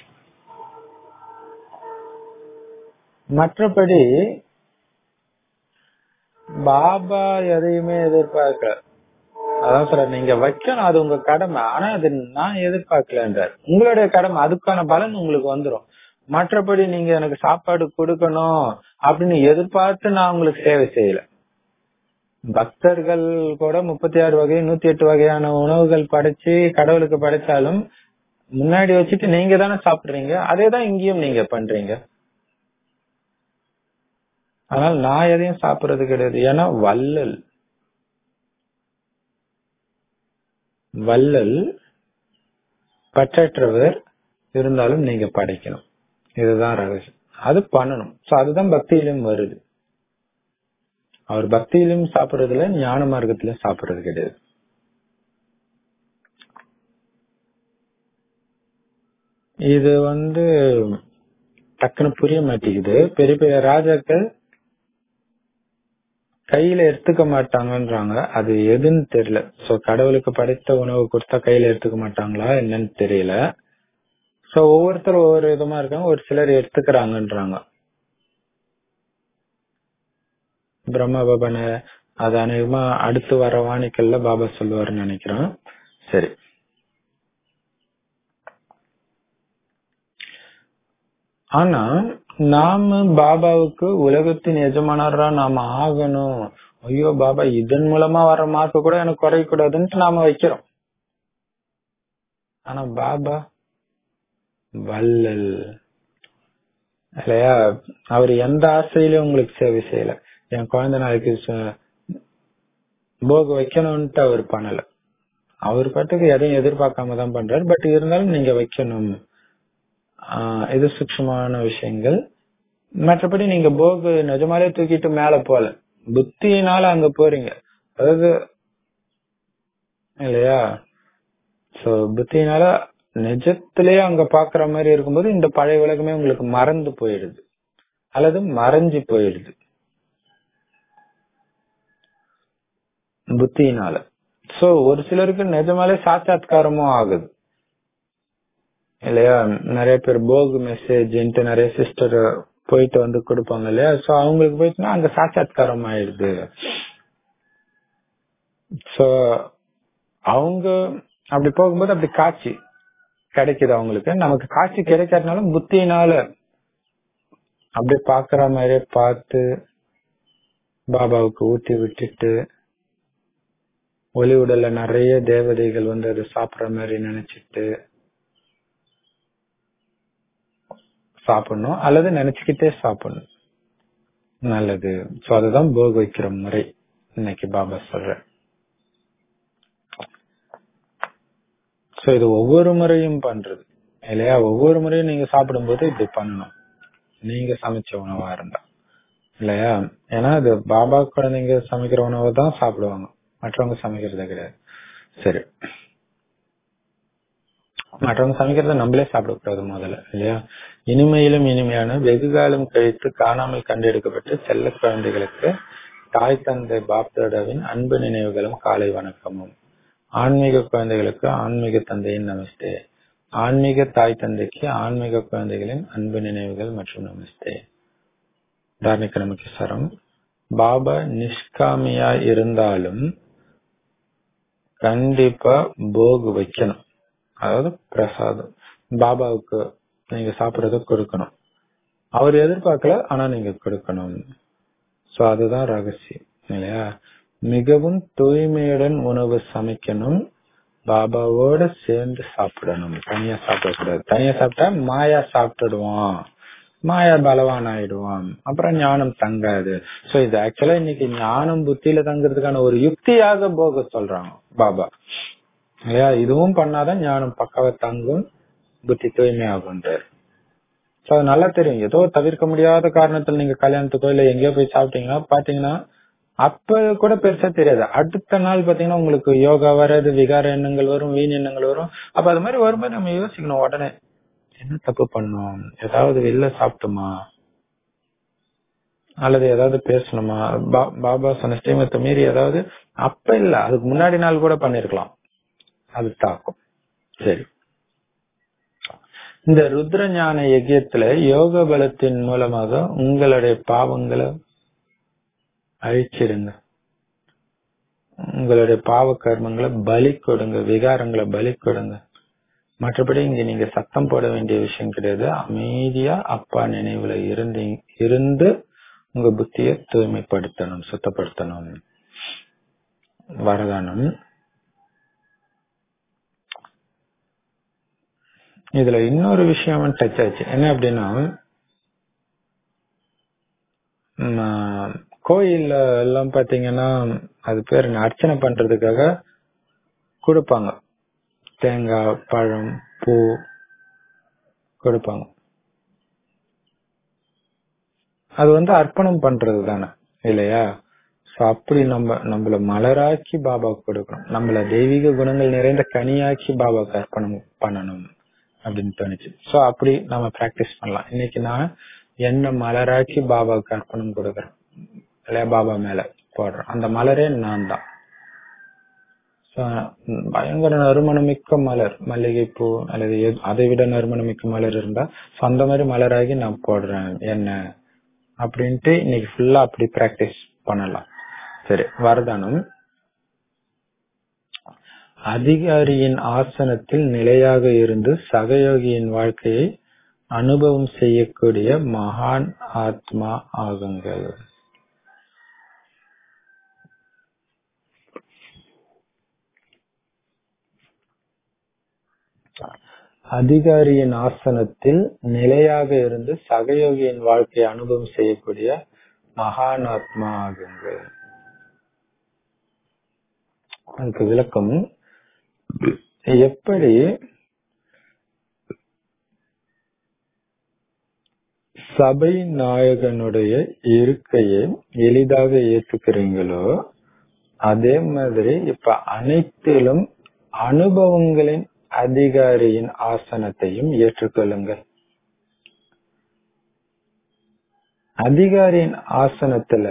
மற்றபடி பாபா எதையுமே எதிர்பார்க்கல அதான் சார் நீங்க வைக்கணும் அது உங்க கடமை ஆனா அது நான் எதிர்பார்க்கலன்றார் உங்களுடைய கடமை அதுக்கான பலன் உங்களுக்கு வந்துடும் மற்றபடி நீங்க எனக்கு சாப்பாடு கொடுக்கணும் அப்படின்னு எதிர்பார்த்து நான் உங்களுக்கு சேவை செய்யல பக்தர்கள் கூட முப்பத்தி ஆறு வகை நூத்தி எட்டு வகையான உணவுகள் படைச்சு கடவுளுக்கு படைச்சாலும் முன்னாடி வச்சுட்டு நீங்க தானே சாப்பிடுறீங்க அதேதான் இங்கேயும் நீங்க பண்றீங்க ஆனால் நான் எதையும் சாப்பிடுறது கிடையாது ஏன்னா வள்ளல் வள்ளல் பற்றற்றவர் இருந்தாலும் நீங்க படைக்கணும் இதுதான் ரகசியம் அது பண்ணணும் சோ அதுதான் பக்தியிலும் வருது அவர் பக்தியிலும் சாப்பிடுறதுல ஞான மார்க்கத்திலும் சாப்பிடுறது கிடையாது இது வந்து டக்குன்னு புரிய மாட்டேங்குது பெரிய பெரிய ராஜாக்கள் கையில எடுத்துக்க மாட்டாங்கன்றாங்க அது எதுன்னு தெரியல சோ கடவுளுக்கு படைத்த உணவு கொடுத்தா கையில எடுத்துக்க மாட்டாங்களா என்னன்னு தெரியல சோ ஒவ்வொருத்தரும் ஒவ்வொரு விதமா இருக்காங்க ஒரு சிலர் எடுத்துக்கிறாங்கன்றாங்க பிரம்மா பாபான அது அநேகமா அடுத்து வர வாணிக்கல்ல பாபா சொல்லுவாருன்னு நினைக்கிறேன் சரி ஆனா நாம பாபாவுக்கு உலகத்தின் எஜமானரா நாம ஆகணும் ஐயோ பாபா இதன் மூலமா வர மார்க் கூட எனக்கு குறைய கூடாதுன்ட்டு நாம வைக்கிறோம் ஆனா பாபா வள்ளல் இல்லையா அவர் எந்த ஆசையிலயும் உங்களுக்கு சேவை செய்யல என் குழந்தை நாளைக்கு போக வைக்கணும்ட்டு அவர் பண்ணல அவர் பாட்டுக்கு எதையும் எதிர்பார்க்காம தான் பண்றாரு பட் இருந்தாலும் நீங்க வைக்கணும் இது சூட்சமான விஷயங்கள் மற்றபடி நீங்க போகு நிஜமாலே தூக்கிட்டு மேல போல புத்தியினால அங்க போறீங்க அதாவது இல்லையா சோ புத்தியினால நிஜத்திலேயே அங்க பாக்குற மாதிரி இருக்கும்போது இந்த பழைய உலகமே உங்களுக்கு மறந்து போயிடுது அல்லது மறைஞ்சு போயிடுது புத்தியினால சோ ஒரு சிலருக்கு நிஜமாலே சாட்சாத்காரமும் ஆகுது இல்லையா நிறைய பேர் போக் மெசேஜ்ன்ட்டு நிறைய சிஸ்டர் போயிட்டு வந்து கொடுப்பாங்க இல்லையா சோ அவங்களுக்கு போயிட்டுனா அங்க சாட்சாத்காரம் ஆயிடுது சோ அவங்க அப்படி போகும்போது அப்படி காட்சி கிடைக்குது அவங்களுக்கு நமக்கு காட்சி கிடைக்காதனாலும் புத்தியினால அப்படியே பாக்குற மாதிரியே பார்த்து பாபாவுக்கு ஊட்டி விட்டுட்டு ஒளி உடல்ல நிறைய தேவதைகள் வந்து அதை சாப்பிடுற மாதிரி நினைச்சிட்டு சாப்பிடணும் அல்லது நினைச்சுக்கிட்டே சாப்பிடணும் நல்லது சோ அதுதான் போக வைக்கிற முறை இன்னைக்கு பாபா சொல்ற சோ இது ஒவ்வொரு முறையும் பண்றது இல்லையா ஒவ்வொரு முறையும் நீங்க சாப்பிடும்போது இப்படி பண்ணணும் நீங்க சமைச்ச உணவா இருந்தா இல்லையா ஏன்னா இது பாபா குழந்தைங்க சமைக்கிற உணவை தான் சாப்பிடுவாங்க மற்றவங்க சமைக்கிறதே கிடையாது சரி மற்றவங்க சமைக்கிறத நம்மளே சாப்பிடக்கூடாது முதல்ல இல்லையா இனிமையிலும் இனிமையான வெகு காலம் கழித்து காணாமல் கண்டெடுக்கப்பட்டு செல்ல குழந்தைகளுக்கு தாய் தந்தை பாப்தாடாவின் அன்பு நினைவுகளும் காலை வணக்கமும் ஆன்மீக குழந்தைகளுக்கு ஆன்மீக தந்தையின் நமஸ்தே ஆன்மீக தாய் தந்தைக்கு ஆன்மீக குழந்தைகளின் அன்பு நினைவுகள் மற்றும் நமஸ்தே தார்மிக நமக்கு சரம் பாபா நிஷ்காமியா இருந்தாலும் கண்டிப்பா போக் வைக்கணும் அதாவது பிரசாதம் பாபாவுக்கு நீங்க சாப்பிடறத கொடுக்கணும் அவர் எதிர்பார்க்கல ஆனா நீங்க கொடுக்கணும் சோ அதுதான் ரகசியம் இல்லையா மிகவும் தூய்மையுடன் உணவு சமைக்கணும் பாபாவோட சேர்ந்து சாப்பிடணும் தனியா சாப்பிடக்கூடாது தனியா சாப்பிட்டா மாயா சாப்பிட்டுடுவான் மாயா பலவான் ஆயிடுவான் அப்புறம் ஞானம் தங்காது சோ இது ஆக்சுவலா இன்னைக்கு ஞானம் புத்தியில தங்குறதுக்கான ஒரு யுக்தியாக போக சொல்றாங்க பாபா இல்லையா இதுவும் பண்ணாதான் ஞானம் பக்காவ தங்கும் புத்தி தூய்மையாகுன்றார் சோ அது நல்லா தெரியும் ஏதோ தவிர்க்க முடியாத காரணத்துல நீங்க கல்யாணத்துக்கோ இல்ல எங்கேயோ போய் சாப்பிட்டீங்கன்னா பாத்தீங்கன்னா அப்ப கூட பெருசா தெரியாது அடுத்த நாள் பாத்தீங்கன்னா உங்களுக்கு யோகா வராது விகார எண்ணங்கள் வரும் வீண் எண்ணங்கள் வரும் அப்ப அது மாதிரி வரும்போது நம்ம யோசிக்கணும் உடனே என்ன தப்பு பண்ணோம் ஏதாவது வெளில சாப்பிட்டோமா அல்லது ஏதாவது பேசணுமா பா- பாபா சொன்ன ஸ்ரீமத்தை மீறி ஏதாவது அப்ப இல்ல அதுக்கு முன்னாடி நாள் கூட பண்ணிருக்கலாம் அது தாக்கும் சரி இந்த ருத்ர ஞான யஜ்யத்துல யோக பலத்தின் மூலமாக உங்களுடைய பாவங்களை அழிச்சிடுங்க உங்களுடைய பாவ கர்மங்களை பலி கொடுங்க விகாரங்களை பலி கொடுங்க மற்றபடி இங்க நீங்க சத்தம் போட வேண்டிய விஷயம் கிடையாது அமைதியா அப்பா நினைவுல இருந்து இருந்து உங்க புத்தியை தூய்மைப்படுத்தணும் சுத்தப்படுத்தணும் வரதானம் இதுல இன்னொரு விஷயம் டச் ஆச்சு என்ன அப்படின்னா ம், கோயில்ல எல்லாம் பாத்தீங்கன்னா அது பேர் என்ன, அர்ச்சனை பண்றதுக்காக கொடுப்பாங்க தேங்காய் பழம் பூ கொடுப்பாங்க அது வந்து அர்ப்பணம் பண்றது தானே இல்லையா சோ அப்படி நம்ம நம்மள மலராக்கி பாபாவுக்கு கொடுக்கணும் நம்மள தெய்வீக குணங்கள் நிறைந்த கனியாக்கி பாபாவுக்கு அர்ப்பணம் பண்ணணும் அப்படின்னு தோணுச்சு சோ அப்படி நம்ம பிராக்டிஸ் பண்ணலாம் இன்னைக்கு நான் என்ன மலராக்கி பாபாவுக்கு அர்ப்பணம் கொடுக்கறேன் இல்லையா பாபா மேல போடுறேன் அந்த மலரே நான் தான் So, ம், பயங்கர நறுமணமிக்க மலர் மல்லிகைப்பூ அல்லது எது- அதை விட நறுமணமிக்க மலர் இருந்தா so அந்த மாதிரி மலராகி நான் போடுறேன் என்ன அப்படின்ட்டு இன்னைக்கு ஃபுல்லா அப்படி பிராக்டிஸ் பண்ணலாம் சரி வரதானம் அதிகாரியின் ஆசனத்தில் நிலையாக இருந்து சகயோகியின் வாழ்க்கையை அனுபவம் செய்யக்கூடிய மகான் ஆத்மா ஆகுங்கள் அதிகாரியின் ஆசனத்தில் நிலையாக இருந்து சகயோகியின் வாழ்க்கையை அனுபவம் செய்யக்கூடிய மகான் ஆத்மா ஆகுங்கள் அதுக்கு விளக்கம் எப்படி சபை நாயகனுடைய இருக்கையை எளிதாக ஏத்துக்கிறீங்களோ அதே மாதிரி இப்ப அனைத்திலும் அனுபவங்களின் அதிகாரியின் ஆசனத்தையும் ஏற்றுக்கொள்ளுங்கள் அதிகாரியின் ஆசனத்துல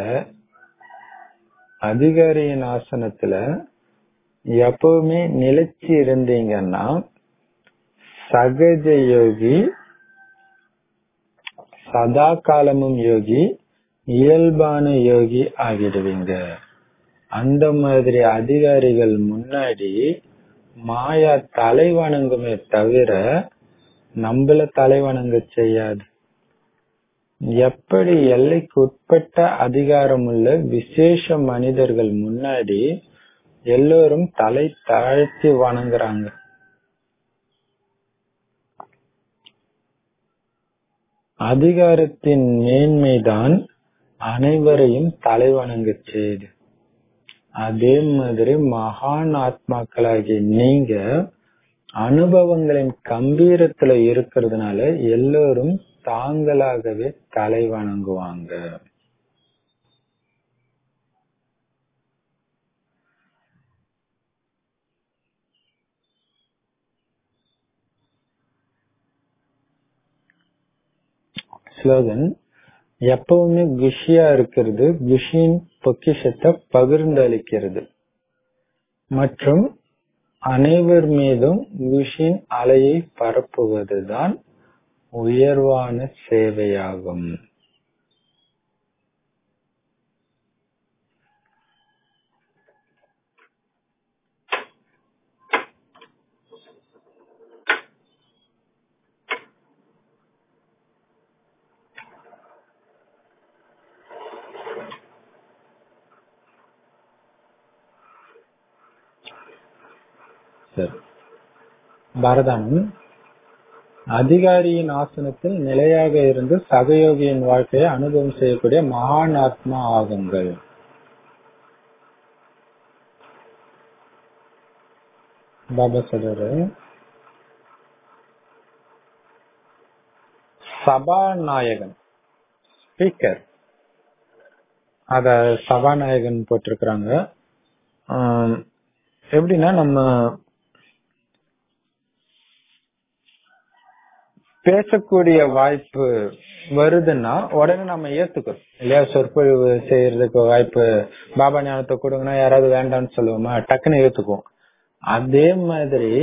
அதிகாரியின் ஆசனத்துல எப்பவுமே நிலைச்சு இருந்தீங்கன்னா சகஜ யோகி சதா காலமும் யோகி இயல்பான யோகி ஆகிடுவீங்க அந்த மாதிரி அதிகாரிகள் முன்னாடி மாயா தலை வணங்குமே தவிர நம்மள தலை வணங்க செய்யாது எப்படி எல்லைக்கு உட்பட்ட அதிகாரம் உள்ள விசேஷ மனிதர்கள் முன்னாடி எல்லோரும் தலை தாழ்த்தி வணங்குறாங்க அதிகாரத்தின் மேன்மைதான் அனைவரையும் தலை வணங்க செய்யுது அதே மாதிரி மகான் ஆத்மாக்களாகிய நீங்க அனுபவங்களின் கம்பீரத்துல இருக்கிறதுனால எல்லோரும் தாங்களாகவே தலை வணங்குவாங்க ஸ்லோகன் எப்பவுமே குஷியா இருக்கிறது குஷியின் பொக்கிஷத்தை பகிர்ந்து அளிக்கிறது மற்றும் அனைவர் மீதும் குஷின் அலையை பரப்புவதுதான் உயர்வான சேவையாகும் சரி பரதானம் அதிகாரியின் ஆசனத்தில் நிலையாக இருந்து சகயோகியின் வாழ்க்கையை அனுபவம் செய்யக்கூடிய மகான் ஆத்மா ஆகுங்கள் பாபா சொல்றாரு சபாநாயகன் ஸ்பீக்கர் அத சபாநாயகன் போட்டிருக்கிறாங்க ஆம், எப்படின்னா நம்ம பேசக்கூடிய வாய்ப்பு வருதுன்னா உடனே நம்ம ஏத்துக்கிறோம் இல்லையா சொற்பொழிவு செய்யறதுக்கு வாய்ப்பு பாபா ஞானத்தை கொடுங்கன்னா யாராவது வேண்டாம்னு சொல்லுவோமா டக்குன்னு ஏத்துக்குவோம் அதே மாதிரி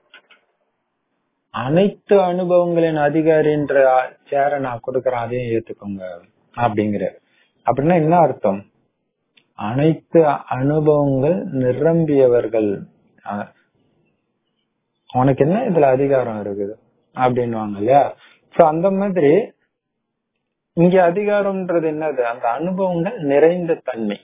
அனைத்து அனுபவங்களின் அதிகாரின்ற சேர நான் கொடுக்கறேன் அதையும் ஏத்துக்கோங்க அப்படிங்கிற அப்படின்னா என்ன அர்த்தம் அனைத்து அனுபவங்கள் நிரம்பியவர்கள் அஹ், உனக்கு என்ன இதுல அதிகாரம் இருக்குது அப்படின்னுவாங்க இல்லையா சோ அந்த மாதிரி இங்க அதிகாரம்ன்றது என்னது அந்த அனுபவங்கள் நிறைந்த தன்மை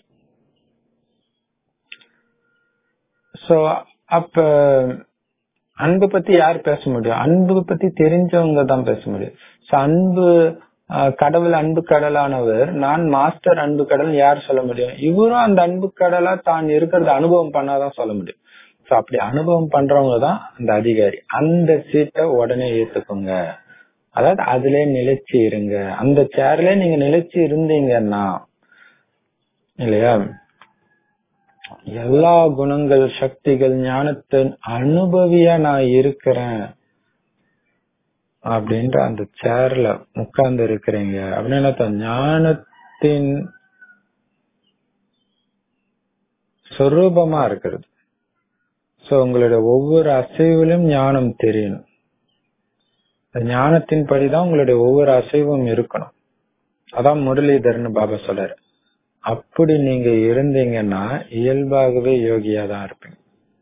சோ அப்ப அன்பு பத்தி யார் பேச முடியும் அன்பு பத்தி தெரிஞ்சவங்க தான் பேச முடியும் சோ அன்பு ஆஹ், கடவுள் அன்பு கடலானவர் நான் மாஸ்டர் அன்பு கடல் யார் சொல்ல முடியும் இவரும் அந்த அன்பு கடலா தான் இருக்கிறத அனுபவம் பண்ணாதான் சொல்ல முடியும் சோ அப்படி அனுபவம் பண்றவங்க தான் அந்த அதிகாரி அந்த சீட்டை உடனே ஏத்துக்கோங்க அதாவது அதுல நிலைச்சு இருங்க அந்த சேர்ல நீங்க நிலைச்சு இருந்தீங்கன்னா இல்லையா எல்லா குணங்கள் சக்திகள் ஞானத்தின் அனுபவியா நான் இருக்கிறேன் அப்படின்ற அந்த சேர்ல உட்கார்ந்து இருக்கிறீங்க அப்படின்னு என்ன அர்த்தம்? ஞானத்தின் சொரூபமா இருக்கிறது சோ உங்களுடைய ஒவ்வொரு அசைவிலும் ஞானம் தெரியணும் அந்த ஞானத்தின் படிதான் உங்களுடைய ஒவ்வொரு அசைவும் இருக்கணும் அதான் முரளிதர்னு பாபா சொல்றாரு அப்படி நீங்க இருந்தீங்கன்னா இயல்பாகவே யோகியா தான் இருப்பீங்க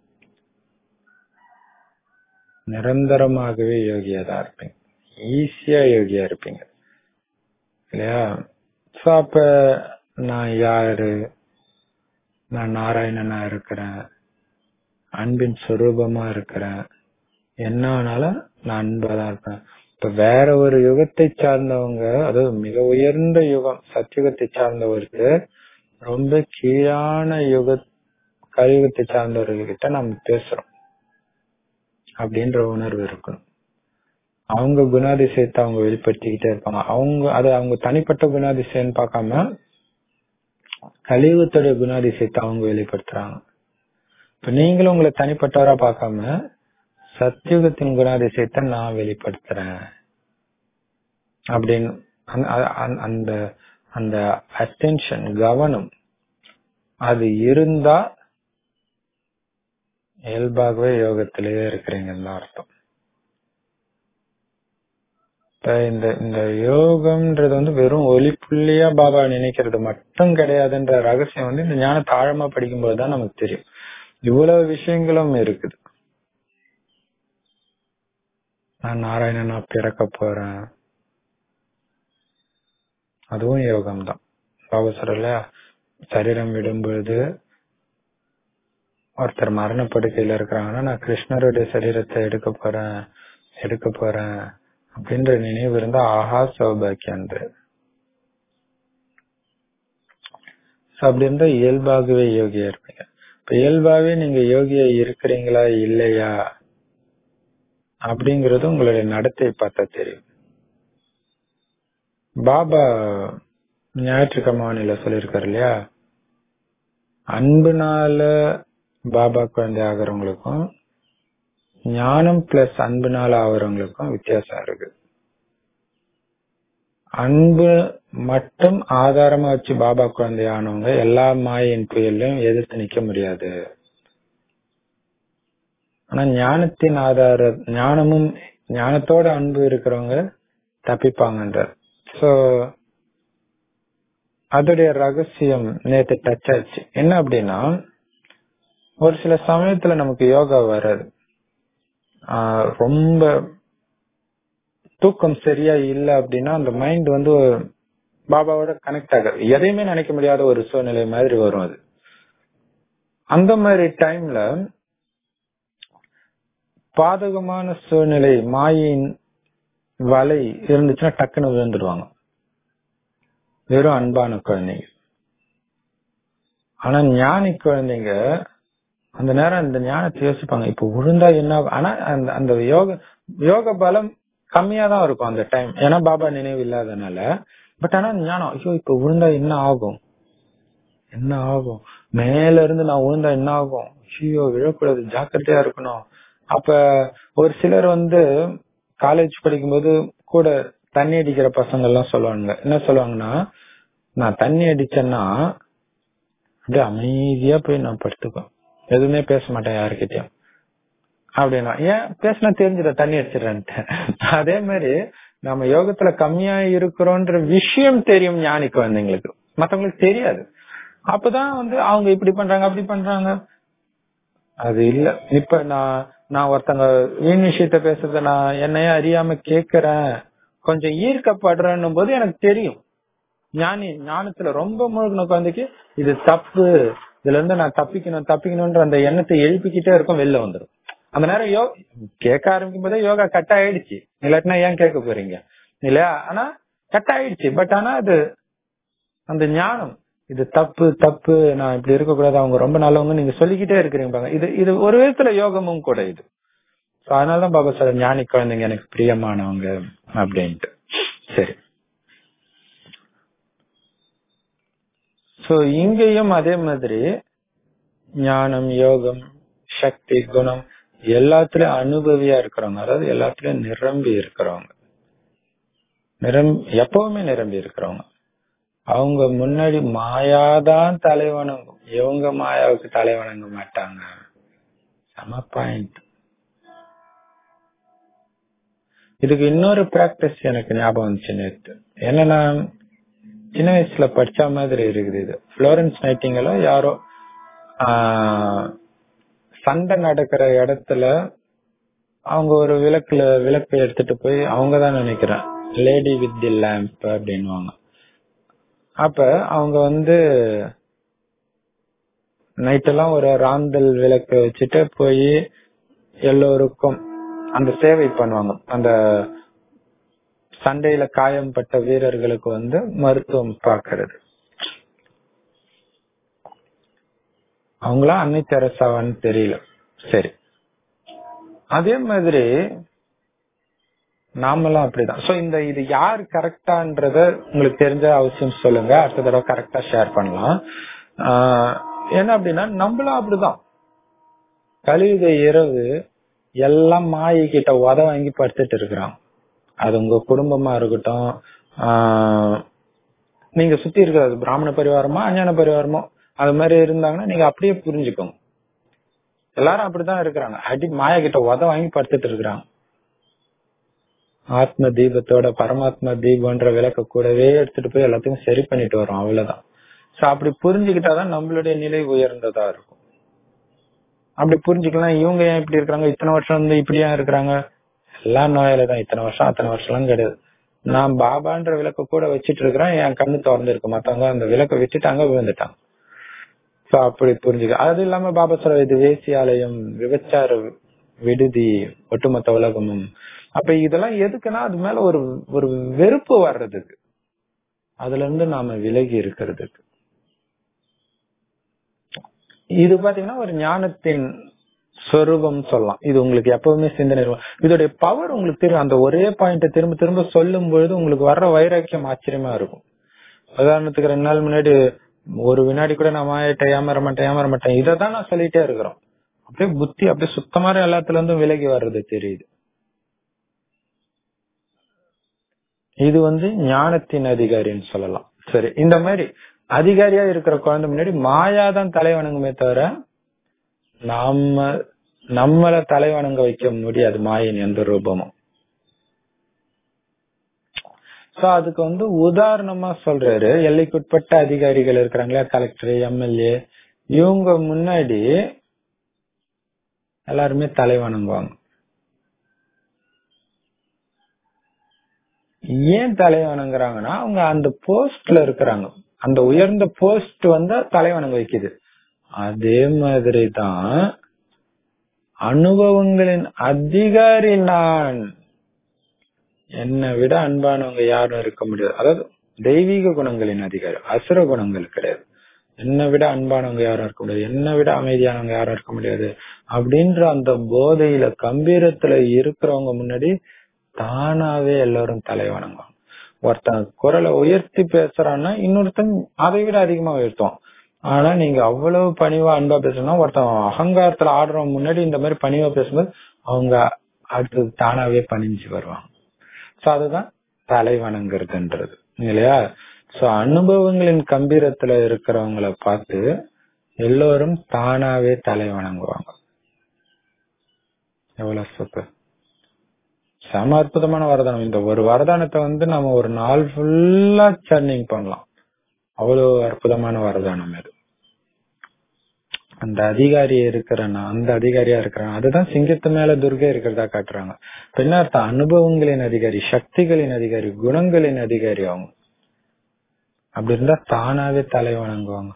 நிரந்தரமாகவே யோகியா தான் இருப்பீங்க ஈஸியா யோகியா இருப்பீங்க இல்லையா சோ அப்ப நான் யாரு நான் நாராயணனா இருக்கிறேன் அன்பின் சுரூபமா இருக்கிறேன் என்ன ஆனாலும் நான் அன்பா தான் இருப்பேன் இப்ப வேற ஒரு யுகத்தை சார்ந்தவங்க அதாவது மிக உயர்ந்த யுகம் சத்தியுகத்தை சார்ந்தவருக்கு ரொம்ப கீழான யுக கலியுகத்தை சார்ந்தவர்கள்கிட்ட நம்ம பேசுறோம் அப்படின்ற உணர்வு இருக்கணும் அவங்க குணாதிசயத்தை அவங்க வெளிப்படுத்திக்கிட்டே இருப்பாங்க அவங்க அது அவங்க தனிப்பட்ட குணாதிசயம் பார்க்காம கலியுகத்துடைய குணாதிசயத்தை அவங்க வெளிப்படுத்துறாங்க இப்ப நீங்களும் உங்களை தனிப்பட்டவரா பார்க்காம சத்தியுகத்தின் குணாதிசயத்தை நான் வெளிப்படுத்துறேன் அப்படின்னு அந்த- அந்த- அந்த அந்த அட்டென்ஷன் கவனம் அது இருந்தா இயல்பாகவே யோகத்திலேயே இருக்கிறீங்கன்னு தான் அர்த்தம் இப்ப இந்த இந்த யோகம்ன்றது வந்து வெறும் ஒளி புள்ளியா பாபா நினைக்கிறது மட்டும் கிடையாதுன்ற ரகசியம் வந்து இந்த ஞானத்தை ஆழமா படிக்கும்போது தான் நமக்கு தெரியும் இவ்வளவு விஷயங்களும் இருக்குது நான் நாராயணனா பிறக்க போறேன் அதுவும் யோகம் தான் பாபா சொல்றல சரீரம் விடும்பொழுது ஒருத்தர் மரணப்படுக்கையில இருக்கிறாங்கன்னா நான் கிருஷ்ணருடைய சரீரத்தை எடுக்க போறேன் எடுக்க போறேன் அப்படின்ற நினைவு இருந்தா ஆஹா சௌபாக்கியன்று So, அப்படி இருந்தா இயல்பாகவே யோகியா இருப்பீங்க இப்ப இயல்பாவே நீங்க யோகியா இருக்கிறீங்களா இல்லையா அப்படிங்கறது உங்களுடைய நடத்தை பார்த்தா தெரியும் பாபா ஞாயிற்றுக்கிழமை சொல்லியிருக்காரு இல்லையா அன்புனால பாபா குழந்தை ஆகிறவங்களுக்கும் ஞானம் பிளஸ் அன்புனால ஆகிறவங்களுக்கும் வித்தியாசம் இருக்கு அன்பு மட்டும் ஆதாரமா வச்சு பாபா குழந்தை ஆனவங்க எல்லா மாயின் புயலையும் எதிர்த்து நிக்க முடியாது ஆனா ஞானத்தின் ஆதார ஞானமும் ஞானத்தோட அன்பு இருக்கிறவங்க தப்பிப்பாங்கன்ற சோ அதோடைய ரகசியம் நேத்து டச் ஆச்சு என்ன அப்படின்னா ஒரு சில சமயத்துல நமக்கு யோகா வராது ஆஹ் ரொம்ப தூக்கம் சரியா இல்ல அப்படின்னா அந்த மைண்ட் வந்து பாபாவோட கனெக்ட் ஆகாது எதையுமே நினைக்க முடியாத ஒரு சூழ்நிலை மாதிரி வரும் அது அந்த மாதிரி டைம்ல பாதகமான சூழ்நிலை மாயின் வலை இருந்துச்சுன்னா டக்குன்னு விழுந்துடுவாங்க வெறும் அன்பான குழந்தைங்க ஆனா ஞானி குழந்தைங்க அந்த நேரம் அந்த ஞானத்தை யோசிப்பாங்க இப்ப விழுந்தா என்ன ஆகும்? ஆனா அந்த அந்த யோக யோக பலம் கம்மியா தான் இருக்கும் அந்த டைம் ஏன்னா பாபா நினைவு இல்லாதனால பட் ஆனா ஞானம் ஐயோ இப்ப விழுந்தா என்ன ஆகும் என்ன ஆகும் மேல இருந்து நான் விழுந்தா என்ன ஆகும் ஐயோ விழக்கூடாது ஜாக்கிரதையா இருக்கணும் அப்ப ஒரு சிலர் வந்து காலேஜ் படிக்கும்போது கூட தண்ணி அடிக்கிற பசங்க எல்லாம் சொல்லுவாங்க என்ன சொல்லுவாங்கன்னா நான் தண்ணி அடிச்சேன்னா அப்படியே அமைதியா போய் நான் படுத்துப்பேன் எதுவுமே பேச மாட்டேன் யாருக்கிட்டயும் அப்படின்னா ஏன் பேசினா தெரிஞ்சிட தண்ணி அடிச்சிடறேன்ட்டு அதே மாதிரி நம்ம யோகத்துல கம்மியா இருக்கிறோன்ற விஷயம் தெரியும் ஞானி குழந்தைங்களுக்கு மத்தவங்களுக்கு தெரியாது அப்பதான் வந்து அவங்க இப்படி பண்றாங்க அப்படி பண்றாங்க அது இல்ல இப்ப நான் நான் ஒருத்தங்க வீண் விஷயத்த பேசுறத நான் என்னைய அறியாம கேக்குறேன் கொஞ்சம் ஈர்க்கப்படுறேன்னும் போது எனக்கு தெரியும் ஞானி ஞானத்துல ரொம்ப முழுகின குழந்தைக்கு இது தப்பு இதுல இருந்து நான் தப்பிக்கணும் தப்பிக்கணும்ன்ற அந்த எண்ணத்தை எழுப்பிக்கிட்டே இருக்கும் வெளில வந்துடும் அந்த நேரம் யோ கேட்க ஆரம்பிக்கும் போதே யோகா கட் ஆயிடுச்சு இல்லாட்டினா ஏன் கேட்க போறீங்க இல்லையா ஆனா கட் ஆயிடுச்சு பட் ஆனா அது அந்த ஞானம் இது தப்பு தப்பு நான் இப்படி இருக்கக்கூடாது அவங்க ரொம்ப நல்லவங்க நீங்க சொல்லிக்கிட்டே இருக்கிறீங்க பாருங்க இது இது ஒரு விதத்துல யோகமும் கூட இது So அதனாலதான் பாபா சார் ஞானி குழந்தைங்க எனக்கு பிரியமானவங்க அப்படின்ட்டு சரி சோ இங்கேயும் அதே மாதிரி ஞானம் யோகம் சக்தி குணம் எல்லாத்துலயும் அனுபவியா இருக்கிறவங்க அதாவது எல்லாத்துலயும் நிரம்பி இருக்கிறவங்க நிரம் எப்பவுமே நிரம்பி இருக்கிறவங்க அவங்க முன்னாடி மாயாதான் தலைவணங்கும் இவங்க மாயாவுக்கு தலைவணங்க மாட்டாங்க சம பாயிண்ட் இதுக்கு இன்னொரு பிராக்டிஸ் எனக்கு ஞாபகம் வந்துச்சு நேத்து என்னன்னா சின்ன வயசுல படிச்ச மாதிரி இருக்குது இது புளோரன்ஸ் நைட்டிங்களோ யாரோ ஆஹ், சண்டை நடக்கிற இடத்துல அவங்க ஒரு விளக்குல விளக்கு எடுத்துட்டு போய் அவங்க தான் நினைக்கிறேன் லேடி வித் தி லேம்ப் அப்படின்னுவாங்க அப்ப அவங்க வந்து நைட்டெல்லாம் ஒரு ராந்தல் விளக்கு வச்சுட்டு போய் எல்லோருக்கும் அந்த சேவை பண்ணுவாங்க அந்த சண்டையில காயம்பட்ட வீரர்களுக்கு வந்து மருத்துவம் பார்க்கறது அவங்களா அன்னை தெரசாவான்னு தெரியல சரி அதே மாதிரி நாமெல்லாம் அப்படிதான் சோ இந்த இது யார் கரெக்டான்றத உங்களுக்கு தெரிஞ்ச அவசியம் சொல்லுங்க அடுத்த தடவை கரெக்டா ஷேர் பண்ணலாம் ஆஹ் என்ன அப்படின்னா நம்மளும் அப்படிதான் கலியுக இரவு எல்லாம் மாயை கிட்ட உத வாங்கி படுத்துட்டு இருக்கிறாங்க அது உங்க குடும்பமா இருக்கட்டும் ஆஹ் நீங்க சுத்தி இருக்கிறது பிராமண பரிவாரமோ அஞ்ஞான பரிவாரமோ அது மாதிரி இருந்தாங்கன்னா நீங்க அப்படியே புரிஞ்சுக்கோங்க எல்லாரும் அப்படிதான் இருக்கிறாங்க அடி மாயா கிட்ட உத வாங்கி படுத்துட்டு இருக்கிறாங்க ஆத்ம தீபத்தோட பரமாத்மா தீபம்ன்ற விளக்க கூடவே எடுத்துட்டு போய் எல்லாத்தையும் சரி பண்ணிட்டு வரோம் அவ்வளவுதான் சோ அப்படி புரிஞ்சுக்கிட்டாதான் நம்மளுடைய நிலை உயர்ந்ததா இருக்கும் அப்படி புரிஞ்சுக்கலாம் இவங்க ஏன் இப்படி இருக்காங்க இத்தனை வருஷம் வந்து இப்படியா இருக்கிறாங்க எல்லாம் நோயால தான் இத்தனை வருஷம் அத்தனை வருஷம்லாம் கிடையாது நான் பாபான்ற விளக்க கூட வச்சிட்டு இருக்கிறேன் என் கண்ணு திறந்து இருக்கு மத்தவங்க அந்த விளக்க விட்டுட்டாங்க விழுந்துட்டாங்க சோ அப்படி புரிஞ்சுக்க அது இல்லாம பாபா சொல்ற இது வேசியாலயம் விபச்சார விடுதி ஒட்டுமொத்த உலகமும் அப்ப இதெல்லாம் எதுக்குன்னா அது மேல ஒரு ஒரு வெறுப்பு வர்றதுக்கு அதுல இருந்து நாம விலகி இருக்கிறதுக்கு இது பாத்தீங்கன்னா ஒரு ஞானத்தின் சொரூபம் சொல்லலாம் இது உங்களுக்கு எப்பவுமே சிந்தனை இருக்கும் இதோடைய பவர் உங்களுக்கு தெரியும் அந்த ஒரே பாயிண்ட திரும்ப திரும்ப சொல்லும் பொழுது உங்களுக்கு வர்ற வைராக்கியம் ஆச்சரியமா இருக்கும் உதாரணத்துக்கு ரெண்டு நாள் முன்னாடி ஒரு வினாடி கூட நான் மாயிட்டேன் ஏமாற மாட்டேன் ஏமாற மாட்டேன் இதை தான் நான் சொல்லிட்டே இருக்கிறோம் அப்படியே புத்தி அப்படியே சுத்தமான எல்லாத்துல இருந்தும் விலகி வர்றது தெரியுது இது வந்து ஞானத்தின் அதிகாரின்னு சொல்லலாம் சரி இந்த மாதிரி அதிகாரியா இருக்கிற குழந்தை முன்னாடி மாயாதான் தலை வணங்குமே தவிர நாம நம்மள தலை வணங்க வைக்க முடியாது மாயின் எந்த ரூபமும் சோ அதுக்கு வந்து உதாரணமா சொல்றாரு எல்லைக்குட்பட்ட அதிகாரிகள் இருக்கிறாங்களா கலெக்டர் எம்எல்ஏ இவங்க முன்னாடி எல்லாருமே தலை வணங்குவாங்க ஏன் தலை வணங்குறாங்கன்னா அவங்க அந்த போஸ்ட்ல இருக்கிறாங்க அந்த உயர்ந்த போஸ்ட் வந்து தலை வணங்க வைக்குது அதே மாதிரி தான் அனுபவங்களின் அதிகாரி நான் என்னை விட அன்பானவங்க யாரும் இருக்க முடியாது அதாவது தெய்வீக குணங்களின் அதிகாரி அசுர குணங்கள் கிடையாது என்னை விட அன்பானவங்க யாரும் இருக்க முடியாது என்னை விட அமைதியானவங்க யாரும் இருக்க முடியாது அப்படின்ற அந்த போதையில கம்பீரத்துல இருக்கிறவங்க முன்னாடி தானாவே எல்லாரும் தலை வணங்குவாங்க ஒருத்தன் குரலை உயர்த்தி பேசுறான்னா இன்னொருத்தன் அதை விட அதிகமா உயர்த்துவான் ஆனா நீங்க அவ்வளவு பணிவா அன்பா பேசணும்னா ஒருத்தன் அகங்காரத்துல ஆடுறவங்க முன்னாடி இந்த மாதிரி பணிவா பேசும்போது அவங்க அடுத்து தானாவே பணிஞ்சு வருவாங்க சோ அதுதான் தலை வணங்குறதுன்றது இல்லையா சோ அனுபவங்களின் கம்பீரத்துல இருக்கிறவங்கள பார்த்து எல்லோரும் தானாவே தலை வணங்குவாங்க எவ்வளவு சூப்பர் செம அற்புதமான வரதானம் இந்த ஒரு வரதானத்தை வந்து நம்ம ஒரு நாள் ஃபுல்லா சர்னிங் பண்ணலாம் அவ்வளவு அற்புதமான வரதானம் இது அந்த அதிகாரி இருக்கிறனா அந்த அதிகாரியா இருக்கிறான் அதுதான் சிங்கத்து மேல துர்கை இருக்கிறதா காட்டுறாங்க பின்னர் அனுபவங்களின் அதிகாரி சக்திகளின் அதிகாரி குணங்களின் அதிகாரி அவங்க அப்படி இருந்தா தானாவே தலை வணங்குவாங்க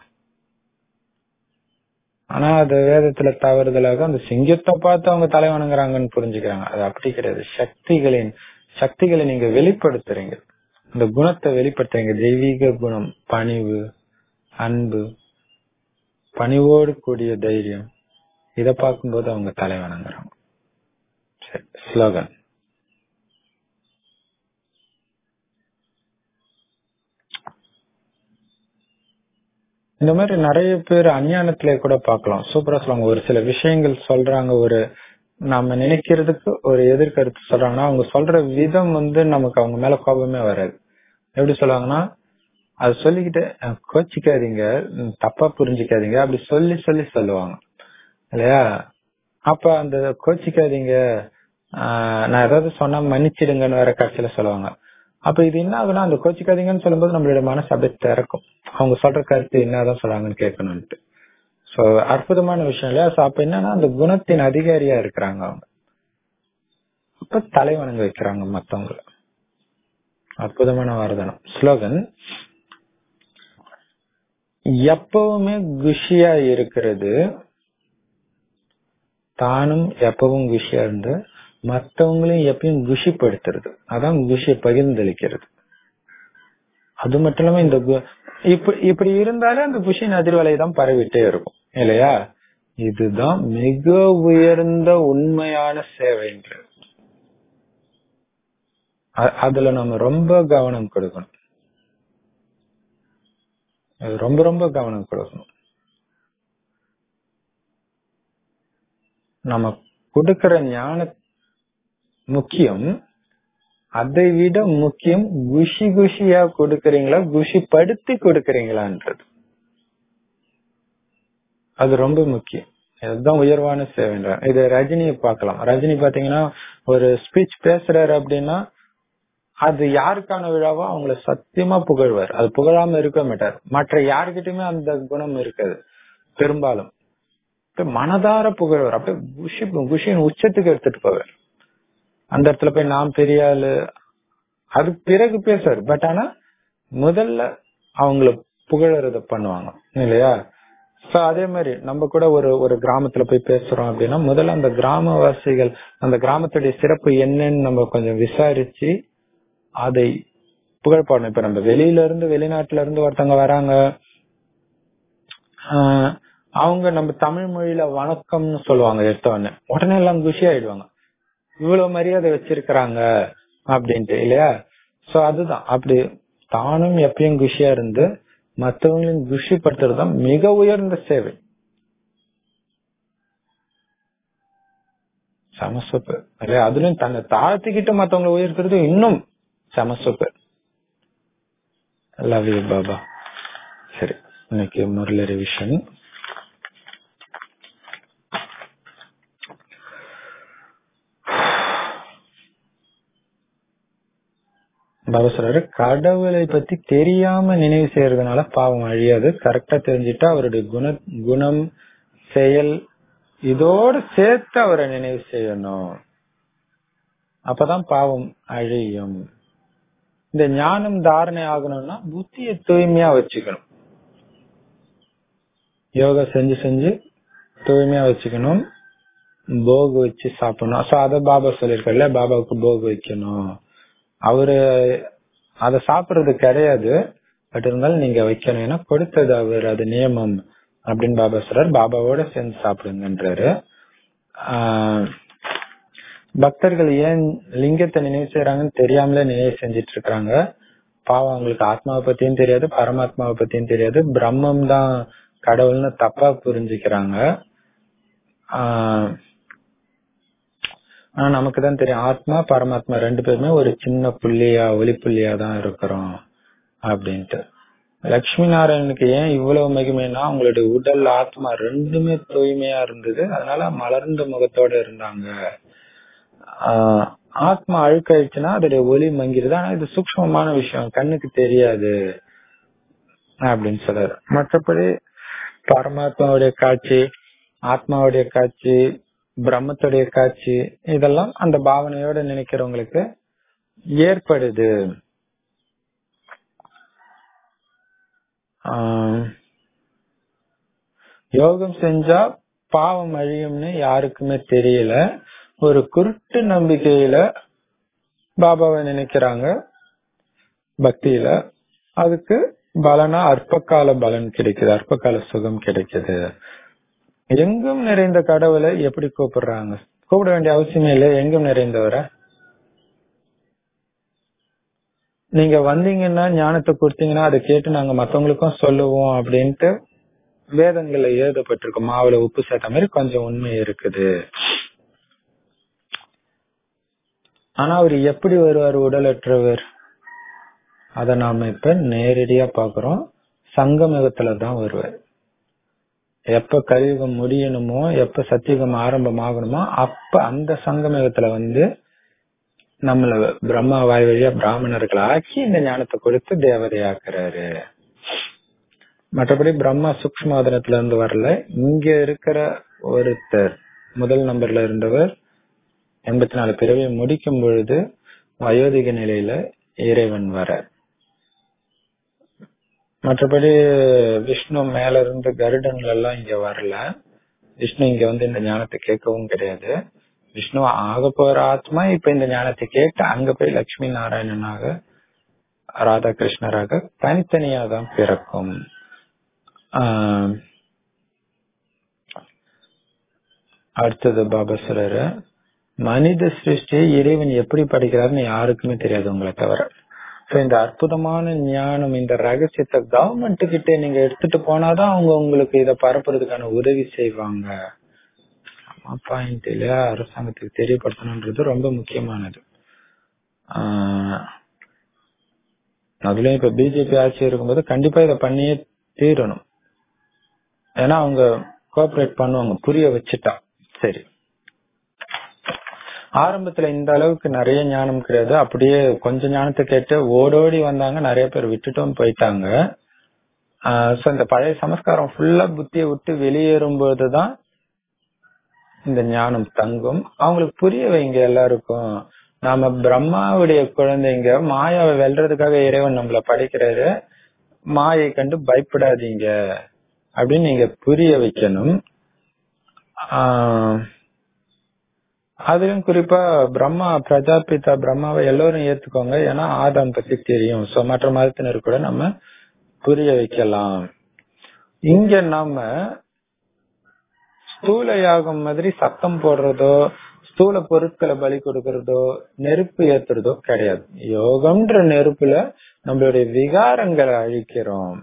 ஆனா அது வேதத்துல தவறுதலாக அந்த சிங்கத்தை பார்த்து அவங்க தலை வணங்குறாங்கன்னு புரிஞ்சுக்கிறாங்க அது அப்படி கிடையாது சக்திகளின் சக்திகளை நீங்க வெளிப்படுத்துறீங்க இந்த குணத்தை வெளிப்படுத்துறீங்க தெய்வீக குணம் பணிவு அன்பு பணிவோடு கூடிய தைரியம் இத பார்க்கும்போது அவங்க தலை வணங்குறாங்க சரி ஸ்லோகன் இந்த மாதிரி நிறைய பேர் அஞ்ஞானத்திலே கூட பார்க்கலாம் சூப்பரா சொல்லுவாங்க ஒரு சில விஷயங்கள் சொல்றாங்க ஒரு நாம நினைக்கிறதுக்கு ஒரு எதிர்கருத்து சொல்றாங்கன்னா அவங்க சொல்ற விதம் வந்து நமக்கு அவங்க மேல கோபமே வராது எப்படி சொல்லுவாங்கன்னா அது சொல்லிக்கிட்டு "அஹ், கோச்சிக்காதீங்க ம், தப்பா புரிஞ்சுக்காதீங்க அப்படி சொல்லி சொல்லி சொல்லுவாங்க இல்லையா அப்ப அந்த கோச்சிக்காதீங்க ஆஹ், நான் ஏதாவது சொன்னா மன்னிச்சிடுங்கன்னு வேற கடைசியில சொல்லுவாங்க அப்ப இது என்ன ஆகுனா அந்த கோச்சிக்காதீங்கன்னு சொல்லும்போது நம்மளுடைய மனசு அப்படியே திறக்கும் அவங்க சொல்ற கருத்து என்னதான் சொல்றாங்கன்னு கேட்கணும்ட்டு சோ அற்புதமான விஷயம் இல்லையா சோ அப்ப என்னன்னா அந்த குணத்தின் அதிகாரியா இருக்கிறாங்க அவங்க அப்ப தலைவணங்க வைக்கிறாங்க மத்தவங்கள அற்புதமான வரதனம் ஸ்லோகன் எப்பவுமே குஷியா இருக்கிறது தானும் எப்பவும் குஷியா இருந்து மத்தவங்களையும் எப்பயும் குஷிப்படுத்துறது அதான் குஷியை பகிர்ந்தளிக்கிறது அது மட்டும் இல்லாம இந்த கு- இப்படி இப்படி இருந்தாலே அந்த குஷியின் அதிர்வலை தான் பரவிட்டே இருக்கும் இல்லையா இதுதான் மிக உயர்ந்த உண்மையான சேவைன்றது அ- அதுல நம்ம ரொம்ப கவனம் கொடுக்கணும் அது ரொம்ப ரொம்ப கவனம் கொடுக்கணும் நம்ம கொடுக்கிற ஞான முக்கியம் அதை விட முக்கியம் குஷி குஷியா கொடுக்கறீங்களா குஷிப்படுத்தி கொடுக்கறீங்களான்றது அது ரொம்ப முக்கியம் இதுதான் உயர்வான சேவைன்றார் இது ரஜினியை பார்க்கலாம் ரஜினி பாத்தீங்கன்னா ஒரு ஸ்பீச் பேசுறாரு அப்படின்னா அது யாருக்கான விழாவோ அவங்கள சத்தியமா புகழ்வார் அது புகழாம இருக்க மாட்டார் மற்ற யாருக்கிட்டயுமே அந்த குணம் இருக்காது பெரும்பாலும் அப்படியே மனதார புகழ்வார் அப்படியே குஷி குஷியின் உச்சத்துக்கு எடுத்துட்டு போவார் அந்த இடத்துல போய் நாம் பெரிய ஆளு அது பிறகு பேசுவார் பட் ஆனா முதல்ல அவங்கள புகழறத பண்ணுவாங்க இல்லையா சோ அதே மாதிரி நம்ம கூட ஒரு ஒரு கிராமத்துல போய் பேசுறோம் அப்படின்னா முதல்ல அந்த கிராமவாசிகள் அந்த கிராமத்துடைய சிறப்பு என்னன்னு நம்ம கொஞ்சம் விசாரிச்சு அதை புகழ் பாடணும் இப்ப நம்ம வெளியில இருந்து வெளிநாட்டுல இருந்து ஒருத்தவங்க வராங்க ஆஹ் அவங்க நம்ம தமிழ் மொழியில வணக்கம்னு சொல்லுவாங்க எடுத்த உடனே உடனே எல்லாம் குஷி ஆயிடுவாங்க இவ்வளவு மரியாதை வச்சிருக்கிறாங்க அப்படின்ட்டு இல்லையா சோ அதுதான் அப்படி தானும் எப்பயும் குஷியா இருந்து மற்றவங்களையும் குஷிப்படுத்துறது தான் மிக உயர்ந்த சேவை செம சூப்பர் இல்லையா அதுலயும் தன்னை தாழ்த்திக்கிட்டு மத்தவங்களை உயர்த்துறது இன்னும் செம சூப்பர் லவ் யூ பாபா சரி இன்னைக்கு முரளி ரிவிஷன் பாபா சொல்றாரு கடவுளை பத்தி தெரியாம நினைவு செய்யறதுனால பாவம் அழியாது கரெக்டா தெரிஞ்சுட்டா அவருடைய குண குணம் செயல் இதோடு சேர்த்து அவரை நினைவு செய்யணும் அப்பதான் பாவம் அழியும் இந்த ஞானம் தாரணை ஆகணும்னா புத்தியை தூய்மையா வச்சுக்கணும் யோகா செஞ்சு செஞ்சு தூய்மையா வச்சுக்கணும் போகு வச்சு சாப்பிடணும் சோ அத பாபா சொல்லிருக்கல பாபாவுக்கு போகு வைக்கணும் அவரு அத சாப்பிடுறது கிடையாது பட் இருந்தாலும் நீங்க வைக்கணும் ஏன்னா கொடுத்தது அவர் அது நியமம் அப்படின்னு பாபா சொல்றாரு பாபாவோட சேர்ந்து சாப்பிடுங்கன்றாரு ஆஹ் பக்தர்கள் ஏன் லிங்கத்தை நினைவு செய்யறாங்கன்னு தெரியாமலே நினைவு செஞ்சிட்டு இருக்காங்க பாவம் அவங்களுக்கு ஆத்மாவை பத்தியும் தெரியாது பரமாத்மாவை பத்தியும் தெரியாது பிரம்மம் தான் கடவுள்னு தப்பா புரிஞ்சுக்கிறாங்க ஆஹ் ஆனா நமக்கு தான் தெரியும் ஆத்மா பரமாத்மா ரெண்டு பேருமே ஒரு சின்ன புள்ளியா ஒளி புள்ளியா தான் இருக்கிறோம் அப்படின்ட்டு லட்சுமி நாராயணனுக்கு ஏன் இவ்வளவு மகிமைனா அவங்களுடைய உடல் ஆத்மா ரெண்டுமே தூய்மையா இருந்தது அதனால மலர்ந்த முகத்தோட இருந்தாங்க ஆஹ் ஆத்மா அழுக்காயிடுச்சுன்னா அதோடைய ஒளி மங்கிருது ஆனா இது சூக்மமான விஷயம் கண்ணுக்கு தெரியாது அப்படின்னு சொல்றாரு மற்றபடி பரமாத்மாவுடைய காட்சி ஆத்மாவுடைய காட்சி பிரம்மத்துடைய காட்சி இதெல்லாம் அந்த பாவனையோட நினைக்கிறவங்களுக்கு ஏற்படுது ஆஹ் யோகம் செஞ்சா பாவம் அழியும்னு யாருக்குமே தெரியல ஒரு குருட்டு நம்பிக்கையில பாபாவை நினைக்கிறாங்க பக்தியில அதுக்கு பலனா அற்பகால பலன் கிடைக்குது அற்பகால சுகம் கிடைக்குது எங்கும் நிறைந்த கடவுளை எப்படி கூப்பிடுறாங்க கூப்பிட வேண்டிய அவசியமே இல்லை எங்கும் நிறைந்தவரை நீங்க வந்தீங்கன்னா ஞானத்தை கொடுத்தீங்கன்னா அதை கேட்டு நாங்க மத்தவங்களுக்கும் சொல்லுவோம் அப்படின்ட்டு வேதங்கள்ல எழுதப்பட்டிருக்கு மாவுல உப்பு சேர்த்த மாதிரி கொஞ்சம் உண்மை இருக்குது ஆனா அவர் எப்படி வருவார் உடலற்றவர் அத நாம இப்ப நேரடியா பாக்குறோம் சங்கமயுகத்துல தான் வருவார் எப்ப கலியுகம் முடியணுமோ எப்ப சத்தியுகம் ஆரம்பமாகணுமோ அப்ப அந்த சங்கமயுகத்துல வந்து நம்மள பிரம்மா வாய் வழியா பிராமணர்கள் ஆக்கி இந்த ஞானத்தை கொடுத்து தேவதையாக்குறாரு மற்றபடி பிரம்மா சூக்மோதனத்துல இருந்து வரல இங்க இருக்கிற ஒருத்தர் முதல் நம்பர்ல இருந்தவர் எண்பத்தி நாலு பிறவியை முடிக்கும் பொழுது வயோதிக நிலையில இறைவன் வர மற்றபடி விஷ்ணு மேல இருந்து கருடன்ல எல்லாம் இங்க வரல விஷ்ணு இங்க வந்து இந்த ஞானத்தை கேட்கவும் கிடையாது விஷ்ணு ஆக போற ஆத்மா இப்ப இந்த ஞானத்தை கேட்டு அங்க போய் லட்சுமி நாராயணனாக ராதாகிருஷ்ணராக தனித்தனியா தான் பிறக்கும் ஆஹ் அடுத்தது பாபா சொல்றாரு மனித சிருஷ்டியை இறைவன் எப்படி படிக்கிறாருன்னு யாருக்குமே தெரியாது உங்களை தவிர So, இந்த அற்புதமான ஞானம் இந்த ரகசியத்தை கவர்மெண்ட் கிட்ட நீங்க எடுத்துட்டு போனாதான் அவங்க உங்களுக்கு இத பரப்புறதுக்கான உதவி செய்வாங்க பாயிண்ட் இல்லையா அரசாங்கத்துக்கு தெரியப்படுத்தணும்ன்றது ரொம்ப முக்கியமானது ஆஹ் அதுலயும் இப்ப பிஜேபி ஆட்சி இருக்கும்போது கண்டிப்பா இத பண்ணியே தீரணும் ஏன்னா அவங்க கோஆபரேட் பண்ணுவாங்க புரிய வச்சுட்டா சரி ஆரம்பத்துல இந்த அளவுக்கு நிறைய ஞானம் கிடையாது அப்படியே கொஞ்ச ஞானத்தை கேட்டு ஓடோடி வந்தாங்க நிறைய பேர் விட்டுட்டும் போயிட்டாங்க சோ இந்த பழைய சமஸ்காரம் ஃபுல்லா புத்தியை விட்டு வெளியேறும் போதுதான் இந்த ஞானம் தங்கும் அவங்களுக்கு புரிய வைங்க எல்லாருக்கும் நாம பிரம்மாவுடைய குழந்தைங்க மாயாவை வெல்றதுக்காக இறைவன் நம்மள படைக்கிறாரு மாயை கண்டு பயப்படாதீங்க அப்படின்னு நீங்க புரிய வைக்கணும் ஆஹ் அதுலயும் குறிப்பா பிரம்மா பிரஜாபிதா பிரம்மாவை எல்லோரும் ஏத்துக்கோங்க ஏன்னா ஆதாம் பத்தி தெரியும் சோ மற்ற மதத்தினர் கூட நம்ம புரிய வைக்கலாம் இங்க நம்ம ஸ்தூல யாகம் மாதிரி சத்தம் போடுறதோ ஸ்தூல பொருட்களை பலி கொடுக்கறதோ நெருப்பு ஏத்துறதோ கிடையாது யோகம்ன்ற நெருப்புல நம்மளுடைய விகாரங்களை அழிக்கிறோம்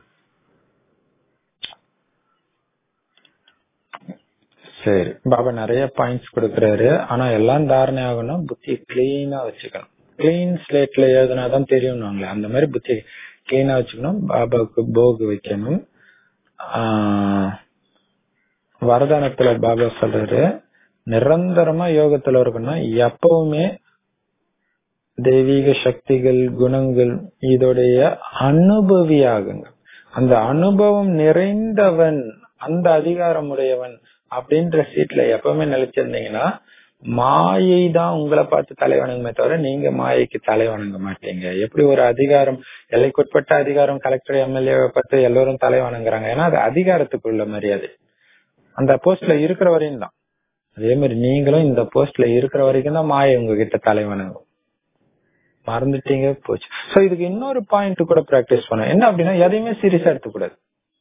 சரி பாபா நிறைய பாயிண்ட்ஸ் கொடுக்கறாரு ஆனா எல்லாம் தாரணை ஆகணும் புத்தி கிளீனா வச்சுக்கணும் கிளீன் ஸ்லேட்ல எழுதுனாதான் தெரியும் அந்த மாதிரி புத்தி கிளீனா வச்சுக்கணும் பாபாவுக்கு போகு வைக்கணும் ஆஹ் வரதானத்துல பாபா சொல்றாரு நிரந்தரமா யோகத்துல இருக்கணும் எப்பவுமே தெய்வீக சக்திகள் குணங்கள் இதோடைய அனுபவியாகுங்க அந்த அனுபவம் நிறைந்தவன் அந்த அதிகாரம் உடையவன் அப்படின்ற சீட்ல எப்பவுமே நிலைச்சிருந்தீங்கன்னா மாயை தான் உங்களை பார்த்து தலை வணங்குமே தவிர நீங்க மாயைக்கு தலை வணங்க மாட்டீங்க எப்படி ஒரு அதிகாரம் எல்லைக்குட்பட்ட அதிகாரம் கலெக்டர் எம்எல்ஏ பார்த்து எல்லோரும் தலை வணங்குறாங்க ஏன்னா அது அதிகாரத்துக்குள்ள மரியாதை அந்த போஸ்ட்ல இருக்கிற வரையும் தான் அதே மாதிரி நீங்களும் இந்த போஸ்ட்ல இருக்கிற வரைக்கும் தான் மாயை உங்ககிட்ட தலை வணங்கும் மறந்துட்டீங்க போச்சு சோ இதுக்கு இன்னொரு பாயிண்ட் கூட பிராக்டிஸ் பண்ண என்ன அப்படின்னா எதையுமே சீரியஸா எடுத்துக்கூடாது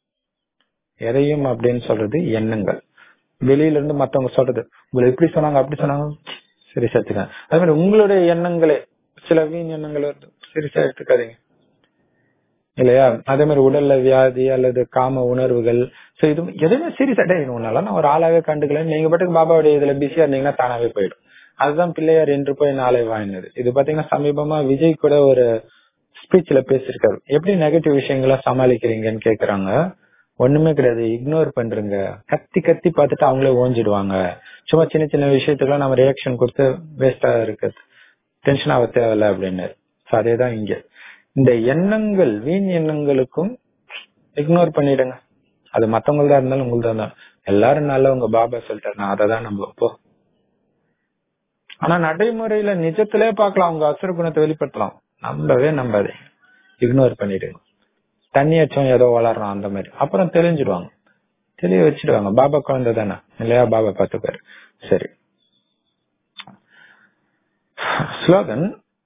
எதையும் அப்படின்னு சொல்றது எண்ணங்கள் வெளியில இருந்து மத்தவங்க சொல்றது உங்களை எப்படி சொன்னாங்க அப்படி சொன்னாங்க சீரியஸா எடுத்துக்காங்க அதே மாதிரி உங்களுடைய எண்ணங்களே சில வீண் எண்ணங்கள் வருது சீரியஸா எடுத்துக்காதீங்க இல்லையா அதே மாதிரி உடல்ல வியாதி அல்லது காம உணர்வுகள் சோ இது எதுவுமே சீரியஸா டே உன்னால நான் ஒரு ஆளாவே கண்டுக்கல நீங்க பாட்டுக்கு பாபாவுடைய இதுல பிஸியா இருந்தீங்கன்னா தானாவே போயிடும் அதுதான் பிள்ளையார் என்று போய் நாளை வாழ்ந்தது இது பாத்தீங்கன்னா சமீபமா விஜய் கூட ஒரு ஸ்பீச்ல பேசிருக்காரு எப்படி நெகட்டிவ் விஷயங்களை சமாளிக்கிறீங்கன்னு கேக்குறாங்க ஒண்ணுமே கிடையாது இக்னோர் பண்றீங்க கத்தி கத்தி பார்த்துட்டு அவங்களே ஓஞ்சிடுவாங்க சும்மா சின்ன சின்ன விஷயத்துக்குலாம் நம்ம ரியாக்ஷன் கொடுத்து வேஸ்டா இருக்கு டென்ஷன் ஆக தேவையில்ல அப்படின்னு அதேதான் இங்க இந்த எண்ணங்கள் வீண் எண்ணங்களுக்கும் இக்னோர் பண்ணிடுங்க அது மத்தவங்கள்தான் இருந்தாலும் உங்களுதான் இருந்தாலும் எல்லாரும் நல்லவங்க பாபா சொல்லிட்டாரு நான் அதை தான் நம்ப போ ஆனா நடைமுறையில நிஜத்திலே பார்க்கலாம் அவங்க அசுர குணத்தை வெளிப்படுத்தலாம் நம்பவே நம்பாதே இக்னோர் பண்ணிடுங்க தண்ணி அச்சம் ஏதோ வளர்றான் அந்த மாதிரி அப்புறம் தெளிஞ்சிடுவாங்க தெளிய வச்சிடுவாங்க பாபா குழந்தை தானே இல்லையா பாபா பார்த்துப்பாரு சரி ஸ்லோகன்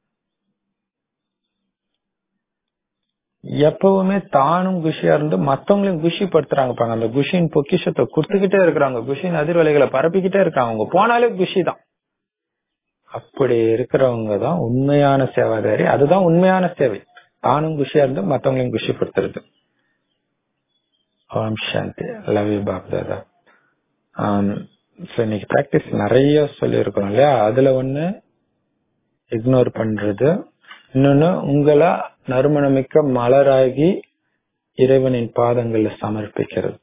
எப்பவுமே தானும் குஷியா இருந்து மத்தவங்களையும் குஷிப்படுத்துறாங்க பாங்க அந்த குஷியின் பொக்கிஷத்தை கொடுத்துக்கிட்டே இருக்கிறாங்க குஷியின் அதிர்வலைகளை பரப்பிக்கிட்டே இருக்காங்க அவங்க போனாலே குஷி தான் அப்படி இருக்கிறவங்க தான் உண்மையான சேவாதாரி அதுதான் உண்மையான சேவை தானும் குஷியா இருந்து மத்தவங்களையும் குஷிப்படுத்துறது ஓம் சாந்தி லவ் யூ பாப் தாதா இன்னைக்கு பிராக்டிஸ் நிறைய சொல்லி இருக்கிறோம் இல்லையா அதுல ஒண்ணு இக்னோர் பண்றது இன்னொன்னு உங்களை நறுமணமிக்க மலராகி இறைவனின் பாதங்கள்ல சமர்ப்பிக்கிறது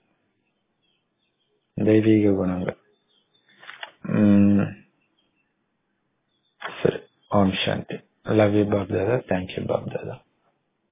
தெய்வீக குணங்கள் உம் சரி Om Shanti love you Bap Dada thank you Bap Dada